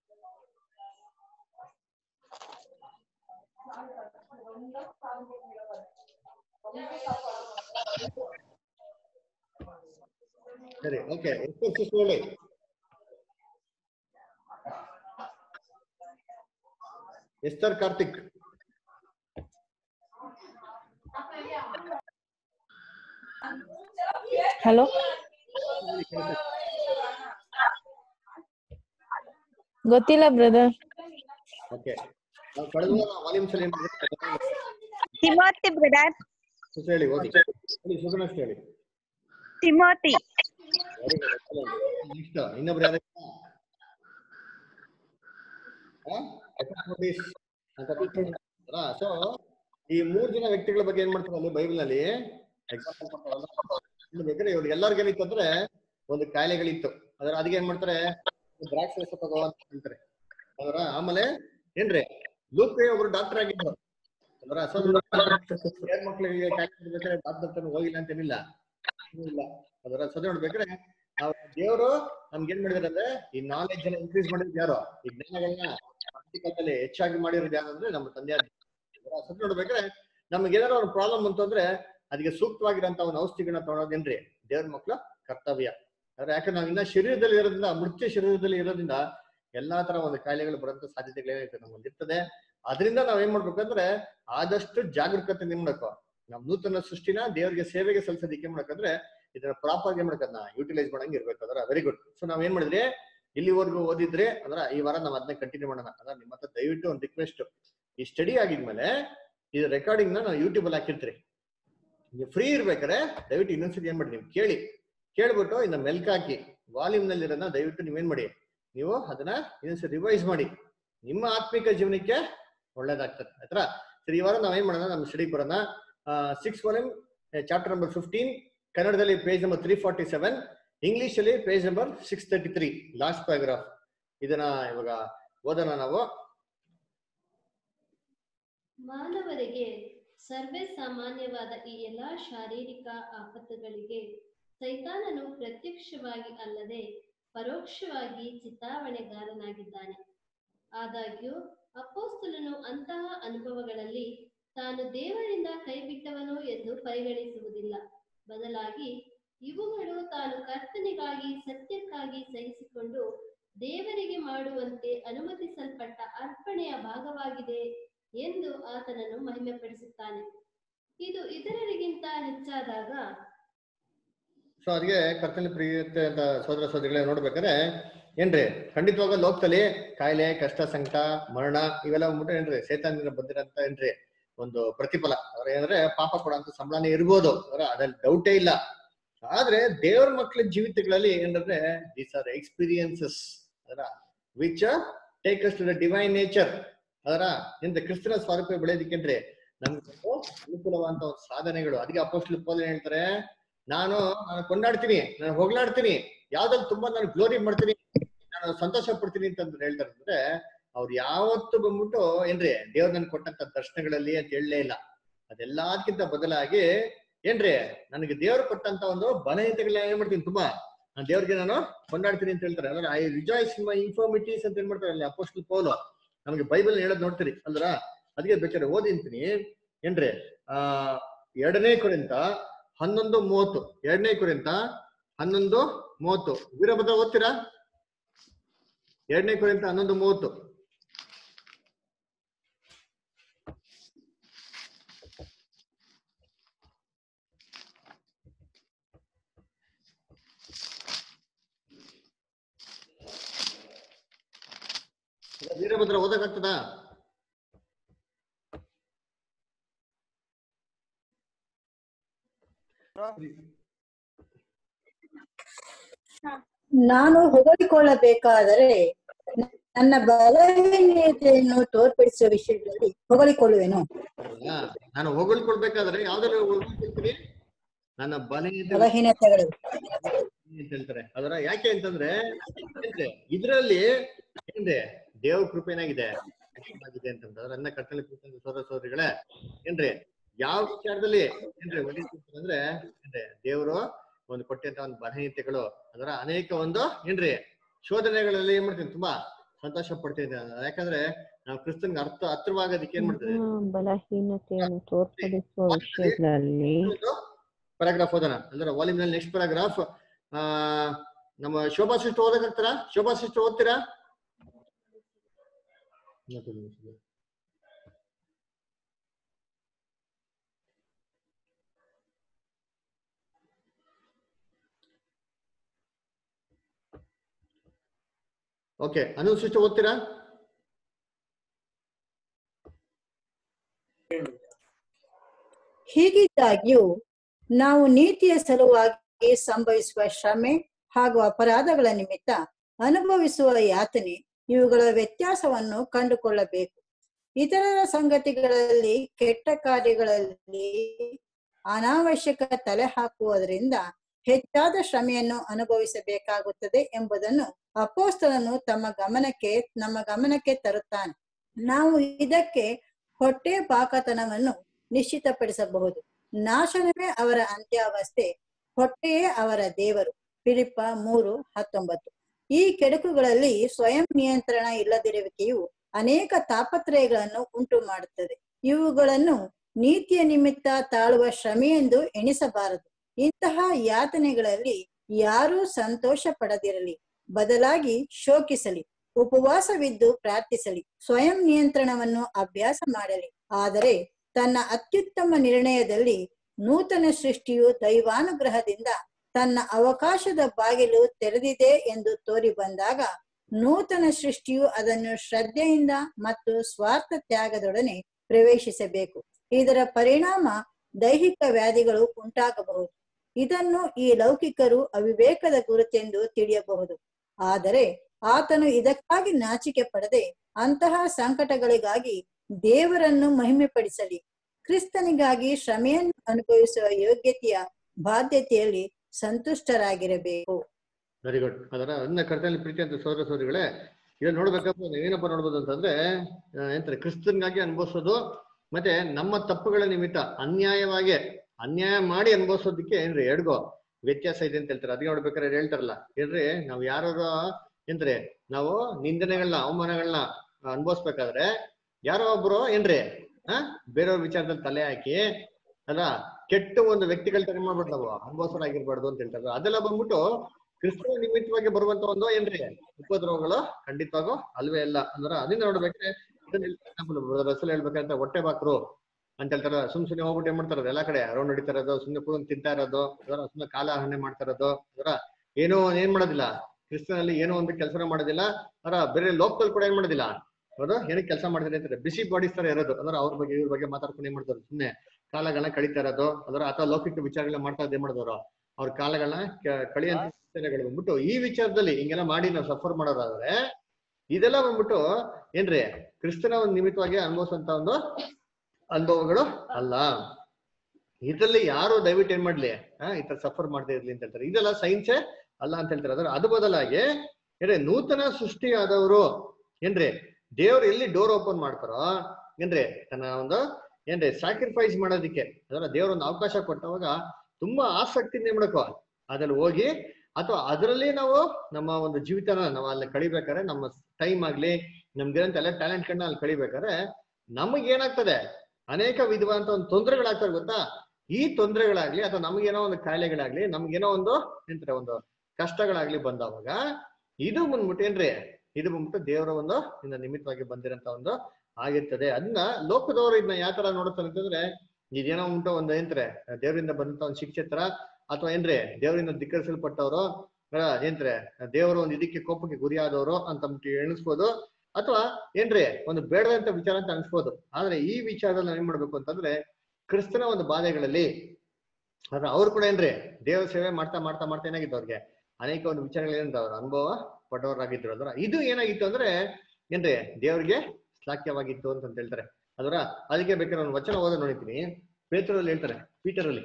ಸರಿ ಓಕೆ ಎಷ್ಟೊಂದು ಸಿಸ್ಟರ್ ಹೇಳಿ ಎಸ್ತರ್ ಕಾರ್ತಿಕ್ ಹಲೋ ಗೊತ್ತಿಲ್ಲ ಬ್ರದರ್ ಓಕೆ ನಾವು ಕಳೆದ ವಾಲ್ಯೂಮ್ಸ್ ಅಲ್ಲಿ ಏನ್ ಮಾಡಿದ್ವಿ? ತಿಮೋತಿ ಬ್ರದರ್ ಸಿಸ್ಟರ್ ಹೇಳಿ ಓದಿ ಹೇಳಿ ಸುಗುಣಸ್ ಹೇಳಿ ತಿಮೋತಿ ವೆರಿ ಗುಡ್ ನೆಕ್ಸ್ಟ್ ಇನ್ನೊಬ್ರು ಯಾರು ಎಪಾಫ್ರೋಡಿಸ್ ಅಂತ ಸೊ ಈ ಮೂರ್ ಜನ ವ್ಯಕ್ತಿಗಳ ಬಗ್ಗೆ ಏನ್ ಮಾಡ್ತಾರೆ ಅಲ್ಲಿ ಬೈಬಲ್ ನಲ್ಲಿ ಎಕ್ಸಾಂಪಲ್ ಕೊಡ್ತಾರಲ್ಲ ಬೇಕಾದ್ರೆ ಇವ್ರಿಗೆ ಎಲ್ಲರಿಗೂ ಏನಿತ್ತು ಅಂದ್ರೆ ಒಂದು ಕಾಯಿಲೆಗಳಿತ್ತು ಅದ್ರ ಅದಕ್ಕೆ ಏನ್ ಮಾಡ್ತಾರೆ ದ್ರಾಕ್ಷಿ ರಸ ತಗೋ ಅಂತ ಹೇಳ್ತಾರೆ ಅದರ ಆಮೇಲೆ ಏನ್ರಿ ಲೂಕ್ ಒಬ್ರು ಡಾಕ್ಟರ್ ಆಗಿದ್ರು ಅದರ ಹೆಣ್ ಮಕ್ಳಿಗೆ ಕಾಯಿಲೆ ಬೇಕಾದ್ರೆ ಡಾಕ್ಟರ್ ಹತ್ರ ಹೋಗಿಲ್ಲ ಅಂತ ಏನಿಲ್ಲ ಇಲ್ಲ ಅದರ ಸದ ನೋಡ್ಬೇಕಾದ್ರೆ ನಾವು ದೇವರು ನಮ್ಗೆ ಏನ್ ಮಾಡಿದಾರೆ ಅಂದ್ರೆ ಈ ನಾಲೆಜ್ ಅನ್ನ ಇನ್ಕ್ರೀಸ್ ಮಾಡಿರೋದು ಯಾರು ಈ ಜ್ಞಾನಗಳನ್ನ ಪ್ರಾಕ್ಟಿಕಲ್ ಅಲ್ಲಿ ಹೆಚ್ಚಾಗಿ ಮಾಡಿರೋದು ಯಾರು ಅಂದ್ರೆ ನಮ್ಮ ತಂದೆ ಸದ ನೋಡ್ಬೇಕಾದ್ರೆ ನಮ್ಗೆ ಏನಾದ್ರು ಒಂದು ಪ್ರಾಬ್ಲಮ್ ಅಂತಂದ್ರೆ ಅದಕ್ಕೆ ಸೂಕ್ತವಾಗಿರಂತ ಒಂದು ಔಷಧಿಗಳನ್ನ ತಗೊಳೋದೇನ್ರಿ ದೇವ್ರ ಮಕ್ಳ ಕರ್ತವ್ಯ ಆದ್ರೆ ಯಾಕಂದ್ರೆ ನಾವು ಇನ್ನ ಶರೀರದಲ್ಲಿ ಇರೋದ್ರಿಂದ ಮೃತ್ಯು ಶರೀರದಲ್ಲಿ ಇರೋದ್ರಿಂದ ಎಲ್ಲಾ ತರ ಒಂದು ಕಾಯಿಲೆಗಳು ಬರೋಂತ ಸಾಧ್ಯತೆಗಳೇನೈತೆ ನಮ್ಮಲ್ಲಿ ಇರ್ತದೆ ಅದರಿಂದ ನಾವ್ ಏನ್ ಮಾಡ್ಬೇಕಂದ್ರೆ ಆದಷ್ಟು ಜಾಗರೂಕತೆ ಏನ್ ಮಾಡ್ಬೇಕು ನಮ್ ನೂತನ ಸೃಷ್ಟಿನ ದೇವರಿಗೆ ಸೇವೆಗೆ ಸಲ್ಲಿಸೋದಕ್ಕೆ ಏನ್ ಮಾಡ್ಬೇಕಂದ್ರೆ ಇದನ್ನ ಪ್ರಾಪರ್ ಏನ್ ಮಾಡ್ಬೇಕನ್ನ ಯುಟಿಲೈಸ್ ಮಾಡಂಗ್ ಇರ್ಬೇಕು ಅದರ ವೆರಿ ಗುಡ್ ಸೊ ನಾವ್ ಏನ್ ಮಾಡಿದ್ರಿ ಇಲ್ಲಿವರೆಗೂ ಓದಿದ್ರೆ ಅಂದ್ರ ಈ ವಾರ ನಾವ್ ಅದನ್ನ ಕಂಟಿನ್ಯೂ ಮಾಡೋಣ ಅದ್ರ ನಿಮ್ಮ ಹತ್ರ ದಯವಿಟ್ಟು ಒಂದು ರಿಕ್ವೆಸ್ಟ್ ಈ ಸ್ಟಡಿ ಆಗಿದ್ಮೇಲೆ ಇದು ರೆಕಾರ್ಡಿಂಗ್ ನ ನಾವು ಯೂಟ್ಯೂಬ್ ಅಲ್ಲಿ ಹಾಕಿರ್ತೀರಿ ನೀವು ಫ್ರೀ ಇರ್ಬೇಕಾದ್ರೆ ದಯವಿಟ್ಟು ಇನ್ನೊಂದ್ಸತಿ ಏನ್ ಮಾಡಿ ನೀವು ಕೇಳಿ ಕೇಳ್ಬಿಟ್ಟು ಇನ್ನ ಮೆಲ್ಕ್ ಹಾಕಿ ವಾಲ್ಯೂಮ್ ನಲ್ಲಿ ಇರೋದನ್ನ ದಯವಿಟ್ಟು ನೀವೇನ್ ಮಾಡಿ ನೀವು ಅದನ್ನ ಇನ್ನೊಂದ್ಸತಿ ರಿವೈಸ್ ಮಾಡಿ ನಿಮ್ಮ ಆತ್ಮಿಕ ಜೀವನಕ್ಕೆ ಒಳ್ಳೇದಾಗ್ತದೆ ಆಯ್ತಾ ಸರಿ ಈ ವಾರ ನಾವೇನ್ ಮಾಡೋಣ ನಮ್ಮ ಸ್ಟಡಿ ಬರೋಣ six volume chapter number fifteen ಕನ್ನಡದಲ್ಲಿ page number three forty seven English ಅಲ್ಲಿ page number six thirty three last paragraph ಇದನ್ನ ಇವಾಗ ಓದೋಣ ನಾವು ಮಾನವರಿಗೆ ಸರ್ವೇ ಸಾಮಾನ್ಯವಾದ ಈ ಎಲ್ಲಾ ಶಾರೀರಿಕ ಆಪತ್ತುಗಳಿಗೆ ಸೈತಾನನು ಪ್ರತ್ಯಕ್ಷವಾಗಿ ಅಲ್ಲದೆ ಪರೋಕ್ಷವಾಗಿ ಚಿತಾವಣೆಗಾರನಾಗಿದ್ದಾನೆ ಆದಾಗ್ಯೂ ಅಪೋಸ್ತಲನು ಅಂತಹ ಅನುಭವಗಳಲ್ಲಿ ತಾನು ದೇವರಿಂದ ಕೈಬಿಟ್ಟವನು ಎಂದು ಪರಿಗಣಿಸುವುದಿಲ್ಲ ಬದಲಾಗಿ ಇವುಗಳು ತಾನು ಕರ್ತನಿಗಾಗಿ ಸತ್ಯಕ್ಕಾಗಿ ಸಹಿಸಿಕೊಂಡು ದೇವರಿಗೆ ಮಾಡುವಂತೆ ಅನುಮತಿಸಲ್ಪಟ್ಟ ಅರ್ಪಣೆಯ ಭಾಗವಾಗಿದೆ ಎಂದು ಆತನನ್ನು ಮಹಿಮೆಪಡಿಸುತ್ತಾನೆ ಇದು ಇತರರಿಗಿಂತ ಹೆಚ್ಚಾದಾಗ ಸೊ ಅದಕ್ಕೆ ಕರ್ತನ ಪ್ರಿಯತೆ ಅಂತ ಸೋದರ ಸೋದರಿಗಳೇ ನೋಡ್ಬೇಕಾದ್ರೆ ಏನ್ರಿ ಖಂಡಿತವಾಗ ಲೋಕದಲ್ಲಿ ಕಾಯಿಲೆ ಕಷ್ಟ ಸಂಕಟ ಮರಣ ಇವೆಲ್ಲ ಬಂದ್ಬಿಟ್ಟು ಏನ್ರಿ ಸೇತಾನಿಂದ ಬಂದಿರಂತ ಏನ್ರಿ ಒಂದು ಪ್ರತಿಫಲ ಅವ್ರ ಏನಂದ್ರೆ ಪಾಪ ಕೊಡೋಂತ ಸಂಬಳನೇ ಇರ್ಬೋದು ಅವರ ಅದ್ರಲ್ಲಿ ಡೌಟೇ ಇಲ್ಲ ಆದ್ರೆ ದೇವ್ರ ಮಕ್ಕಳ ಜೀವಿತಗಳಲ್ಲಿ ಏನಂದ್ರೆ ದೀಸ್ ಆರ್ ಎಕ್ಸ್ಪೀರಿಯನ್ಸಸ್ ಅದರ which take us to the divine nature ಅದರ ಎಂತ ಕ್ರಿಸ್ತನ ಸ್ವರೂಪ ಬೆಳೆಯೋದಕ್ಕೇನ್ರಿ ನಮ್ಗೆ ಅನುಕೂಲವಾದಂತ ಒಂದು ಸಾಧನೆಗಳು ಅದಕ್ಕೆ ಅಪೋಸ್ಟಲ್ ಪೌಲ್ ಏನ್ ಹೇಳ್ತಾರೆ ನಾನು ನಾನು ಕೊಂಡಾಡ್ತೀನಿ ನಾನು ಹೋಗ್ಲಾಡ್ತೀನಿ ಯಾವ್ದ್ರಲ್ಲಿ ತುಂಬಾ ನಾನು ಗ್ಲೋರಿ ಮಾಡ್ತೀನಿ ನಾನು ಸಂತೋಷ ಪಡ್ತೀನಿ ಅಂತ ಹೇಳ್ತಾರೆ ಅಂದ್ರೆ ಅವ್ರು ಯಾವತ್ತು ಬಂದ್ಬಿಟ್ಟು ಏನ್ರಿ ದೇವ್ರ ನನ್ ಕೊಟ್ಟಂತ ದರ್ಶನಗಳಲ್ಲಿ ಅಂತ ಹೇಳಲೇ ಇಲ್ಲ ಅದೆಲ್ಲದಕ್ಕಿಂತ ಬದಲಾಗಿ ಏನ್ರಿ ನನಗೆ ದೇವ್ರು ಕೊಟ್ಟಂತ ಒಂದು ಬಲಹೀನತೆಗಳನ್ನ ಏನ್ ಮಾಡ್ತೀನಿ ತುಂಬಾ ನಾನು ದೇವ್ರಿಗೆ ನಾನು ಕೊಂಡಾಡ್ತೀನಿ ಅಂತ ಹೇಳ್ತಾರೆ ಅಂದ್ರೆ ಐ ರಿಜಾಯ್ಸ್ ಇನ್ ಮೈ ಇನ್ಫಾರ್ಮಿಟೀಸ್ ಅಂತ ಏನ್ ಮಾಡ್ತಾರೆ ಅಲ್ಲಿ ಅಪೋಸ್ಟಲ್ ಪೌಲು ನಮಗೆ ಬೈಬಲ್ ಹೇಳೋದ್ ನೋಡ್ತೀರಿ ಅಲ್ರ ಅದಕ್ಕೆ ಬೇಕಾದ್ರೆ ಓದಿಂತೀನಿ ಏನ್ರಿ ಆ ಎರಡನೇ ಕುರಿತ ಹನ್ನೊಂದು ಮೂವತ್ತು ಎರಡನೇ ಕುರಿತ ಹನ್ನೊಂದು ಮೂವತ್ತು ವೀರಭದ್ರ ಓದ್ತೀರಾ ಎರಡನೇ ಕುರಿತ ಹನ್ನೊಂದು ಮೂವತ್ತು ವೀರಭದ್ರ ಓದಕ್ಕಾಗ್ತದಾ ನಾನು ಹೊಗಳಿಕೊಳ್ಳಬೇಕಾದರೆ ನನ್ನ ಬಲಹೀನತೆಯನ್ನು ತೋರ್ಪಡಿಸುವ ವಿಷಯದಲ್ಲಿ ಹೊಗಳಿಕೊಳ್ಳುವೆನು ಹೌದಾ? ನಾನು ಹೊಗಳ್ಕೊಳ್ಬೇಕಾದ್ರೆ ಯಾವ್ದ್ರಲ್ಲಿ ಹೊಗಳ್ಕೊಳ್ತೀನಿ ನನ್ನ ಬಲಹೀನತೆ ಬಲಹೀನತೆಗಳು ಅಂತ ಹೇಳ್ತಾರೆ ಅದರ ಯಾಕೆ ಅಂತಂದ್ರೆ ಏನ್ರಿ ಇದ್ರಲ್ಲಿ ಏನ್ರಿ ದೇವ್ರ ಕೃಪೆ ಏನಾಗಿದೆ ಆಗಿದೆ ಅಂತಂದ್ರೆ ಅನ್ನ ಕಟ್ಟಲೆ ಸೋದರ ಸೋದರಿಗಳೇ ಏನ್ರಿ ಯಾವ ವಿಚಾರದಲ್ಲಿ ಏನ್ರಿ ಒಳ್ಳೆ ಅಂದ್ರೆ ಏನ್ರಿ ದೇವರು ಒಂದು ಕೊಟ್ಟಂತ ಒಂದು ಬಲಹೀನತೆಗಳು ಅದರ ಅನೇಕ ಒಂದು ಏನ್ರಿ ಶೋಧನೆಗಳಲ್ಲಿ ಏನ್ ಮಾಡ್ತೀನಿ ತುಂಬಾ ಸಂತೋಷ ಪಡ್ತೀನಿ ಯಾಕಂದ್ರೆ ನಾವು ಕ್ರಿಸ್ತನ್ಗೆ ಅರ್ಥ ಹತ್ರವಾಗೋದಕ್ಕೆ ಏನ್ ಮಾಡ್ತೀವಿ ಬಲಹೀನತೆಯನ್ನು ತೋರ್ಪಡಿಸುವ ವಿಷಯಗಳಲ್ಲಿ ಪ್ಯಾರಾಗ್ರಾಫ್ ಓದೋಣ ಅಂದ್ರೆ ವಾಲ್ಯೂಮ್ ನಲ್ಲಿ ನೆಕ್ಸ್ಟ್ ಪ್ಯಾರಾಗ್ರಾಫ್ ಆ ನಮ್ಮ ಶೋಭಾ ಸಿಸ್ಟರ್ ಓದಕ್ಕಾಗ್ತಾರಾ ಶೋಭಾ ಸಿಸ್ಟರ್ ಓದ್ತೀರಾ ಓಕೆ ಅನು ಸಿಸ್ಟರ್ ಓದ್ತೀರಾ ಹೀಗಿದ್ದಾಗ್ಯೂ ನಾವು ನೀತಿಯ ಸಲುವಾಗಿ ಸಂಭವಿಸುವ ಶ್ರಮೆ ಹಾಗೂ ಅಪರಾಧಗಳ ನಿಮಿತ್ತ ಅನುಭವಿಸುವ ಯಾತನೆ ಇವುಗಳ ವ್ಯತ್ಯಾಸವನ್ನು ಕಂಡುಕೊಳ್ಳಬೇಕು ಇತರರ ಸಂಗತಿಗಳಲ್ಲಿ ಕೆಟ್ಟ ಕಾರ್ಯಗಳಲ್ಲಿ ಅನಾವಶ್ಯಕ ತಲೆ ಹಾಕುವುದರಿಂದ ಹೆಚ್ಚಾದ ಶ್ರಮೆಯನ್ನು ಅನುಭವಿಸಬೇಕಾಗುತ್ತದೆ ಎಂಬುದನ್ನು ಅಪೋಸ್ತಲನು ತಮ್ಮ ಗಮನಕ್ಕೆ ನಮ್ಮ ಗಮನಕ್ಕೆ ತರುತ್ತಾನೆ ನಾವು ಇದಕ್ಕೆ ಹೊಟ್ಟೆ ಪಾಕತನವನ್ನು ನಿಶ್ಚಿತಪಡಿಸಬಹುದು ನಾಶನವೇ ಅವರ ಅಂತ್ಯಾವಸ್ಥೆ ಹೊಟ್ಟೆಯೇ ಅವರ ದೇವರು ಫಿಲಿಪ್ಪ ಮೂರು ಹತ್ತೊಂಬತ್ತು ಈ ಕೆಡುಕುಗಳಲ್ಲಿ ಸ್ವಯಂ ನಿಯಂತ್ರಣ ಇಲ್ಲದಿರುವಿಕೆಯು ಅನೇಕ ತಾಪತ್ರಯಗಳನ್ನು ಉಂಟು ಮಾಡುತ್ತದೆ ಇವುಗಳನ್ನು ನೀತಿಯ ನಿಮಿತ್ತ ತಾಳುವ ಶ್ರಮೆಯೆಂದು ಎಣಿಸಬಾರದು ಇಂತಹ ಯಾತನೆಗಳಲ್ಲಿ ಯಾರೂ ಸಂತೋಷ ಪಡದಿರಲಿ ಬದಲಾಗಿ ಶೋಕಿಸಲಿ ಉಪವಾಸವಿದ್ದು ಪ್ರಾರ್ಥಿಸಲಿ ಸ್ವಯಂ ನಿಯಂತ್ರಣವನ್ನು ಅಭ್ಯಾಸ ಮಾಡಲಿ ಆದರೆ ತನ್ನ ಅತ್ಯುತ್ತಮ ನಿರ್ಣಯದಲ್ಲಿ ನೂತನ ಸೃಷ್ಟಿಯು ದೈವಾನುಗ್ರಹದಿಂದ ತನ್ನ ಅವಕಾಶದ ಬಾಗಿಲು ತೆರೆದಿದೆ ಎಂದು ತೋರಿ ಬಂದಾಗ ನೂತನ ಸೃಷ್ಟಿಯು ಅದನ್ನು ಶ್ರದ್ಧೆಯಿಂದ ಮತ್ತು ಸ್ವಾರ್ಥ ತ್ಯಾಗದೊಡನೆ ಪ್ರವೇಶಿಸಬೇಕು ಇದರ ಪರಿಣಾಮ ದೈಹಿಕ ವ್ಯಾಧಿಗಳು ಉಂಟಾಗಬಹುದು ಇದನ್ನು ಈ ಲೌಕಿಕರು ಅವಿವೇಕದ ಗುರುತೆಂದು ತಿಳಿಯಬಹುದು ಆದರೆ ಆತನು ಇದಕ್ಕಾಗಿ ನಾಚಿಕೆ ಪಡದೆ ಅಂತಹ ಸಂಕಟಗಳಿಗಾಗಿ ದೇವರನ್ನು ಮಹಿಮೆಪಡಿಸಲಿ ಕ್ರಿಸ್ತನಿಗಾಗಿ ಶ್ರಮೆಯನ್ನು ಅನುಭವಿಸುವ ಯೋಗ್ಯತೆಯ ಬಾಧ್ಯತೆಯಲ್ಲಿ ಸಂತುಷ್ಟರಾಗಿರಬೇಕು ವೆರಿ ಗುಡ್ ಅದರ ಅನ್ನ ಕರ್ತನಲ್ಲಿ ಪ್ರೀತಿ ಅಂತ ಸೋದರ ಸೋದರಿಗಳೇ ಇದನ್ನ ನೋಡ್ಬೇಕಪ್ಪ ನೀವೇನಪ್ಪ ನೋಡ್ಬೋದು ಅಂತಂದ್ರೆ ಆ, ಎಂತಾರೆ ಕ್ರಿಸ್ತನ್ಗಾಗಿ ಅನುಭವಿಸೋದು ಮತ್ತೆ ನಮ್ಮ ತಪ್ಪುಗಳ ನಿಮಿತ್ತ ಅನ್ಯಾಯವಾಗಿ ಅನ್ಯಾಯ ಮಾಡಿ ಅನುಭವಿಸೋದಕ್ಕೆ ಏನ್ರಿ ಎಡ್ಗೋ ವ್ಯತ್ಯಾಸ ಇದೆ ಅಂತ ಹೇಳ್ತಾರೆ ಅದಕ್ಕೆ ನೋಡ್ಬೇಕಾದ್ರೆ ಹೇಳ್ತಾರಲ್ಲ ಏನ್ರಿ ನಾವ್ ಯಾರು ಏನ್ರಿ ನಾವು ನಿಂದನೆಗಳನ್ನ ಅವಮಾನಗಳನ್ನ ಅನುಭವಿಸ್ಬೇಕಾದ್ರೆ ಯಾರೋ ಒಬ್ರು ಏನ್ರಿ ಆ ಬೇರೆಯವ್ರ ವಿಚಾರದಲ್ಲಿ ತಲೆ ಹಾಕಿ ಅಲ್ಲ ಕೆಟ್ಟ ಒಂದು ವ್ಯಕ್ತಿಗಳ ತರ ಮಾಡ್ಬಿಟ್ಟು ನಾವು ಅನುಭವಿಸೋರಾಗಿರ್ಬಾರ್ದು ಅಂತ ಹೇಳ್ತಾರೆ ಅದೆಲ್ಲ ಬಂದ್ಬಿಟ್ಟು ಕ್ರಿಸ್ತನ ನಿಮಿತ್ತವಾಗಿ ಬರುವಂತ ಒಂದು ಏನ್ರಿ ಉಪದ್ರವಗಳು ಖಂಡಿತವಾಗೂ ಅಲ್ವೇ ಇಲ್ಲ ಅಂದ್ರೆ ಅದನ್ನ ನೋಡ್ಬೇಕ್ರೆ ರಸಲ್ ಹೇಳ್ಬೇಕಂತ ಹೊಟ್ಟೆ ಬಾಕ್ರು ಅಂತ ಹೇಳ್ತಾರ ಸುಮ್ ಸುಮ್ನೆ ಹೋಗ್ಬಿಟ್ಟು ಏನ್ ಮಾಡ್ತಾರ ಎಲ್ಲಾ ಕಡೆ ರೌಂಡ್ ಹೊಡಿತಾ ಇರೋದು ಸುಮ್ನೆ ಕೂತ್ಕೊಂಡು ತಿಂತಾ ಇರೋದು ಅದರ ಸುಮ್ನೆ ಕಾಲ ಹರಣೆ ಮಾಡ್ತಾ ಇರೋದು ಅದರ ಏನೋ ಏನ್ ಮಾಡೋದಿಲ್ಲ ಕ್ರಿಸ್ತನಲ್ಲಿ ಏನೋ ಒಂದು ಕೆಲಸ ಮಾಡೋದಿಲ್ಲ ಅದರ ಬೇರೆ ಲೋಕದಲ್ಲಿ ಕೂಡ ಏನ್ ಮಾಡೋದಿಲ್ಲ ಅವರು ಏನಕ್ಕೆ ಕೆಲಸ ಮಾಡ್ತಾರೆ ಅಂತಾರೆ ಬಿಸಿ ಬಾಡೀಸ್ ತರ ಇರೋದು ಅಂದ್ರೆ ಅವ್ರ ಬಗ್ಗೆ ಇವ್ರ ಬಗ್ಗೆ ಮಾತಾಡ್ಕೊಂಡು ಏನ್ ಮಾಡ್ತಾರೆ ಸುಮ್ನೆ ಕಾಲಗಳನ್ನ ಕಳೀತಾ ಇರೋದು ಅದರ ಅಥವಾ ಲೌಕಿಕ ವಿಚಾರಗಳನ್ನ ಮಾಡ್ತಾ ಇರೋದು ಏನ್ ಮಾಡಿದವರು ಅವ್ರ ಕಾಲಗಳನ್ನ ಕ- ಕಳಿಯಂತ ವಿಚಾರಗಳು ಬಂದ್ಬಿಟ್ಟು ಈ ವಿಚಾರದಲ್ಲಿ ಹಿಂಗೆಲ್ಲ ಮಾಡಿ ನಾವು ಸಫರ್ ಮಾಡೋದಾದ್ರೆ ಇದೆಲ್ಲ ಬಂದ್ಬಿಟ್ಟು ಏನ್ರಿ ಕ್ರಿಸ್ತನ ಒಂದು ನಿಮಿತ್ತವಾಗಿ ಅನುಭವಿಸುವಂತ ಒಂದು ಅನುಭವಗಳು ಅಲ್ಲ ಇದ್ರಲ್ಲಿ ಯಾರು ದಯವಿಟ್ಟು ಏನ್ ಮಾಡ್ಲಿ ಆ ಈ ತರ ಸಫರ್ ಮಾಡದೇ ಇರ್ಲಿ ಅಂತ ಹೇಳ್ತಾರೆ ಇದೆಲ್ಲ ಸೈನ್ಸೇ ಅಲ್ಲ ಅಂತ ಹೇಳ್ತಾರೆ ಅದ್ರ ಅದು ಬದಲಾಗಿ ಏನ್ರಿ ನೂತನ ಸೃಷ್ಟಿಯಾದವರು ಏನ್ರಿ ದೇವ್ರು ಎಲ್ಲಿ ಡೋರ್ ಓಪನ್ ಮಾಡ್ತಾರೋ ಏನ್ರಿ ತನ್ನ ಒಂದು ಏನ್ರಿ ಸ್ಯಾಕ್ರಿಫೈಸ್ ಮಾಡೋದಿಕ್ಕೆ ಅದರ ದೇವ್ರ ಒಂದು ಅವಕಾಶ ಕೊಟ್ಟವಾಗ ತುಂಬಾ ಆಸಕ್ತಿಯಿಂದ ಏನ್ ಮಾಡಬೇಕು ಅದ್ರಲ್ಲಿ ಹೋಗಿ ಅಥವಾ ಅದರಲ್ಲಿ ನಾವು ನಮ್ಮ ಒಂದು ಜೀವಿತನ ನಾವು ಅಲ್ಲಿ ಕಳಿಬೇಕಾದ್ರೆ ನಮ್ಮ ಟೈಮ್ ಆಗ್ಲಿ ನಮ್ಗಿರಂತ ಎಲ್ಲ ಟ್ಯಾಲೆಂಟ್ ಕಣ್ಣ ಅಲ್ಲಿ ಕಳಿಬೇಕಾದ್ರೆ ನಮಗ್ ಏನಾಗ್ತದೆ ಅನೇಕ ವಿಧವಾದಂತ ಒಂದು ತೊಂದರೆಗಳಾಗ್ತವೆ ಗೊತ್ತಾ ಈ ತೊಂದರೆಗಳಾಗ್ಲಿ ಅಥವಾ ನಮಗೇನೋ ಒಂದು ಕಾಯಿಲೆಗಳಾಗ್ಲಿ ನಮ್ಗೇನೋ ಒಂದು ಎಂತಾರೆ ಒಂದು ಕಷ್ಟಗಳಾಗ್ಲಿ ಬಂದವಾಗ ಇದು ಬಂದ್ಬಿಟ್ಟು ಏನ್ರಿ ಇದು ಬಂದ್ಬಿಟ್ಟು ದೇವರ ಒಂದು ಇಂದ ನಿಮಿತ್ತವಾಗಿ ಬಂದಿರಂತ ಒಂದು ಆಗಿರ್ತದೆ ಅದನ್ನ ಲೋಕದವರು ಇದನ್ನ ಯಾವ ತರ ನೋಡ್ತಾರೆ ಅಂತಂದ್ರೆ ಇದೇನೋ ಉಂಟು ಒಂದು ಏನ್ರೆ ದೇವರಿಂದ ಬಂದಂತ ಒಂದು ಶಿಕ್ಷೆ ತರ ಅಥವಾ ಏನ್ರಿ ದೇವರಿಂದ ಧಿಕ್ಕರಿಸಲ್ಪಟ್ಟವರು ಆ, ಏನ್ರೆ ದೇವರ ಒಂದು ಇದಕ್ಕೆ ಕೋಪಕ್ಕೆ ಗುರಿಯಾದವರು ಅಂತ ಅಂದ್ಬಿಟ್ಟು ಎಣಿಸ್ಬೋದು ಅಥವಾ ಏನ್ರಿ ಒಂದು ಬೇಡದಂತ ವಿಚಾರ ಅಂತ ಅನ್ಸ್ಬೋದು ಆದ್ರೆ ಈ ವಿಚಾರದಲ್ಲಿ ನಾವ್ ಏನ್ ಮಾಡ್ಬೇಕು ಅಂತಂದ್ರೆ ಕ್ರಿಸ್ತನ ಒಂದು ಬಾಧೆಗಳಲ್ಲಿ ಆದ್ರೆ ಅವ್ರು ಕೂಡ ಏನ್ರಿ ದೇವರ ಸೇವೆ ಮಾಡ್ತಾ ಮಾಡ್ತಾ ಮಾಡ್ತಾ ಏನಾಗಿತ್ತು ಅವ್ರಿಗೆ ಅನೇಕ ಒಂದು ವಿಚಾರಗಳೇನಿದೆ ಅವ್ರ ಅನುಭವ ಪಟ್ಟವರಾಗಿದ್ರು ಅದರ ಇದು ಏನಾಗಿತ್ತು ಅಂದ್ರೆ ಏನ್ರಿ ದೇವ್ರಿಗೆ ಶ್ಲಾಘ್ಯವಾಗಿತ್ತು ಅಂತ ಹೇಳ್ತಾರೆ ಅದರ ಅದಕ್ಕೆ ಬೇಕಾದ್ರೆ ಒಂದು ವಚನ ಓದ ನೋಡಿದ್ದೀನಿ ಪೇತ್ರದಲ್ಲಿ ಹೇಳ್ತಾರೆ ಪೀಟರ್ ಅಲ್ಲಿ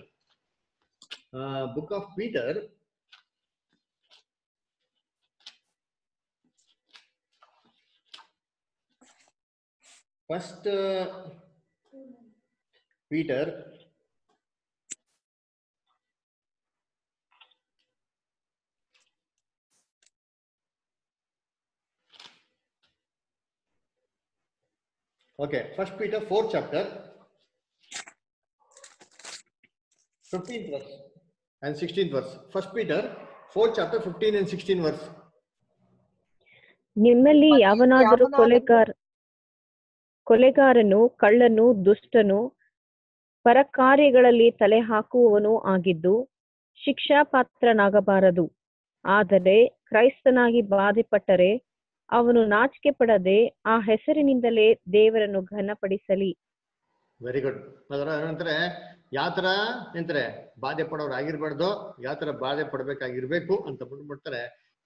book of Peter first Peter Okay, First Peter fourth chapter, fifteenth verse and sixteenth verse. First Peter fourth chapter, fifteen and sixteen verse. ನಿಮ್ಮಲ್ಲಿ ಯಾವನಾದರೂ ಕೊಲೆಗಾರ ಕೊಲೆಗಾರನು ಕಳ್ಳನು ದುಷ್ಟನು ಪರಕಾರ್ಯಗಳಲ್ಲಿ ತಲೆ ಹಾಕುವವನು ಆಗಿದ್ದು ಶಿಕ್ಷಾಪಾತ್ರನಾಗಬಾರದು ಆದರೆ ಕ್ರೈಸ್ತನಾಗಿ ಬಾಧೆಪಟ್ಟರೆ ಅವನು ನಾಚಿಕೆ ಪಡದೆ ಆ ಹೆಸರಿನಿಂದಲೇ ದೇವರನ್ನು ಘನಪಡಿಸಲಿ ವೆರಿ ಗುಡ್ ಅದರ ಏನಂತಾರೆ ಯಾವ ತರ ಎಂತಾರೆ ಬಾಧೆ ಪಡೋರು ಆಗಿರ್ಬಾರ್ದು ಯಾವ ತರ ಬಾಧೆ ಪಡ್ಬೇಕಾಗಿರ್ಬೇಕು ಅಂತ ಬಿಟ್ಬಿಡ್ತಾರೆ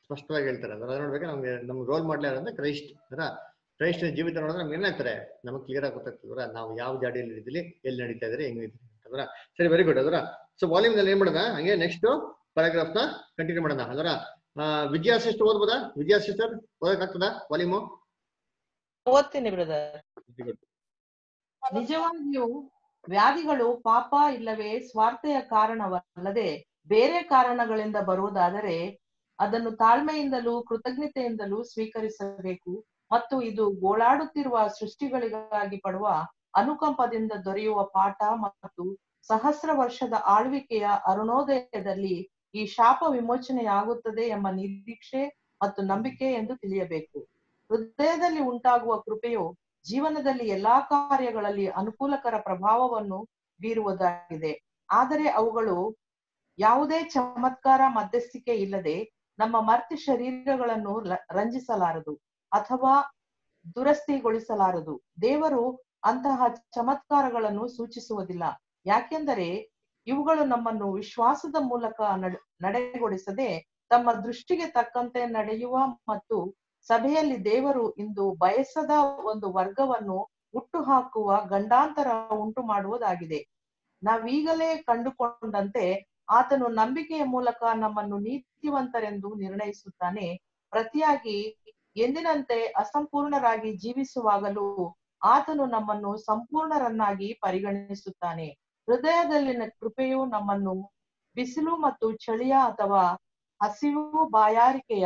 ಸ್ಪಷ್ಟವಾಗಿ ಹೇಳ್ತಾರೆ ಅದರ ನೋಡ್ಬೇಕು ನಮ್ಗೆ ನಮ್ಗೆ ರೋಲ್ ಮಾಡ್ಲಿ ಅಂದ್ರೆ ಕ್ರೈಸ್ಟ್ ಅದರ ಕ್ರೈಸ್ತ ಜೀವಿತ ನೋಡಿದ್ರೆ ನಮ್ಗೆ ಏನಾಗ್ತಾರೆ ನಮಗೆ ಕ್ಲಿಯರ್ ಆಗಿ ಗೊತ್ತಾಗ್ತದ್ರ ನಾವು ಯಾವ ಜಾಡಿಯಲ್ಲಿ ಇದ್ದೀವಿ ಎಲ್ಲಿ ನಡೀತಾ ಇದ್ರೆ ಹೆಂಗ್ ಅದರ ಸರಿ ವೆರಿ ಗುಡ್ ಅದರ ಸೊ ವಾಲ್ಯೂಮ್ ನಲ್ಲಿ ಏನ್ ಮಾಡೋಣ ಹಂಗೆ ನೆಕ್ಸ್ಟ್ ಪ್ಯಾರಾಗ್ರಾಫ್ ನ ಕಂಟಿನ್ಯೂ ಮಾಡೋಣ ಅದರ ವಿದ್ಯಾ ಸಿಸ್ಟರ್ ಓದ್ಬೋದಾ ವಿದ್ಯಾ ಸಿಸ್ಟರ್ ಓದಕ್ಕಾಗ್ತದಾ ವಾಲ್ಯೂಮು ಓದ್ತೀನಿ ಬ್ರದರ್ ನಿಜವಾಗಿಯೂ ವ್ಯಾಧಿಗಳು ಪಾಪ ಇಲ್ಲವೇ ಸ್ವಾರ್ಥೆಯ ಕಾರಣವಲ್ಲದೆ ಬೇರೆ ಕಾರಣಗಳಿಂದ ಬರುವುದಾದರೆ ಅದನ್ನು ತಾಳ್ಮೆಯಿಂದಲೂ ಕೃತಜ್ಞತೆಯಿಂದಲೂ ಸ್ವೀಕರಿಸಬೇಕು ಮತ್ತು ಇದು ಗೋಳಾಡುತ್ತಿರುವ ಸೃಷ್ಟಿಗಳಿಗಾಗಿ ಪಡುವ ಅನುಕಂಪದಿಂದ ದೊರೆಯುವ ಪಾಠ ಮತ್ತು ಸಹಸ್ರ ವರ್ಷದ ಆಳ್ವಿಕೆಯ ಅರುಣೋದಯದಲ್ಲಿ ಈ ಶಾಪ ವಿಮೋಚನೆಯಾಗುತ್ತದೆ ಎಂಬ ನಿರೀಕ್ಷೆ ಮತ್ತು ನಂಬಿಕೆ ಎಂದು ತಿಳಿಯಬೇಕು ಹೃದಯದಲ್ಲಿ ಉಂಟಾಗುವ ಕೃಪೆಯು ಜೀವನದಲ್ಲಿ ಎಲ್ಲಾ ಕಾರ್ಯಗಳಲ್ಲಿ ಅನುಕೂಲಕರ ಪ್ರಭಾವವನ್ನು ಬೀರುವುದಾಗಿದೆ ಆದರೆ ಅವುಗಳು ಯಾವುದೇ ಚಮತ್ಕಾರ ಮಧ್ಯಸ್ಥಿಕೆ ಇಲ್ಲದೆ ನಮ್ಮ ಮರ್ತ್ಯ ಶರೀರಗಳನ್ನು ಲ- ರಂಜಿಸಲಾರದು ಅಥವಾ ದುರಸ್ತಿಗೊಳಿಸಲಾರದು ದೇವರು ಅಂತಹ ಚಮತ್ಕಾರಗಳನ್ನು ಸೂಚಿಸುವುದಿಲ್ಲ ಯಾಕೆಂದರೆ ಇವುಗಳು ನಮ್ಮನ್ನು ವಿಶ್ವಾಸದ ಮೂಲಕ ನಡೆ- ನಡೆಗೊಳಿಸದೆ ತಮ್ಮ ದೃಷ್ಟಿಗೆ ತಕ್ಕಂತೆ ನಡೆಯುವ ಮತ್ತು ಸಭೆಯಲ್ಲಿ ದೇವರು ಇಂದು ಬಯಸದ ಒಂದು ವರ್ಗವನ್ನು ಹುಟ್ಟು ಹಾಕುವ ಗಂಡಾಂತರ ಉಂಟು ಮಾಡುವುದಾಗಿದೆ ನಾವೀಗಲೇ ಕಂಡುಕೊಂಡಂತೆ ಆತನು ನಂಬಿಕೆಯ ಮೂಲಕ ನಮ್ಮನ್ನು ನೀತಿವಂತರೆಂದು ನಿರ್ಣಯಿಸುತ್ತಾನೆ ಪ್ರತಿಯಾಗಿ ಎಂದಿನಂತೆ ಅಸಂಪೂರ್ಣರಾಗಿ ಜೀವಿಸುವಾಗಲೂ ಆತನು ನಮ್ಮನ್ನು ಸಂಪೂರ್ಣರನ್ನಾಗಿ ಪರಿಗಣಿಸುತ್ತಾನೆ ಹೃದಯದಲ್ಲಿನ ಕೃಪೆಯು ನಮ್ಮನ್ನು ಬಿಸಿಲು ಮತ್ತು ಚಳಿಯ ಅಥವಾ ಹಸಿವು ಬಾಯಾರಿಕೆಯ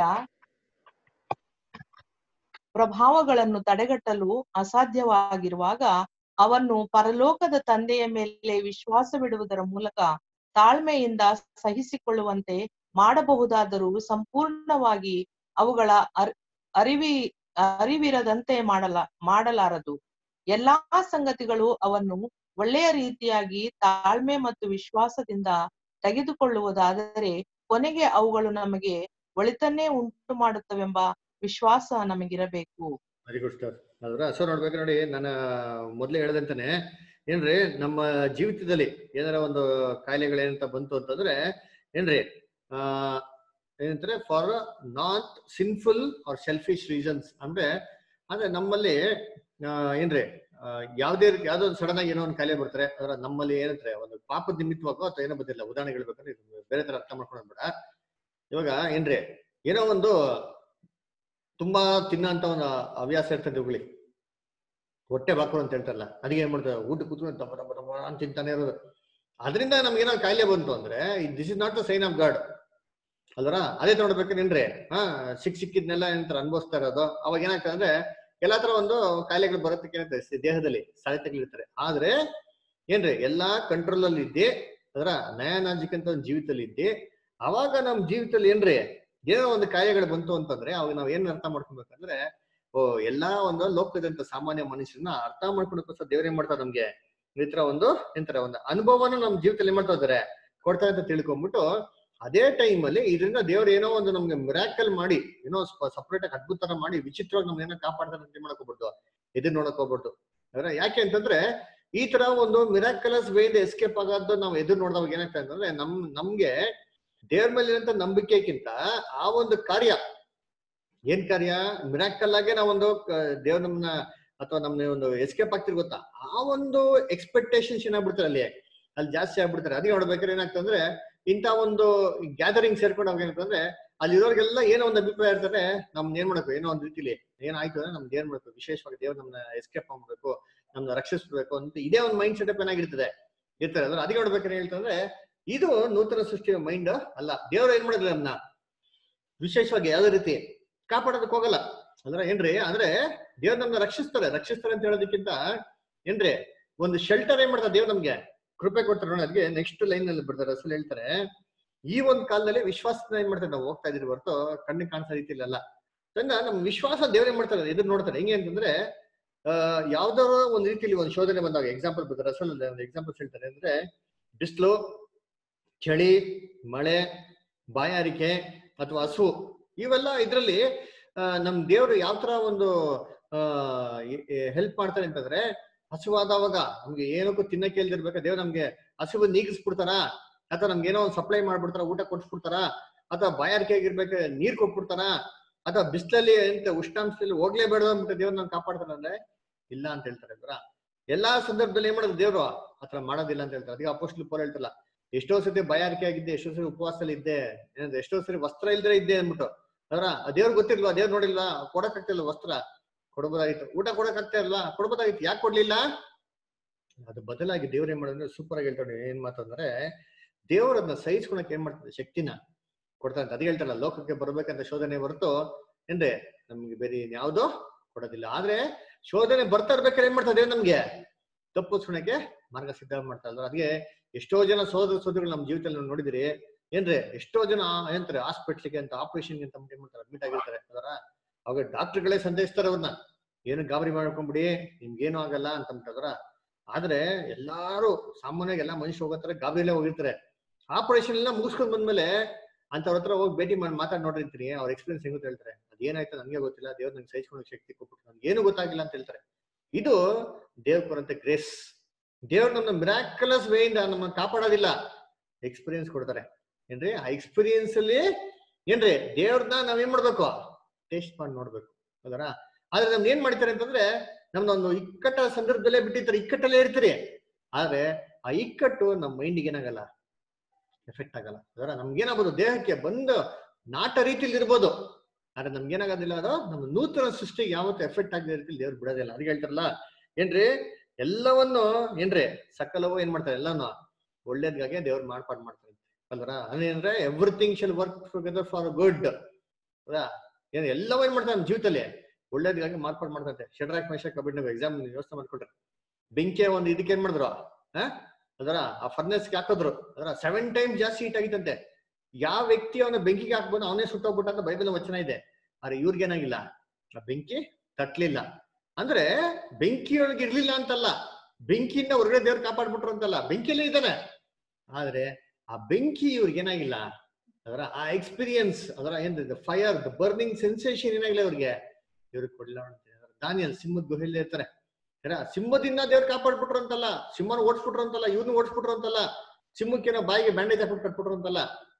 ಪ್ರಭಾವಗಳನ್ನು ತಡೆಗಟ್ಟಲು ಅಸಾಧ್ಯವಾಗಿರುವಾಗ ಅವನ್ನು ಪರಲೋಕದ ತಂದೆಯ ಮೇಲೆ ವಿಶ್ವಾಸವಿಡುವುದರ ಮೂಲಕ ತಾಳ್ಮೆಯಿಂದ ಸಹಿಸಿಕೊಳ್ಳುವಂತೆ ಮಾಡಬಹುದಾದರೂ ಸಂಪೂರ್ಣವಾಗಿ ಅವುಗಳ ಅರ್- ಅರಿವಿ ಅರಿವಿರದಂತೆ ಮಾಡಲ ಮಾಡಲಾರದು ಎಲ್ಲಾ ಸಂಗತಿಗಳು ಅವನ್ನು ಒಳ್ಳೆಯ ರೀತಿಯಾಗಿ ತಾಳ್ಮೆ ಮತ್ತು ವಿಶ್ವಾಸದಿಂದ ತೆಗೆದುಕೊಳ್ಳುವುದಾದರೆ ಕೊನೆಗೆ ಅವುಗಳು ನಮಗೆ ಒಳಿತನ್ನೇ ಉಂಟು ಮಾಡುತ್ತವೆಂಬ ವಿಶ್ವಾಸ ನಮಗಿರಬೇಕು ವೆರಿ ಗುಡ್ ಸರ್ ಅದರ ಸೊ ನೋಡ್ಬೇಕು ನೋಡಿ ನಾನು ಮೊದ್ಲೇ ಹೇಳ್ದಂತಾನೆ ಏನ್ರಿ ನಮ್ಮ ಜೀವಿತದಲ್ಲಿ ಏನಾರ ಒಂದು ಕಾಯಿಲೆಗಳೇನಂತ ಬಂತು ಅಂತಂದ್ರೆ ಏನ್ರಿ ಆ ಏನಂತಾರೆ for not sinful or selfish reasons ಅಂದ್ರೆ ಅಂದ್ರೆ ನಮ್ಮಲ್ಲಿ ಆ, ಏನ್ರಿ ಆ, ಯಾವ್ದೇ ರೀತಿ ಯಾವ್ದೋ ಒಂದು ಸಡನ್ ಆಗಿ ಏನೋ ಒಂದು ಕಾಯಿಲೆ ಬರ್ತಾರೆ ಅದರ ನಮ್ಮಲ್ಲಿ ಏನಂತಾರೆ ಒಂದು ಪಾಪದ ನಿಮಿತ್ತವಾಗೋ ಅಥವಾ ಏನೋ ಬಂದಿಲ್ಲ ಉದಾಹರಣೆ ಹೇಳ್ಬೇಕಂದ್ರೆ ಇದು ಬೇರೆ ತರ ಅರ್ಥ ಮಾಡ್ಕೊಂಡು ಬೇಡ ಇವಾಗ ಏನ್ರಿ ಏನೋ ಒಂದು ತುಂಬಾ ತಿನ್ನೋಂತ ಒಂದು ಹವ್ಯಾಸ ಇರ್ತದೆ ಹುಳಿ ಹೊಟ್ಟೆ ಬಾಕು ಅಂತ ಹೇಳ್ತಾರಲ್ಲ ಅದಕ್ಕೆ ಏನ್ ಮಾಡ್ತಾರೆ ಊಟ ಕೂತ್ಕೊಂಡು ತಪ ತಪ ತಪ ಅಂತ ತಿಂತಾನೆ ಇರೋದು ಅದರಿಂದ ನಮ್ಗೆ ಏನೋ ಕಾಯಿಲೆ ಬಂತು ಅಂದ್ರೆ this is not the sign of God ಅಲ್ವರ ಅದೇ ನೋಡ್ಬೇಕೇನ್ರಿ ಹಾ ಸಿಕ್ ಸಿಕ್ಕಿದ್ನೆಲ್ಲ ಏನಂತಾರೆ ಅನುಭವಿಸ್ತಾ ಇರೋದು ಅವಾಗ ಏನಾಗ್ತದೆ ಅಂದ್ರೆ ಎಲ್ಲಾ ತರ ಒಂದು ಕಾಯಿಲೆಗಳು ಬರೋದಕ್ಕೆ ಏನಾಗ್ತದೆ ಸಿ- ದೇಹದಲ್ಲಿ ಸಾಧ್ಯತೆಗಳಿರ್ತಾರೆ ಆದ್ರೆ ಏನ್ರಿ ಎಲ್ಲಾ ಕಂಟ್ರೋಲ್ ಅಲ್ಲಿ ಇದ್ದೆ ಅದರ ನಯನಾಜಿಕ್ ಅಂತ ಒಂದು ಜೀವಿತದಲ್ಲಿ ಇದ್ದೆ ಅವಾಗ ನಮ್ ಜೀವಿತದಲ್ಲಿ ಏನ್ರಿ ಏನೋ ಒಂದು ಕಾಯಿಲೆಗಳು ಬಂತು ಅಂತಂದ್ರೆ ಅವಾಗ ನಾವ್ ಏನ್ ಅರ್ಥ ಮಾಡ್ಕೊಬೇಕಂದ್ರೆ ಓ ಎಲ್ಲಾ ಒಂದು ಲೋಕದಂತ ಸಾಮಾನ್ಯ ಮನುಷ್ಯರನ್ನ ಅರ್ಥ ಮಾಡ್ಕೊಳಕ್ಕೋಸ್ಕರ ದೇವ್ರ ಏನ್ ಮಾಡ್ತಾರೆ ನಮ್ಗೆ ಈ ತರ ಒಂದು ಎಂತಾರೆ ಒಂದು ಅನುಭವನ ನಮ್ ಜೀವಿತದಲ್ಲಿ ಏನ್ ಮಾಡ್ತಾ ಇದಾರೆ ಕೊಡ್ತಾರೆ ಅಂತ ತಿಳ್ಕೊಂಡ್ಬಿಟ್ಟು ಅದೇ ಟೈಮ್ ಅಲ್ಲಿ ಇದರಿಂದ ದೇವ್ರು ಏನೋ ಒಂದು ನಮ್ಗೆ ಮಿರಾಕಲ್ ಮಾಡಿ ಏನೋ ಸಪರೇಟ್ ಆಗಿ ಅದ್ಭುತ ತರ ಮಾಡಿ ವಿಚಿತ್ರವಾಗಿ ನಮ್ಗೆ ಏನೋ ಕಾಪಾಡ್ತಾರೆ ಅಂತ ಮಾಡಕ್ ಹೋಗ್ಬಿಡ್ತು ಎದುರು ನೋಡಕ್ ಹೋಗ್ಬಿಡ್ತು ಅಂದ್ರೆ ಯಾಕೆ ಅಂತಂದ್ರೆ ಈ ತರ ಒಂದು ಮಿರಾಕಲಸ್ ವೇದ ಎಸ್ಕೇಪ್ ಆಗೋದು ನಾವು ಎದುರು ನೋಡಿದಾಗ ಏನಾಗ್ತದೆ ಅಂತಂದ್ರೆ ನಮ್ ನಮ್ಗೆ ದೇವ್ರ ಮೇಲೆ ಇರೋಂಥ ನಂಬಿಕೆಗಿಂತ ಆ ಒಂದು ಕಾರ್ಯ ಏನ್ ಕಾರ್ಯ ಮಿರಾಕಲ್ ಆಗೇ ನಾವೊಂದು ದೇವ್ರ ನಮ್ನ ಅಥವಾ ನಮ್ನ ಒಂದು ಎಸ್ಕೇಪ್ ಆಗ್ತಿರ್ ಗೊತ್ತಾ ಆ ಒಂದು ಎಕ್ಸ್ಪೆಕ್ಟೇಷನ್ಸ್ ಏನಾಗ್ಬಿಡ್ತಾರೆ ಅಲ್ಲಿ ಅಲ್ಲಿ ಜಾಸ್ತಿ ಆಗ್ಬಿಡ್ತಾರೆ ಅದಕ್ಕೆ ನೋಡ್ಬೇಕಾದ್ರೆ ಏನಾಗ್ತಂದ್ರೆ ಇಂಥ ಒಂದು ಗ್ಯಾದರಿಂಗ್ ಸೇರ್ಕೊಂಡು ಅವಾಗ ಏನಂತಂದ್ರೆ ಅಲ್ಲಿ ಇರೋರಿಗೆಲ್ಲ ಏನೋ ಒಂದು ಅಭಿಪ್ರಾಯ ಇರ್ತಾರೆ ನಮ್ನ ಏನ್ ಮಾಡ್ಬೇಕು ಏನೋ ಒಂದು ರೀತಿಲಿ ಏನಾಯ್ತು ಅಂದ್ರೆ ನಮ್ದು ಏನ್ ಮಾಡ್ಬೇಕು ವಿಶೇಷವಾಗಿ ದೇವ್ರು ನಮ್ನ ಎಸ್ಕೇಪ್ ಮಾಡ್ಬೇಕು ನಮ್ನ ರಕ್ಷಿಸ್ಬೇಕು ಅಂತ ಇದೇ ಒಂದು ಮೈಂಡ್ ಸೆಟಪ್ ಏನಾಗಿರ್ತದೆ ಇರ್ತಾರೆ ಅಂದ್ರೆ ಅದಕ್ಕೆ ನೋಡ್ಬೇಕಾದ್ರೆ ಹೇಳ್ತಂದ್ರೆ ಇದು ನೂತನ ಸೃಷ್ಟಿಯ ಮೈಂಡ್ ಅಲ್ಲ ದೇವ್ರು ಏನ್ ಮಾಡಿದ್ರೆ ನಮ್ನ ವಿಶೇಷವಾಗಿ ಯಾವ್ದೇ ರೀತಿ ಕಾಪಾಡೋದಕ್ಕೆ ಹೋಗಲ್ಲ ಅಂದ್ರೆ ಏನ್ರಿ ಅಂದ್ರೆ ದೇವ್ರು ನಮ್ನ ರಕ್ಷಿಸ್ತಾರೆ ರಕ್ಷಿಸ್ತಾರೆ ಅಂತ ಹೇಳೋದಕ್ಕಿಂತ ಏನ್ರಿ ಒಂದು ಶೆಲ್ಟರ್ ಏನ್ ಮಾಡ್ತಾರೆ ದೇವ್ರು ನಮ್ಗೆ ಕೃಪೆ ಕೊಡ್ತಾರೆ ನೋಡಿ ಅದಕ್ಕೆ ನೆಕ್ಸ್ಟ್ ಲೈನ್ ಅಲ್ಲಿ ಬರ್ತಾರೆ ಅಸಲು ಹೇಳ್ತಾರೆ ಈ ಒಂದು ಕಾಲದಲ್ಲಿ ವಿಶ್ವಾಸನ ಏನ್ ಮಾಡ್ತಾರೆ ನಾವು ಹೋಗ್ತಾ ಇದೀವಿ ಹೊರತು ಕಣ್ಣಿಗೆ ಕಾಣಿಸೋ ರೀತಿಲಿ ಅಲ್ಲ ಅದನ್ನ ನಮ್ ವಿಶ್ವಾಸ ದೇವ್ರ ಏನ್ ಮಾಡ್ತಾರೆ ಎದುರು ನೋಡ್ತಾರೆ ಹೆಂಗೆ ಅಂತಂದ್ರೆ ಆ ಯಾವ್ದಾರೋ ಒಂದ್ ರೀತಿಲಿ ಒಂದು ಶೋಧನೆ ಬಂದಾಗ ಎಕ್ಸಾಂಪಲ್ ಬರ್ತಾರೆ ಅಸಲ್ ಒಂದು ಎಕ್ಸಾಂಪಲ್ಸ್ ಹೇಳ್ತಾರೆ ಅಂದ್ರೆ ಬಿಸಿಲು ಚಳಿ ಮಳೆ ಬಾಯಾರಿಕೆ ಅಥವಾ ಹಸು ಇವೆಲ್ಲ ಇದ್ರಲ್ಲಿ ಆ, ನಮ್ ದೇವ್ರು ಯಾವ ತರ ಒಂದು ಹೆಲ್ಪ್ ಮಾಡ್ತಾರೆ ಅಂತಂದ್ರೆ ಹಸುವಾದವಾಗ ನಮ್ಗೆ ಏನಕ್ಕೂ ತಿನ್ನಕ್ಕೆ ಇಲ್ದಿರ್ಬೇಕು ದೇವ್ರು ನಮ್ಗೆ ಹಸುವು ನೀಗಿಸ್ಬಿಡ್ತಾರ ಅಥವಾ ನಮ್ಗೆ ಏನೋ ಒಂದು ಸಪ್ಲೈ ಮಾಡ್ಬಿಡ್ತಾರ ಊಟ ಕೊಡ್ಸ್ಬಿಡ್ತಾರ ಅಥವಾ ಬಾಯಾರಿಕೆ ಆಗಿರ್ಬೇಕು ನೀರ್ ಕೊಟ್ಬಿಡ್ತಾನ ಅಥವಾ ಬಿಸಿಲಲ್ಲಿ ಎಂತ ಉಷ್ಣಾಂಶದಲ್ಲಿ ಹೋಗ್ಲೇಬೇಡ ಅಂದ್ಬಿಟ್ಟು ದೇವ್ರು ನಾನು ಕಾಪಾಡ್ತಾನೆ ಅಂದ್ರೆ ಇಲ್ಲ ಅಂತ ಹೇಳ್ತಾರೆ ಅಲ್ವಾ ಎಲ್ಲಾ ಸಂದರ್ಭದಲ್ಲಿ ಏನ್ ಮಾಡೋದು ದೇವ್ರು ಆತರ ಮಾಡೋದಿಲ್ಲ ಅಂತ ಹೇಳ್ತಾರೆ ಅದಕ್ಕೆ ಅಪೋಸ್ಟ್ಲು ಪೋಲ್ ಹೇಳ್ತಲ್ಲ ಎಷ್ಟೋ ಸತಿ ಬಾಯಾರಿಕೆ ಆಗಿದ್ದೆ ಎಷ್ಟೋ ಸರಿ ಉಪವಾಸದಲ್ಲಿ ಇದ್ದೆ ಏನಂದ್ರೆ ಎಷ್ಟೋ ಸರಿ ವಸ್ತ್ರ ಇಲ್ದ್ರೆ ಇದ್ದೆ ಅಂದ್ಬಿಟ್ಟು ಅವರ ದೇವ್ರು ಗೊತ್ತಿಲ್ವಾ ದೇವ್ರು ನೋಡಿಲ್ವಾ ಕೊಡಕ್ ಆಗ್ತಿಲ್ಲ ವಸ್ತ್ರ ಕೊಡ್ಬೋದಾಗಿತ್ತು ಊಟ ಕೊಡಕ್ ಆಗ್ತಾ ಇಲ್ವಾ ಕೊಡ್ಬೋದಾಗಿತ್ತು ಯಾಕೆ ಕೊಡ್ಲಿಲ್ಲ ಅದು ಬದಲಾಗಿ ದೇವ್ರ ಏನ್ ಮಾಡೋದ್ರೆ ಸೂಪರ್ ಆಗಿ ಹೇಳ್ತಾರೆ ಏನ್ ಮಾತಂದ್ರೆ ದೇವ್ರ ಅದನ್ನ ಸಹಿಸ್ಕೊಳಕ್ ಏನ್ ಮಾಡ್ತಾರೆ ಶಕ್ತಿನ ಕೊಡ್ತಾರೆ ಅಂತ ಅದೇ ಹೇಳ್ತಾರಲ್ಲ ಲೋಕಕ್ಕೆ ಬರ್ಬೇಕಂತ ಶೋಧನೆ ಹೊರತು ಏನ್ರೆ ನಮ್ಗೆ ಬೇರೆ ಯಾವ್ದೋ ಕೊಡೋದಿಲ್ಲ ಆದ್ರೆ ಶೋಧನೆ ಬರ್ತಾ ಇರ್ಬೇಕಾದ್ರೆ ಏನ್ ಮಾಡ್ತಾರೆ ದೇವ್ರು ನಮ್ಗೆ ತಪ್ಪಿಸ್ಕೊಳಕ್ಕೆ ಮಾರ್ಗ ಸಿದ್ಧ ಮಾಡ್ತಾ ಇದ್ರು ಅದಕ್ಕೆ ಎಷ್ಟೋ ಜನ ಸೋದರ ಸೋದರಿಗಳು ನಮ್ಮ ಜೀವಿತದಲ್ಲಿ ನಾವು ನೋಡಿದಿರಿ ಏನ್ರಿ ಎಷ್ಟೋ ಜನ ಏನಂತಾರೆ ಹಾಸ್ಪಿಟ್ಲಿಗೆ ಅಂತ ಆಪರೇಷನ್ಗೆ ಅಂತ ಏನ್ ಮಾಡ್ತಾರೆ ಅಡ್ಮಿಟ್ ಆಗಿರ್ತಾರೆ ಅದರ ಅವಾಗ ಡಾಕ್ಟರ್ಗಳೇ ಸಂದೇಹಿಸ್ತಾರೆ ಅವ್ರನ್ನ ಏನು ಗಾಬರಿ ಮಾಡ್ಕೊಂಬಿಡಿ ನಿಮ್ಗೇನು ಆಗಲ್ಲ ಅಂತ ಅಂತಾರ ಆದ್ರೆ ಎಲ್ಲಾರು ಸಾಮಾನ್ಯವಾಗಿ ಎಲ್ಲಾ ಮನುಷ್ಯ ಹೋಗತ್ತಾರೆ ಗಾಬರಿಲೇ ಹೋಗಿರ್ತಾರೆ ಆಪರೇಷನ್ ಎಲ್ಲ ಮುಗಿಸ್ಕೊಂಡ್ ಬಂದ್ಮೇಲೆ ಅಂತವ್ರ ಹತ್ರ ಹೋಗಿ ಭೇಟಿ ಮಾಡಿ ಮಾತಾಡ್ ನೋಡಿರ್ತೀನಿ ಅವ್ರ ಎಕ್ಸ್ಪೀರಿಯನ್ಸ್ ಹೆಂಗ್ ಹೇಳ್ತಾರೆ ಅದೇನಾಯ್ತು ನನ್ಗೆ ಗೊತ್ತಿಲ್ಲ ದೇವ್ರು ನಂಗೆ ಸಹಿಸ್ಕೊಳಕ್ ಶಕ್ತಿ ಕೊಟ್ಬಿಟ್ಟು ನನ್ಗೆ ಏನು ಗೊತ್ತಾಗಿಲ್ಲ ಅಂತ ಹೇಳ್ತಾರೆ ಇದು ದೇವ್ರ ಕೊರಂತ ಗ್ರೇಸ್ ದೇವ್ರು ನಮ್ಮ ಮಿರಾಕಲಸ್ ವೇಯಿಂದ ನಮ್ಮ ಕಾಪಾಡೋದಿಲ್ಲ ಎಕ್ಸ್ಪೀರಿಯನ್ಸ್ ಕೊಡ್ತಾರೆ ಏನ್ರಿ ಆ ಎಕ್ಸ್ಪೀರಿಯನ್ಸ್ ಅಲ್ಲಿ ಏನ್ರಿ ದೇವ್ರನ್ನ ನಾವ್ ಏನ್ ಮಾಡ್ಬೇಕು ಟೇಸ್ಟ್ ಮಾಡಿ ನೋಡ್ಬೇಕು ಹೌದಾ ಆದ್ರೆ ನಮ್ಗೆ ಏನ್ ಮಾಡ್ತಾರೆ ಅಂತಂದ್ರೆ ನಮ್ದೊಂದು ಇಕ್ಕಟ್ಟ ಸಂದರ್ಭದಲ್ಲೇ ಬಿಟ್ಟಿರ್ತಾರೆ ಇಕ್ಕಟ್ಟಲ್ಲೇ ಇರ್ತೀರಿ ಆದ್ರೆ ಆ ಇಕ್ಕಟ್ಟು ನಮ್ಮ ಮೈಂಡಿಗೆ ಏನಾಗಲ್ಲ ಎಫೆಕ್ಟ್ ಆಗಲ್ಲ ಅದರ ನಮ್ಗೇನಾಗ್ಬೋದು ದೇಹಕ್ಕೆ ಬಂದು ನಾಟ ರೀತಿಲಿ ಇರ್ಬೋದು ಆದ್ರೆ ನಮ್ಗೇನಾಗೋದಿಲ್ಲ ಅದು ನಮ್ಮ ನೂತನ ಸೃಷ್ಟಿಗೆ ಯಾವತ್ತೂ ಎಫೆಕ್ಟ್ ಆಗದ ರೀತಿಲಿ ದೇವ್ರು ಬಿಡೋದಿಲ್ಲ ಅದಕ್ಕೆ ಹೇಳ್ತಾರಲ್ಲ ಏನ್ರಿ ಎಲ್ಲವನ್ನು ಏನ್ರಿ ಸಕಲವು ಏನ್ ಮಾಡ್ತಾರೆ ಎಲ್ಲಾನು ಒಳ್ಳೇದ್ಗಾಗೆ ದೇವ್ರು ಮಾರ್ಪಾಡು ಮಾಡ್ತಾರೆ ಅಲ್ವರ ಅದೇನಂದ್ರೆ everything shall work together for good ಹೌದಾ ಏನ್ ಎಲ್ಲವೂ ಏನ್ ಮಾಡ್ತಾರೆ ನಮ್ಮ ಜೀವಿತದಲ್ಲಿ ಒಳ್ಳೇದ್ಗಾಗಿ ಮಾರ್ಪಾಡು ಮಾಡ್ತಾರೆ ಶಡ್ರಾಕ್ ಮೇಷ ಕಬಿಡ್ ಎಕ್ಸಾಮ್ ವ್ಯವಸ್ಥೆ ಮಾಡ್ಕೊಟ್ರೆ ಬೆಂಕಿಯ ಒಂದು ಇದಕ್ಕೆ ಏನ್ ಮಾಡಿದ್ರು ಹಾ ಅದರ ಆ ಫರ್ನೆಸ್ಗೆ ಹಾಕಿದ್ರು ಅದರ ಸೆವೆನ್ ಟೈಮ್ಸ್ ಜಾಸ್ತಿ ಹೀಟ್ ಆಗಿತ್ತಂತೆ ಯಾವ ವ್ಯಕ್ತಿ ಅವನ ಬೆಂಕಿಗೆ ಹಾಕ್ಬೋದು ಅವನೇ ಸುಟ್ಟೋಗ್ಬಿಟ್ಟ ಅಂತ ಬೈಬಲ್ ವಚನ ಇದೆ ಆದ್ರೆ ಇವ್ರಿಗೇನಾಗಿಲ್ಲ ಆ ಬೆಂಕಿ ತಟ್ಲಿಲ್ಲ ಅಂದ್ರೆ ಬೆಂಕಿಯೊಳಗೆ ಇರ್ಲಿಲ್ಲ ಅಂತಲ್ಲ ಬೆಂಕಿಯಿಂದ ಹೊರಗಡೆ ದೇವ್ರು ಕಾಪಾಡ್ಬಿಟ್ರು ಅಂತಲ್ಲ ಬೆಂಕಿಯಲ್ಲೇ ಇದ್ದಾನೆ ಆದ್ರೆ ಆ ಬೆಂಕಿ ಇವ್ರಿಗೇನಾಗಿಲ್ಲ ಅದರ ಆ ಎಕ್ಸ್ಪೀರಿಯನ್ಸ್ ಅದರ ಏನ್ ಫೈರ್ ದ ಬರ್ನಿಂಗ್ ಸೆನ್ಸೇಷನ್ ಏನಾಗಿಲ್ಲ ಇವ್ರಿಗೆ ಇವ್ರಿಗೆ ಕೊಡ್ಲಿಲ್ಲ ದಾನಿಯಲ್ ಸಿಂಹದ ಗುಹೆಯಲ್ಲಿ ಇರ್ತಾರೆ ಏನ ಸಿಂಹದಿಂದ ದೇವ್ರು ಕಾಪಾಡ್ಬಿಟ್ರು ಅಂತಲ್ಲ ಸಿಂಹನ ಓಡಿಸ್ಬಿಟ್ರು ಅಂತಲ್ಲ ಇವ್ನು ಓಡಿಸ್ಬಿಟ್ರು ಅಂತಲ್ಲ ಸಿಂಹಕ್ಕೇನೋ ಬಾಯಿಗೆ ಬ್ಯಾಂಡೇಜ್ ಹಾಕ್ಬಿಟ್ಟು ಕಟ್ಬಿಟ್ರು ಅಂತಲ್ಲ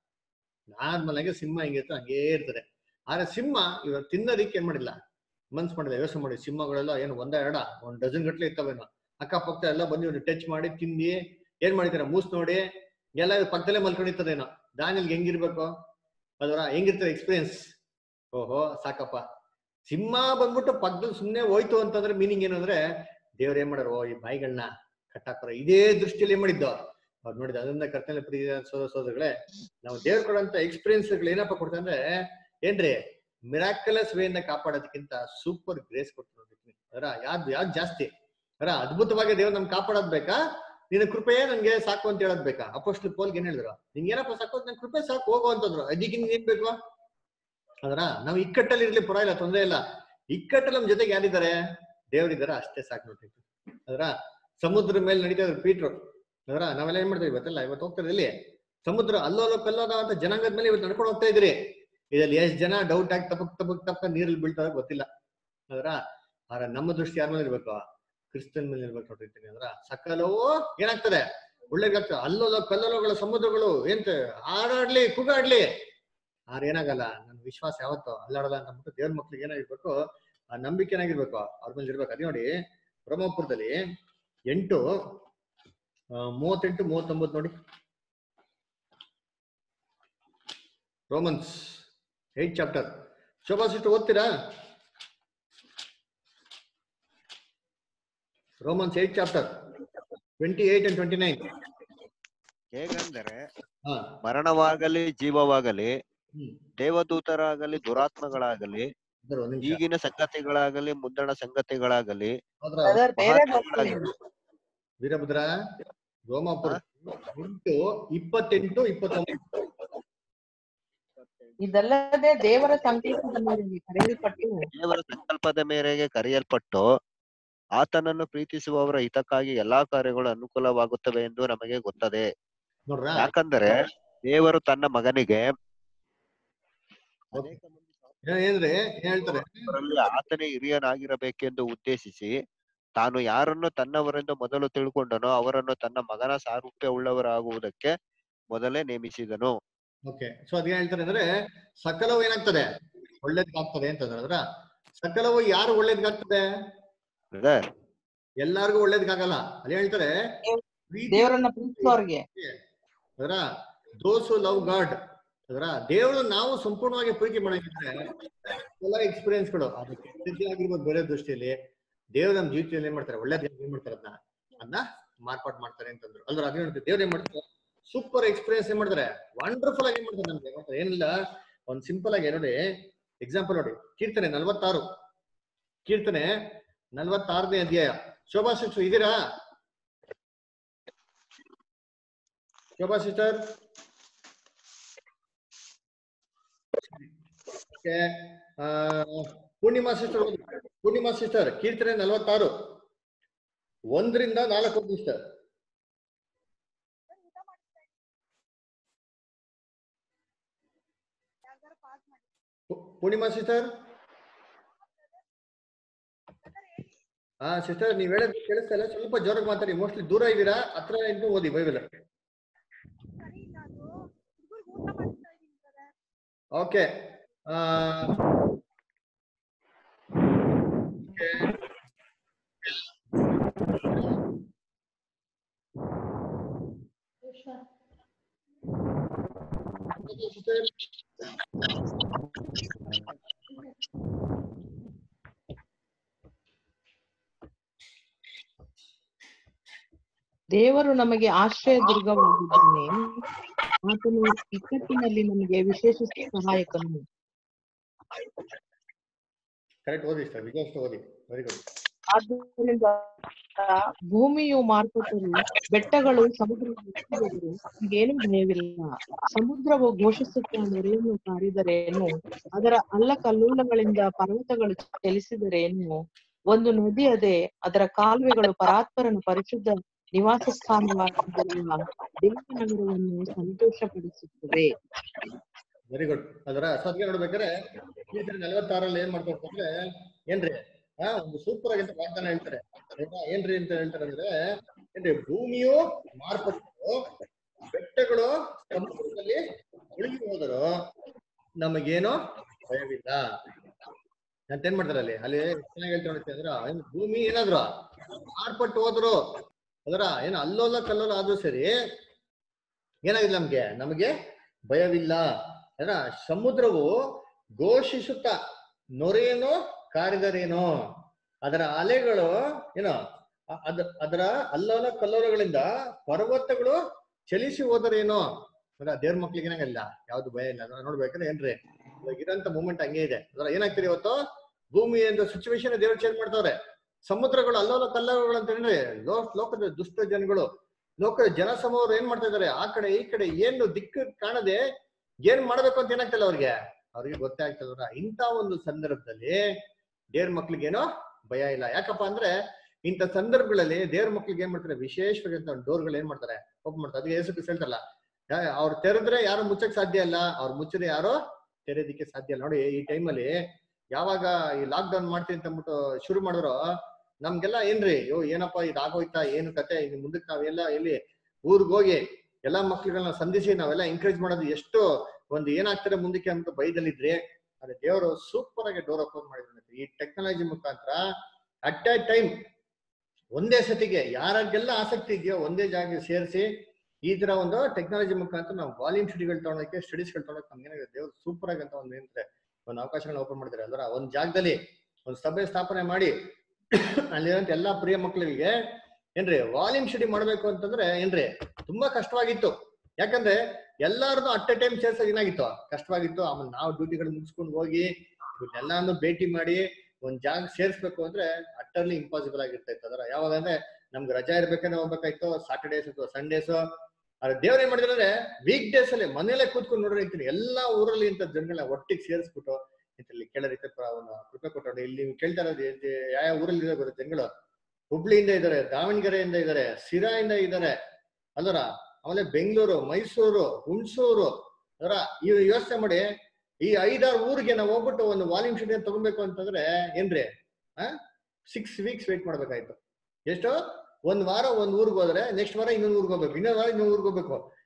ನಾರ್ಮಲ್ ಆಗಿ ಸಿಂಹ ಹೆಂಗಿರ್ತದೆ ಹಂಗೇ ಇರ್ತದೆ ಆದ್ರೆ ಸಿಂಹ ಇವಾಗ ತಿನ್ನೋದಿಕ್ಕೆ ಏನ್ ಮಾಡಿಲ್ಲ ಮನ್ಸ್ ಮಾಡಿಲ್ಲ ಯೋಚನೆ ಮಾಡಿ ಸಿಂಹಗಳೆಲ್ಲ ಏನು ಒಂದ ಎರಡ ಒಂದ್ ಡಜನ್ ಗಟ್ಲೆ ಇರ್ತಾವೇನೋ ಅಕ್ಕಪಕ್ಕ ಎಲ್ಲ ಬಂದು ಇವ್ನು ಟಚ್ ಮಾಡಿ ತಿಂದಿ ಏನ್ ಮಾಡಿದಾರೆ ಮೂಸ್ ನೋಡಿ ಎಲ್ಲ ಇವ್ರ್ ಪಕ್ಕದಲ್ಲೇ ಮಲ್ಕೊಂಡಿರ್ತದೇನೋ ದಾನಿಯಲ್ಗೆ ಹೆಂಗಿರ್ಬೇಕು ಅದರ ಹೆಂಗಿರ್ತದೆ ಎಕ್ಸ್ಪೀರಿಯನ್ಸ್ ಓಹೋ ಸಾಕಪ್ಪ ಸಿಂಹ ಬಂದ್ಬಿಟ್ಟು ಪಕ್ಕದಲ್ಲಿ ಸುಮ್ನೆ ಹೋಯ್ತು ಅಂತಂದ್ರೆ ಮೀನಿಂಗ್ ಏನು ಅಂದ್ರೆ ದೇವ್ರ ಏನ್ ಮಾಡೋರು ಓ ಈ ಬಾಯಿಗಳನ್ನ ಕಟ್ಟಾಕ್ತಾರ ಇದೇ ದೃಷ್ಟಿಯಲ್ಲಿ ಏನ್ ಮಾಡಿದ್ದು ಅವ್ರು ನೋಡಿದ ಅದರಿಂದ ಕರ್ತನ ಪ್ರಿಯ ಸೋದರ ಸೋದರಗಳೇ ನಾವು ದೇವ್ರ ಕೊಡಂತ ಎಕ್ಸ್ಪೀರಿಯನ್ಸ್ ಏನಪ್ಪ ಕೊಡ್ತಾರೆ ಅಂದ್ರೆ ಏನ್ರಿ ಮಿರಾಕಲಸ್ ವೇಯಿಂದ ಕಾಪಾಡೋದಕ್ಕಿಂತ ಸೂಪರ್ ಗ್ರೇಸ್ ಕೊಡ್ತಾರೆ ನೋಡಿದ್ವಿ ಅದರ ಯಾವ್ದು ಯಾವ್ದು ಜಾಸ್ತಿ ಅದರ ಅದ್ಭುತವಾಗಿ ದೇವ್ರು ನಮ್ಗೆ ಕಾಪಾಡೋದ್ ಬೇಕಾ ನಿನ್ನ ಕೃಪೆಯೇ ನನ್ಗೆ ಸಾಕು ಅಂತ ಹೇಳೋದ್ ಬೇಕಾ ಅಪೋಸ್ಟ್ ಪೋಲ್ಗೆ ಏನ್ ಹೇಳಿದ್ರು ನಿಂಗೆ ಏನಪ್ಪ ಸಾಕು ನನ್ ಕೃಪೆ ಸಾಕು ಹೋಗು ಅಂತಂದ್ರು ಅದಕ್ಕೆ ನಿಂಗೆ ಏನ್ ಬೇಕು ಅದರ ನಾವು ಇಕ್ಕಟ್ಟಲ್ಲಿ ಇರ್ಲಿ ಪರವಾಗಿಲ್ಲ ತೊಂದ್ರೆ ಇಲ್ಲ ಇಕ್ಕಟ್ಟಲ್ಲಿ ನಮ್ ಜೊತೆಗೆ ಯಾರಿದ್ದಾರೆ ದೇವ್ರಿದಾರ ಅಷ್ಟೇ ಸಾಕು ನೋಡ್ತೀವಿ ಅದರ ಸಮುದ್ರ ಮೇಲೆ ನಡೀತಾ ಇದ್ರು ಪೀಟ್ರು ಅದರ ನಾವೆಲ್ಲ ಏನ್ ಮಾಡ್ತೀವಿ ಇವತ್ತೆಲ್ಲ ಇವತ್ತು ಹೋಗ್ತಾರೆ ಇಲ್ಲಿ ಸಮುದ್ರ ಅಲ್ಲೋಲ ಕಲ್ಲೋದ ಅಂತ ಜನಾಂಗದ ಮೇಲೆ ಇವತ್ತು ನಡ್ಕೊಂಡು ಹೋಗ್ತಾ ಇದ್ರಿ ಇದ್ರಲ್ಲಿ ಎಷ್ಟ್ ಜನ ಡೌಟ್ ಆಗಿ ತಪಕ್ ತಪಕ್ ತಪಕ ನೀರಲ್ಲಿ ಬೀಳ್ತಾರ ಗೊತ್ತಿಲ್ಲ ಅದರ ಆದ್ರೆ ನಮ್ಮ ದೃಷ್ಟಿ ಯಾರ ಮೇಲೆ ಇರ್ಬೇಕು ಕ್ರಿಸ್ತನ್ ಮೇಲೆ ಇರ್ಬೇಕು ನೋಡಿರ್ತೀನಿ ಅಂದ್ರ ಸಕಲವೂ ಏನಾಗ್ತದೆ ಒಳ್ಳೇದಾಗ್ತದೆ ಅಲ್ಲೋಲ ಕಲ್ಲೋಲಗಳ ಸಮುದ್ರಗಳು ಎಂತ ಹಾರಾಡ್ಲಿ ಕೂಗಾಡ್ಲಿ ಆದ್ರೆ ಏನಾಗಲ್ಲ ನನ್ನ ವಿಶ್ವಾಸ ಯಾವತ್ತೋ ಅಲ್ಲಾಡಲ್ಲ ಅಂತ ಅಂದ್ಬಿಟ್ಟು ದೇವ್ರ ಮಕ್ಳಿಗೆ ಏನಾಗಿರ್ಬೇಕು ಆ ನಂಬಿಕೆ ಏನಾಗಿರ್ಬೇಕು ಅವ್ರ ಮೇಲೆ ಇರ್ಬೇಕು ಅದೇ ನೋಡಿ ಬ್ರಹ್ಮಪುರದಲ್ಲಿ ಎಂಟು ಆ, ಮೂವತ್ತೆಂಟು ಮೂವತ್ತೊಂಬತ್ತು ನೋಡಿ Romans eight chapter Shobha sister ಓದ್ತೀರಾ Romans eight chapter twenty eight and twenty nine ಹೇಗಂದರೆ ಹಾ ಮರಣವಾಗಲಿ ಜೀವವಾಗಲಿ ಹ್ಮ್ ದೇವದೂತರಾಗಲಿ ದುರಾತ್ಮಗಳಾಗಲಿ ಸರ್, ಒಂದ್ ನಿಮಿಷ ಈಗಿನ ಸಂಗತಿಗಳಾಗಲಿ ಮುಂದಣ ಸಂಗತಿಗಳಾಗಲಿ ಹೋದ್ರ ಬ್ರದರ್ ಬೇರೆ ಮಹತ್ವಗಳಾಗಲಿ ವೀರಭದ್ರ ರೋಮಾಪುರ ಎಂಟು ಇಪ್ಪತ್ತೆಂಟು ಇಪ್ಪತ್ತೊಂಬತ್ತು ಇದಲ್ಲದೆ ದೇವರ ಸಂಕಲ್ಪದ ಮೇರೆಗೆ ಕರೆಯಲ್ಪಟ್ಟು ದೇವರ ಸಂಕಲ್ಪದ ಮೇರೆಗೆ ಕರೆಯಲ್ಪಟ್ಟು ಆತನನ್ನು ಪ್ರೀತಿಸುವವರ ಹಿತಕ್ಕಾಗಿ ಎಲ್ಲಾ ಕಾರ್ಯಗಳು ಅನುಕೂಲವಾಗುತ್ತವೆ ಎಂದು ನಮಗೆ ಗೊತ್ತದೆ ನೋಡ್ರ ಯಾಕಂದರೆ ದೇವರು ತನ್ನ ಮಗನಿಗೆ ಏನ್ರಿ ಏನ್ ಹೇಳ್ತಾರೆ ಅವರಲ್ಲಿ ಆತನೇ ಹಿರಿಯನಾಗಿರಬೇಕೆಂದು ಉದ್ದೇಶಿಸಿ ತಾನು ಯಾರನ್ನು ತನ್ನವರೆಂದು ಮೊದಲು ತಿಳ್ಕೊಂಡನೋ ಅವರನ್ನು ತನ್ನ ಮಗನ ಸಾರೂಪ್ಯ ಉಳ್ಳವರಾಗುವುದಕ್ಕೆ ಮೊದಲೇ ನೇಮಿಸಿದನು ಓಕೆ ಸೊ ಅದೇನ್ ಹೇಳ್ತಾರೆ ಅಂದ್ರೆ ಸಕಲವು ಏನಾಗ್ತದೆ ಒಳ್ಳೇದಕ್ಕಾಗ್ತದೆ ಅಂತಂದ್ರೆ ಅದ್ರ ಸಕಲವು ಯಾರು ಒಳ್ಳೇದಕ್ಕಾಗ್ತದೆ ಬ್ರದರ್ ಎಲ್ಲಾರ್ಗು ಒಳ್ಳೇದಕ್ಕಾಗಲ್ಲ ಅಲ್ಲಿ ಹೇಳ್ತಾರೆ ಪ್ರೀತಿ ದೇವರನ್ನ ಪ್ರೀತಿಸುವವ್ರಿಗೆ ಅದರ ದೋಸು ಲವ್ ಗಾಡ್ ಅದರ ದೇವರು ನಾವು ಸಂಪೂರ್ಣವಾಗಿ ಪ್ರೀತಿ ಮಾಡಿದ್ರೆ ಎಲ್ಲ ಎಕ್ಸ್ಪೀರಿಯನ್ಸ್ಗಳು ಅದು ಕೆಟ್ಟದ್ದೇ ಆಗಿರ್ಬೋದು ಬೇರೆ ದೃಷ್ಟಿಯಲ್ಲಿ ದೇವ್ರು ನಮ್ಮ ಜೀವಿತದಲ್ಲಿ ಏನ್ ಮಾಡ್ತಾರೆ ಒಳ್ಳೇದ್ ಏನ್ ಮಾಡ್ತಾರೆ ಅದನ್ನ ಅದನ್ನ ಮಾರ್ಪಾಟ್ ಮಾಡ್ತಾರೆ ಅಂತಂದ್ರು ಅಲ್ರ ಅದೇ ಹೇಳ್ತಾರೆ ದೇವ್ರು ಏನ್ ಮಾಡ್ತಾರೆ ಸೂಪರ್ ಎಕ್ಸ್ಪೀರಿಯನ್ಸ್ ಏನ್ ಮಾಡ್ತಾರೆ ವಂಡರ್ಫುಲ್ ಆಗಿ ಏನ್ ಮಾಡ್ತಾರೆ ನಮ್ಗೆ ಗೊತ್ತಾ? ಏನಿಲ್ಲ ಒಂದ್ ಸಿಂಪಲ್ ಆಗಿ ನೋಡಿ ಎಕ್ಸಾಂಪಲ್ ನೋಡಿ ಕೀರ್ತನೆ ನಲ್ವತ್ತಾರು ಕೀರ್ತನೆ ನಲ್ವತ್ತಾರನೇ ಅಧ್ಯಾಯ ಶೋಭಾ ಸಿಸ್ಟರ್ ಇದೀರಾ Shobha sister okay Purnima sister Purnima sister ಕೀರ್ತನೆ ನಲವತ್ತಾರು ಒಂದರಿಂದ ನಾಲ್ಕು ಸಿಸ್ಟರ್ ಪೂರ್ಣಿಮಾ ಸಿಸ್ಟರ್ ಹಾ ಸಿಸ್ಟರ್ ನೀವ್ ಹೇಳೋದು ಕೇಳಿಸ್ತಾ ಇಲ್ಲ ಸ್ವಲ್ಪ ಜೋರಾಗಿ ಮಾತಾಡಿ ಮೋಸ್ಟ್ಲಿ ದೂರ ಇದ್ದೀರಾ ಹತ್ರ ಇದ್ದು ಓದಿ ಬೈಬಲ್ ಓಕೆ ದೇವರು ನಮಗೆ ಆಶ್ರಯ ದುರ್ಗವಾಗಿದ್ದಾನೆ ಆತನು ಇಕ್ಕಟ್ಟಿನಲ್ಲಿ ನಮಗೆ ವಿಶೇಷ ಸಹಾಯಕನು ಕರೆಕ್ಟ್ ಓದಿ ಸರ್ ವಿಜಯ್ ಓದಿ ವೆರಿ ಗುಡ್ ಆದ್ದರಿಂದ ಭೂಮಿಯು ಮಾರ್ಪಟ್ಟರು ಬೆಟ್ಟಗಳು ಸಮುದ್ರ ಏನು ಭಯವಿಲ್ಲ ಸಮುದ್ರವು ಘೋಷಿಸುತ್ತಾ ನೆರೆಯನ್ನು ಕಾರಿದರೇನು ಅದರ ಅಲ್ಲ ಕಲ್ಲೋಲಗಳಿಂದ ಪರ್ವತಗಳು ಚಲಿಸಿದರೇನು ಒಂದು ನದಿ ಅದೇ ಅದರ ಕಾಲುವೆಗಳು ಪರಾತ್ಪರನ ಪರಿಶುದ್ಧ ನಿವಾಸ ಸ್ಥಾನವಾಗಿರುವ ದೇವನಗರವನ್ನು ಸಂತೋಷಪಡಿಸುತ್ತವೆ ವೆರಿ ಗುಡ್ ಅದರ ಸದ್ಯ ನೋಡ್ಬೇಕಾದ್ರೆ ಕೀರ್ತನೆ ನಲವತ್ತಾರಲ್ಲಿ ಏನ್ ಮಾಡ್ತಾರೆ ಅಂದ್ರೆ ಏನ್ರಿ ಆ ಒಂದು ಸೂಪರ್ ಆಗಿಂತ ವಾಗ್ದಾನ ಹೇಳ್ತಾರೆ ಹೌದಾ? ಏನ್ರಿ ಅಂತ ಹೇಳ್ತಾರೆ ಅಂದ್ರೆ ಏನ್ರಿ ಭೂಮಿಯು ಮಾರ್ಪಟ್ಟು ಬೆಟ್ಟಗಳು ಸಮುದ್ರದಲ್ಲಿ ಮುಳುಗಿ ಹೋದರು ನಮಗೇನು ಭಯವಿಲ್ಲ ಅಂತ ಏನ್ ಮಾಡ್ತಾರೆ ಅಲ್ಲಿ ಅಲ್ಲಿ ಚೆನ್ನಾಗಿ ಹೇಳ್ತಾರೆ ನೋಡಿ ಅಂದ್ರೆ ಏನ್ ಭೂಮಿ ಏನಾದ್ರು ಮಾರ್ಪಟ್ಟು ಹೋದ್ರು ಅದರ ಏನು ಅಲ್ಲೋಲ ಕಲ್ಲೋಲ ಆದ್ರೂ ಸರಿ ಏನಾಗಿಲ್ಲ ನಮ್ಗೆ ನಮಗೆ ಭಯವಿಲ್ಲ ಏನ ಸಮುದ್ರವು ಘೋಷಿಸುತ್ತ ನೊರೆಯನ್ನು ಕಾರಿದರೇನೋ ಅದರ ಅಲೆಗಳು ಏನೋ ಅ- ಅದ ಅದರ ಅಲ್ಲೋಲ ಕಲ್ಲೋಲಗಳಿಂದ ಪರ್ವತಗಳು ಚಲಿಸಿ ಹೋದರೇನೋ ಅಂದ್ರೆ ದೇವ್ರ ಮಕ್ಳಿಗೆ ಏನಾಗಿಲ್ಲ ಯಾವ್ದು ಭಯ ಇಲ್ಲ ಅದನ್ನ ನೋಡ್ಬೇಕಾದ್ರೆ ಏನ್ರಿ ಇವಾಗ ಇರೋಂತ ಮೂಮೆಂಟ್ ಹಂಗೆ ಇದೆ ಅದರ ಏನಾಗ್ತಿದೆ ಇವತ್ತು ಭೂಮಿ ಅಂತ ಸಿಚುವೇಶನ್ ದೇವ್ರು ಚೇಂಜ್ ಮಾಡ್ತಾವ್ರೆ ಸಮುದ್ರಗಳು ಅಲ್ಲೋಲ ಕಲ್ಲೋಲಗಳು ಅಂತ ಹೇಳಿದ್ರೆ ಲೋ ಲೋಕದ ದುಷ್ಟ ಜನಗಳು ಲೋಕದ ಜನಸಮೂಹರು ಏನ್ ಮಾಡ್ತಾ ಇದಾರೆ ಆ ಕಡೆ ಈ ಕಡೆ ಏನು ದಿಕ್ಕು ಕಾಣದೆ ಏನ್ ಮಾಡ್ಬೇಕು ಅಂತ ಏನಾಗ್ತಿಲ್ಲ ಅವ್ರಿಗೆ ಅವ್ರಿಗೆ ಗೊತ್ತೇ ಆಗ್ತದವ್ರ ಇಂಥ ಒಂದು ಸಂದರ್ಭದಲ್ಲಿ ದೇವ್ರ ಮಕ್ಳಿಗೇನೋ ಭಯ ಇಲ್ಲ ಯಾಕಪ್ಪ ಅಂದ್ರೆ ಇಂಥ ಸಂದರ್ಭಗಳಲ್ಲಿ ದೇವ್ರ ಮಕ್ಳಿಗೆ ಏನ್ ಮಾಡ್ತಾರೆ ವಿಶೇಷವಾಗಿ ಡೋರ್ಗಳು ಏನ್ ಮಾಡ್ತಾರೆ ಓಪನ್ ಮಾಡ್ತಾರೆ ಅದಕ್ಕೆ ಯೇಸು ಕ್ರಿಸ್ತ ಹೇಳ್ತಾರಲ್ಲ ಯಾ- ಅವ್ರು ತೆರೆದ್ರೆ ಯಾರು ಮುಚ್ಚಕ್ ಸಾಧ್ಯ ಇಲ್ಲ ಅವ್ರು ಮುಚ್ಚಿದ್ರೆ ಯಾರು ತೆರೆದಿಕ್ಕೆ ಸಾಧ್ಯ ಇಲ್ಲ ನೋಡಿ ಈ ಟೈಮಲ್ಲಿ ಯಾವಾಗ ಈ ಲಾಕ್ ಡೌನ್ ಮಾಡ್ತೀನಿ ಅಂತ ಅಂದ್ಬಿಟ್ಟು ಶುರು ಮಾಡಿದ್ರು ನಮ್ಗೆಲ್ಲ ಏನ್ರಿ ಅಯ್ಯೋ ಏನಪ್ಪ ಇದಾಗೋಯ್ತಾ ಏನು ಕತೆ ಇನ್ನು ಮುಂದಕ್ಕೆ ನಾವೆಲ್ಲ ಎಲ್ಲಿ ಊರ್ಗ್ ಹೋಗಿ ಎಲ್ಲಾ ಮಕ್ಳುಗಳನ್ನ ಸಂಧಿಸಿ ನಾವೆಲ್ಲ ಎಂಕರೇಜ್ ಮಾಡೋದು ಎಷ್ಟು ಒಂದು ಏನಾಗ್ತಾರೆ ಮುಂದಕ್ಕೆ ಅಂತ ಬೈದಲ್ಲಿದ್ರಿ ಆದ್ರೆ ದೇವರು ಸೂಪರ್ ಆಗಿ ಡೋರ್ ಓಪನ್ ಮಾಡಿದ್ರು ಈ ಟೆಕ್ನಾಲಜಿ ಮುಖಾಂತರ ಅಟ್ ಎ ಟೈಮ್ ಒಂದೇ ಸತಿಗೆ ಯಾರಿಗೆಲ್ಲ ಆಸಕ್ತಿ ಇದೆಯೋ ಒಂದೇ ಜಾಗ ಸೇರಿಸಿ ಈ ತರ ಒಂದು ಟೆಕ್ನಾಲಜಿ ಮುಖಾಂತರ ನಾವು ವಾಲ್ಯೂಮ್ ಸ್ಟಡಿಗಳು ತಗೊಳಕ್ಕೆ ಸ್ಟಡೀಸ್ಗಳು ತಗೊಳಕ್ಕೆ ನಮ್ಗೆ ಏನಾಗಿದೆ ದೇವ್ರು ಸೂಪರ್ ಆಗಿ ಅಂತ ಒಂದು ಏನ್ರೆ ಒಂದು ಅವಕಾಶಗಳನ್ನ ಓಪನ್ ಮಾಡಿದ್ದಾರೆ ಅಲ್ರ ಒಂದ್ ಜಾಗದಲ್ಲಿ ಒಂದು ಸಭೆ ಸ್ಥಾಪನೆ ಮಾಡಿ ಅಲ್ಲಿರುವಂತ ಎಲ್ಲಾ ಪ್ರಿಯ ಮಕ್ಕಳಿಗೆ ಏನ್ರಿ ವಾಲ್ಯೂಮ್ ಸ್ಟಡಿ ಮಾಡ್ಬೇಕು ಅಂತಂದ್ರೆ ಏನ್ರಿ ತುಂಬಾ ಕಷ್ಟವಾಗಿತ್ತು ಯಾಕಂದ್ರೆ ಎಲ್ಲಾರದು ಅಟ್ ಎ ಟೈಮ್ ಸೇರ್ಸೋದು ಏನಾಗಿತ್ತು ಕಷ್ಟವಾಗಿತ್ತು ಆಮೇಲೆ ನಾವು ಡ್ಯೂಟಿಗಳು ಮುಗಿಸ್ಕೊಂಡು ಹೋಗಿ ಇವ್ರನ್ನೆಲ್ಲಾನು ಭೇಟಿ ಮಾಡಿ ಒಂದ್ ಜಾಗ ಸೇರ್ಸ್ಬೇಕು ಅಂದ್ರೆ ಅಟ್ಟರ್ಲಿ ಇಂಪಾಸಿಬಲ್ ಆಗಿರ್ತಾ ಇತ್ತು ಅದರ ಯಾವಾಗ ಅಂದ್ರೆ ನಮ್ಗೆ ರಜಾ ಇರ್ಬೇಕಂದ್ರೆ ಹೋಗ್ಬೇಕಾಯ್ತು ಸಾಟರ್ಡೇಸ್ ಅಥವಾ ಸಂಡೇಸ್ ಆದ್ರೆ ದೇವ್ರ ಏನ್ ಮಾಡಿದ್ರೆ ಅಂದ್ರೆ ವೀಕ್ ಡೇಸ್ ಅಲ್ಲಿ ಮನೇಲೆ ಕೂತ್ಕೊಂಡು ನೋಡ್ರಿ ಅಂತೀನಿ ಎಲ್ಲಾ ಊರಲ್ಲಿ ಇಂಥ ಜನಗಳನ್ನ ಒಟ್ಟಿಗೆ ಸೇರಿಸ್ಬಿಟ್ಟು ಇಲ್ಲಿ ಕೆಳ ರೀತಿ ಅವನು ಕೃಪೆ ಕೊಟ್ಟರು ಇಲ್ಲಿ ನೀವು ಕೇಳ್ತಾ ಇರೋದು ಎಲ್ಲಿ- ಯಾವ ಯಾವ ಊರಲ್ಲಿ ಇರೋ ಗೊತ್ತಾ ಜನಗಳು ಹುಬ್ಳಿಯಿಂದ ಇದಾರೆ ದಾವಣಗೆರೆಯಿಂದ ಇದಾರೆ ಸಿರಾಯಿಂದ ಇದಾರೆ ಅಲ್ಲರ ಆಮೇಲೆ ಬೆಂಗಳೂರು ಮೈಸೂರು ಹುಣಸೂರು ಅದರ ಇವ್ ಯೋಚನೆ ಮಾಡಿ ಈ ಐದಾರು ಊರಿಗೆ ನಾವು ಹೋಗ್ಬಿಟ್ಟು ಒಂದು ವಾಲ್ಯೂಮ್ ಶೀಟ್ ತಗೊಬೇಕು ಅಂತಂದ್ರೆ ಏನ್ರಿ ಆ ಸಿಕ್ಸ್ ವೀಕ್ಸ್ ವೇಟ್ ಮಾಡ್ಬೇಕಾಯ್ತು ಎಷ್ಟು ಒಂದ್ ವಾರ ಒಂದ್ ಊರ್ಗ್ ಹೋದ್ರೆ ನೆಕ್ಸ್ಟ್ ವಾರ ಇನ್ನೊಂದ್ ಊರ್ಗ್ ಹೋಗ್ಬೇಕು ಇನ್ನೊಂದ್ ವಾರ ಇನ್ನೊಂದ್ ಊರ್ಗ್ ಹೋಗ್ಬೇಕು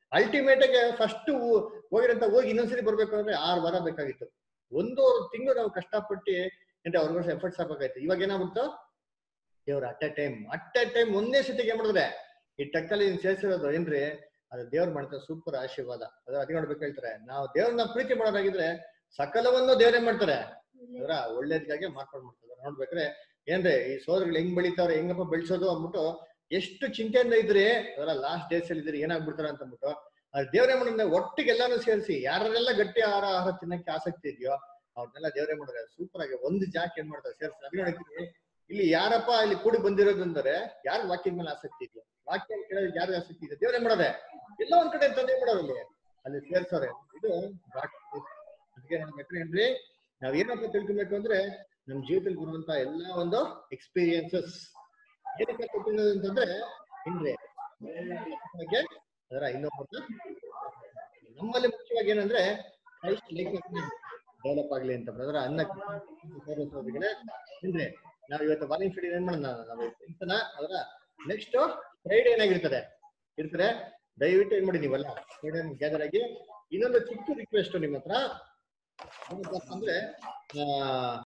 ಅಲ್ಟಿಮೇಟ್ ಆಗಿ ಫಸ್ಟ್ ಹೋಗಿರಂತ ಹೋಗಿ ಇನ್ನೊಂದ್ಸರಿ ಬರ್ಬೇಕು ಅಂದ್ರೆ ಆರು ವಾರ ಬೇಕಾಗಿತ್ತು ಒಂದು ತಿಂಗಳು ನಾವು ಕಷ್ಟಪಟ್ಟು ಅಂದ್ರೆ ಅವ್ರಿಗೋಸ್ ಎಫರ್ಟ್ಸ್ ಹಾಕಬೇಕಾಯ್ತು ಇವಾಗ ಏನಾಗ್ಬಿಡ್ತು ದೇವ್ರ at a time at a time ಒಂದೇ ಸತಿಗೆ ಏನ್ ಮಾಡಿದ್ರೆ ಈ ಟಕ್ಕಲ್ಲಿ ಸೇರಿಸಿರೋದು ಏನ್ರಿ ಅದು ದೇವ್ರ ಮಾಡ್ತಾರೆ ಸೂಪರ್ ಆಶೀರ್ವಾದ ಅದ್ರ ಅದಕ್ಕೆ ನೋಡ್ಬೇಕು ಹೇಳ್ತಾರೆ ನಾವು ದೇವ್ರನ್ನ ಪ್ರೀತಿ ಮಾಡೋದಾಗಿದ್ರೆ ಸಕಲವನ್ನು ದೇವ್ರೇ ಮಾಡ್ತಾರೆ ಅದರ ಒಳ್ಳೇದಕ್ಕಾಗಿ ಮಾರ್ಪಾಡು ಮಾಡ್ತಾರೆ ನೋಡ್ಬೇಕ್ರೆ ಏನ್ರಿ ಈ ಸೋದರಗಳು ಹೆಂಗ್ ಬೆಳಿತಾವ್ರೆ ಹೆಂಗಪ್ಪ ಬೆಳ್ಸೋದು ಅಂದ್ಬಿಟ್ಟು ಎಷ್ಟು ಚಿಂತೆಯಿಂದ ಇದ್ರಿ ಅದರ ಲಾಸ್ಟ್ ಡೇಸ್ ಅಲ್ಲಿ ಇದ್ರಿ ಏನಾಗ್ಬಿಡ್ತಾರ ಅಂತ ಅಂದ್ಬಿಟ್ಟು ಅದು ದೇವ್ರೇ ಮಾಡಿದ್ರೆ ಒಟ್ಟಿಗೆ ಎಲ್ಲಾನು ಸೇರಿಸಿ ಯಾರೆಲ್ಲ ಗಟ್ಟಿ ಆಹಾರ ಆಹಾರ ತಿನ್ನಕ್ಕೆ ಆಸಕ್ತಿ ಇದೆಯೋ ಅವ್ರನ್ನೆಲ್ಲ ದೇವ್ರೇ ಮಾಡಿದ್ರೆ ಸೂಪರ್ ಆಗಿ ಒಂದು ಜಾಕ್ ಏನ್ ಮಾಡ್ತಾರೆ ಸೇರಿಸಿ ಅದ್ ನೋಡಿದ್ರಿ ಇಲ್ಲಿ ಯಾರಪ್ಪ ಇಲ್ಲಿ ಕೂಡಿ ಬಂದಿರೋದು ಅಂದ್ರೆ ಯಾರು ವಾಕ್ಯದ ಮೇಲೆ ಆಸಕ್ತಿ ಇದೆಯೋ ವಾಕ್ಯ ಕೇಳೋದಕ್ಕೆ ಯಾರು ಆಸಕ್ತಿ ಇದೆ ದೇವ್ರೇ ಮಾಡೋದೆ ಎಲ್ಲ ಒಂದ್ ಕಡೆ ತಂದೆ ಮಾಡೋದು ಅಲ್ಲಿ ಅಲ್ಲಿ ಸೇರ್ಸೋರೆ ಇದು God. ಅದಕ್ಕೆ ನೋಡ್ಬೇಕ್ರಿ ಏನ್ರಿ ನಾವ್ ಏನಪ್ಪ ತಿಳ್ಕೊಬೇಕು ಅಂದ್ರೆ ನಮ್ ಜೀವಿತದಲ್ಲಿ ಬರುವಂತ ಎಲ್ಲಾ ಒಂದು ಎಕ್ಸ್ಪೀರಿಯನ್ಸಸ್ ಏನಕ್ಕೆ ಕೊಟ್ಟಿರೋದು ಅಂತಂದ್ರೆ ಏನ್ರಿ ಬಗ್ಗೆ ಅದರ ಇನ್ನೊಬ್ಬ ನಮ್ಮಲ್ಲಿ ಮುಖ್ಯವಾಗಿ ಏನಂದ್ರೆ ಕ್ರೈಸ್ಟ್ ಡೆವಲಪ್ ಆಗ್ಲಿ ಅಂತ ಅದರ ಅನ್ನ ಸೇರಿಸೋದಕ್ಕೆ ಏನ್ರಿ ನಾವ್ ಇವತ್ತು ವಾರ್ನಿಂಗ್ ಫೀಡ್ ಏನ್ ಮಾಡೋಣ ನಾವು ಇಂತನ ಅದರ ನೆಕ್ಸ್ಟ್ ಫ್ರೈಡೆ ಏನಾಗಿರ್ತದೆ ಇರ್ತಾರೆ ದಯವಿಟ್ಟು ಏನ್ ಮಾಡಿ ನೀವೆಲ್ಲ ಫ್ರೈಡೆ ಗ್ಯಾದರ್ ಆಗಿ ಇನ್ನೊಂದು ಚಿಕ್ಕ ರಿಕ್ವೆಸ್ಟ್ ನಿಮ್ಮ ಹತ್ರ ಏನಪ್ಪಾ ಅಂದ್ರೆ ಆ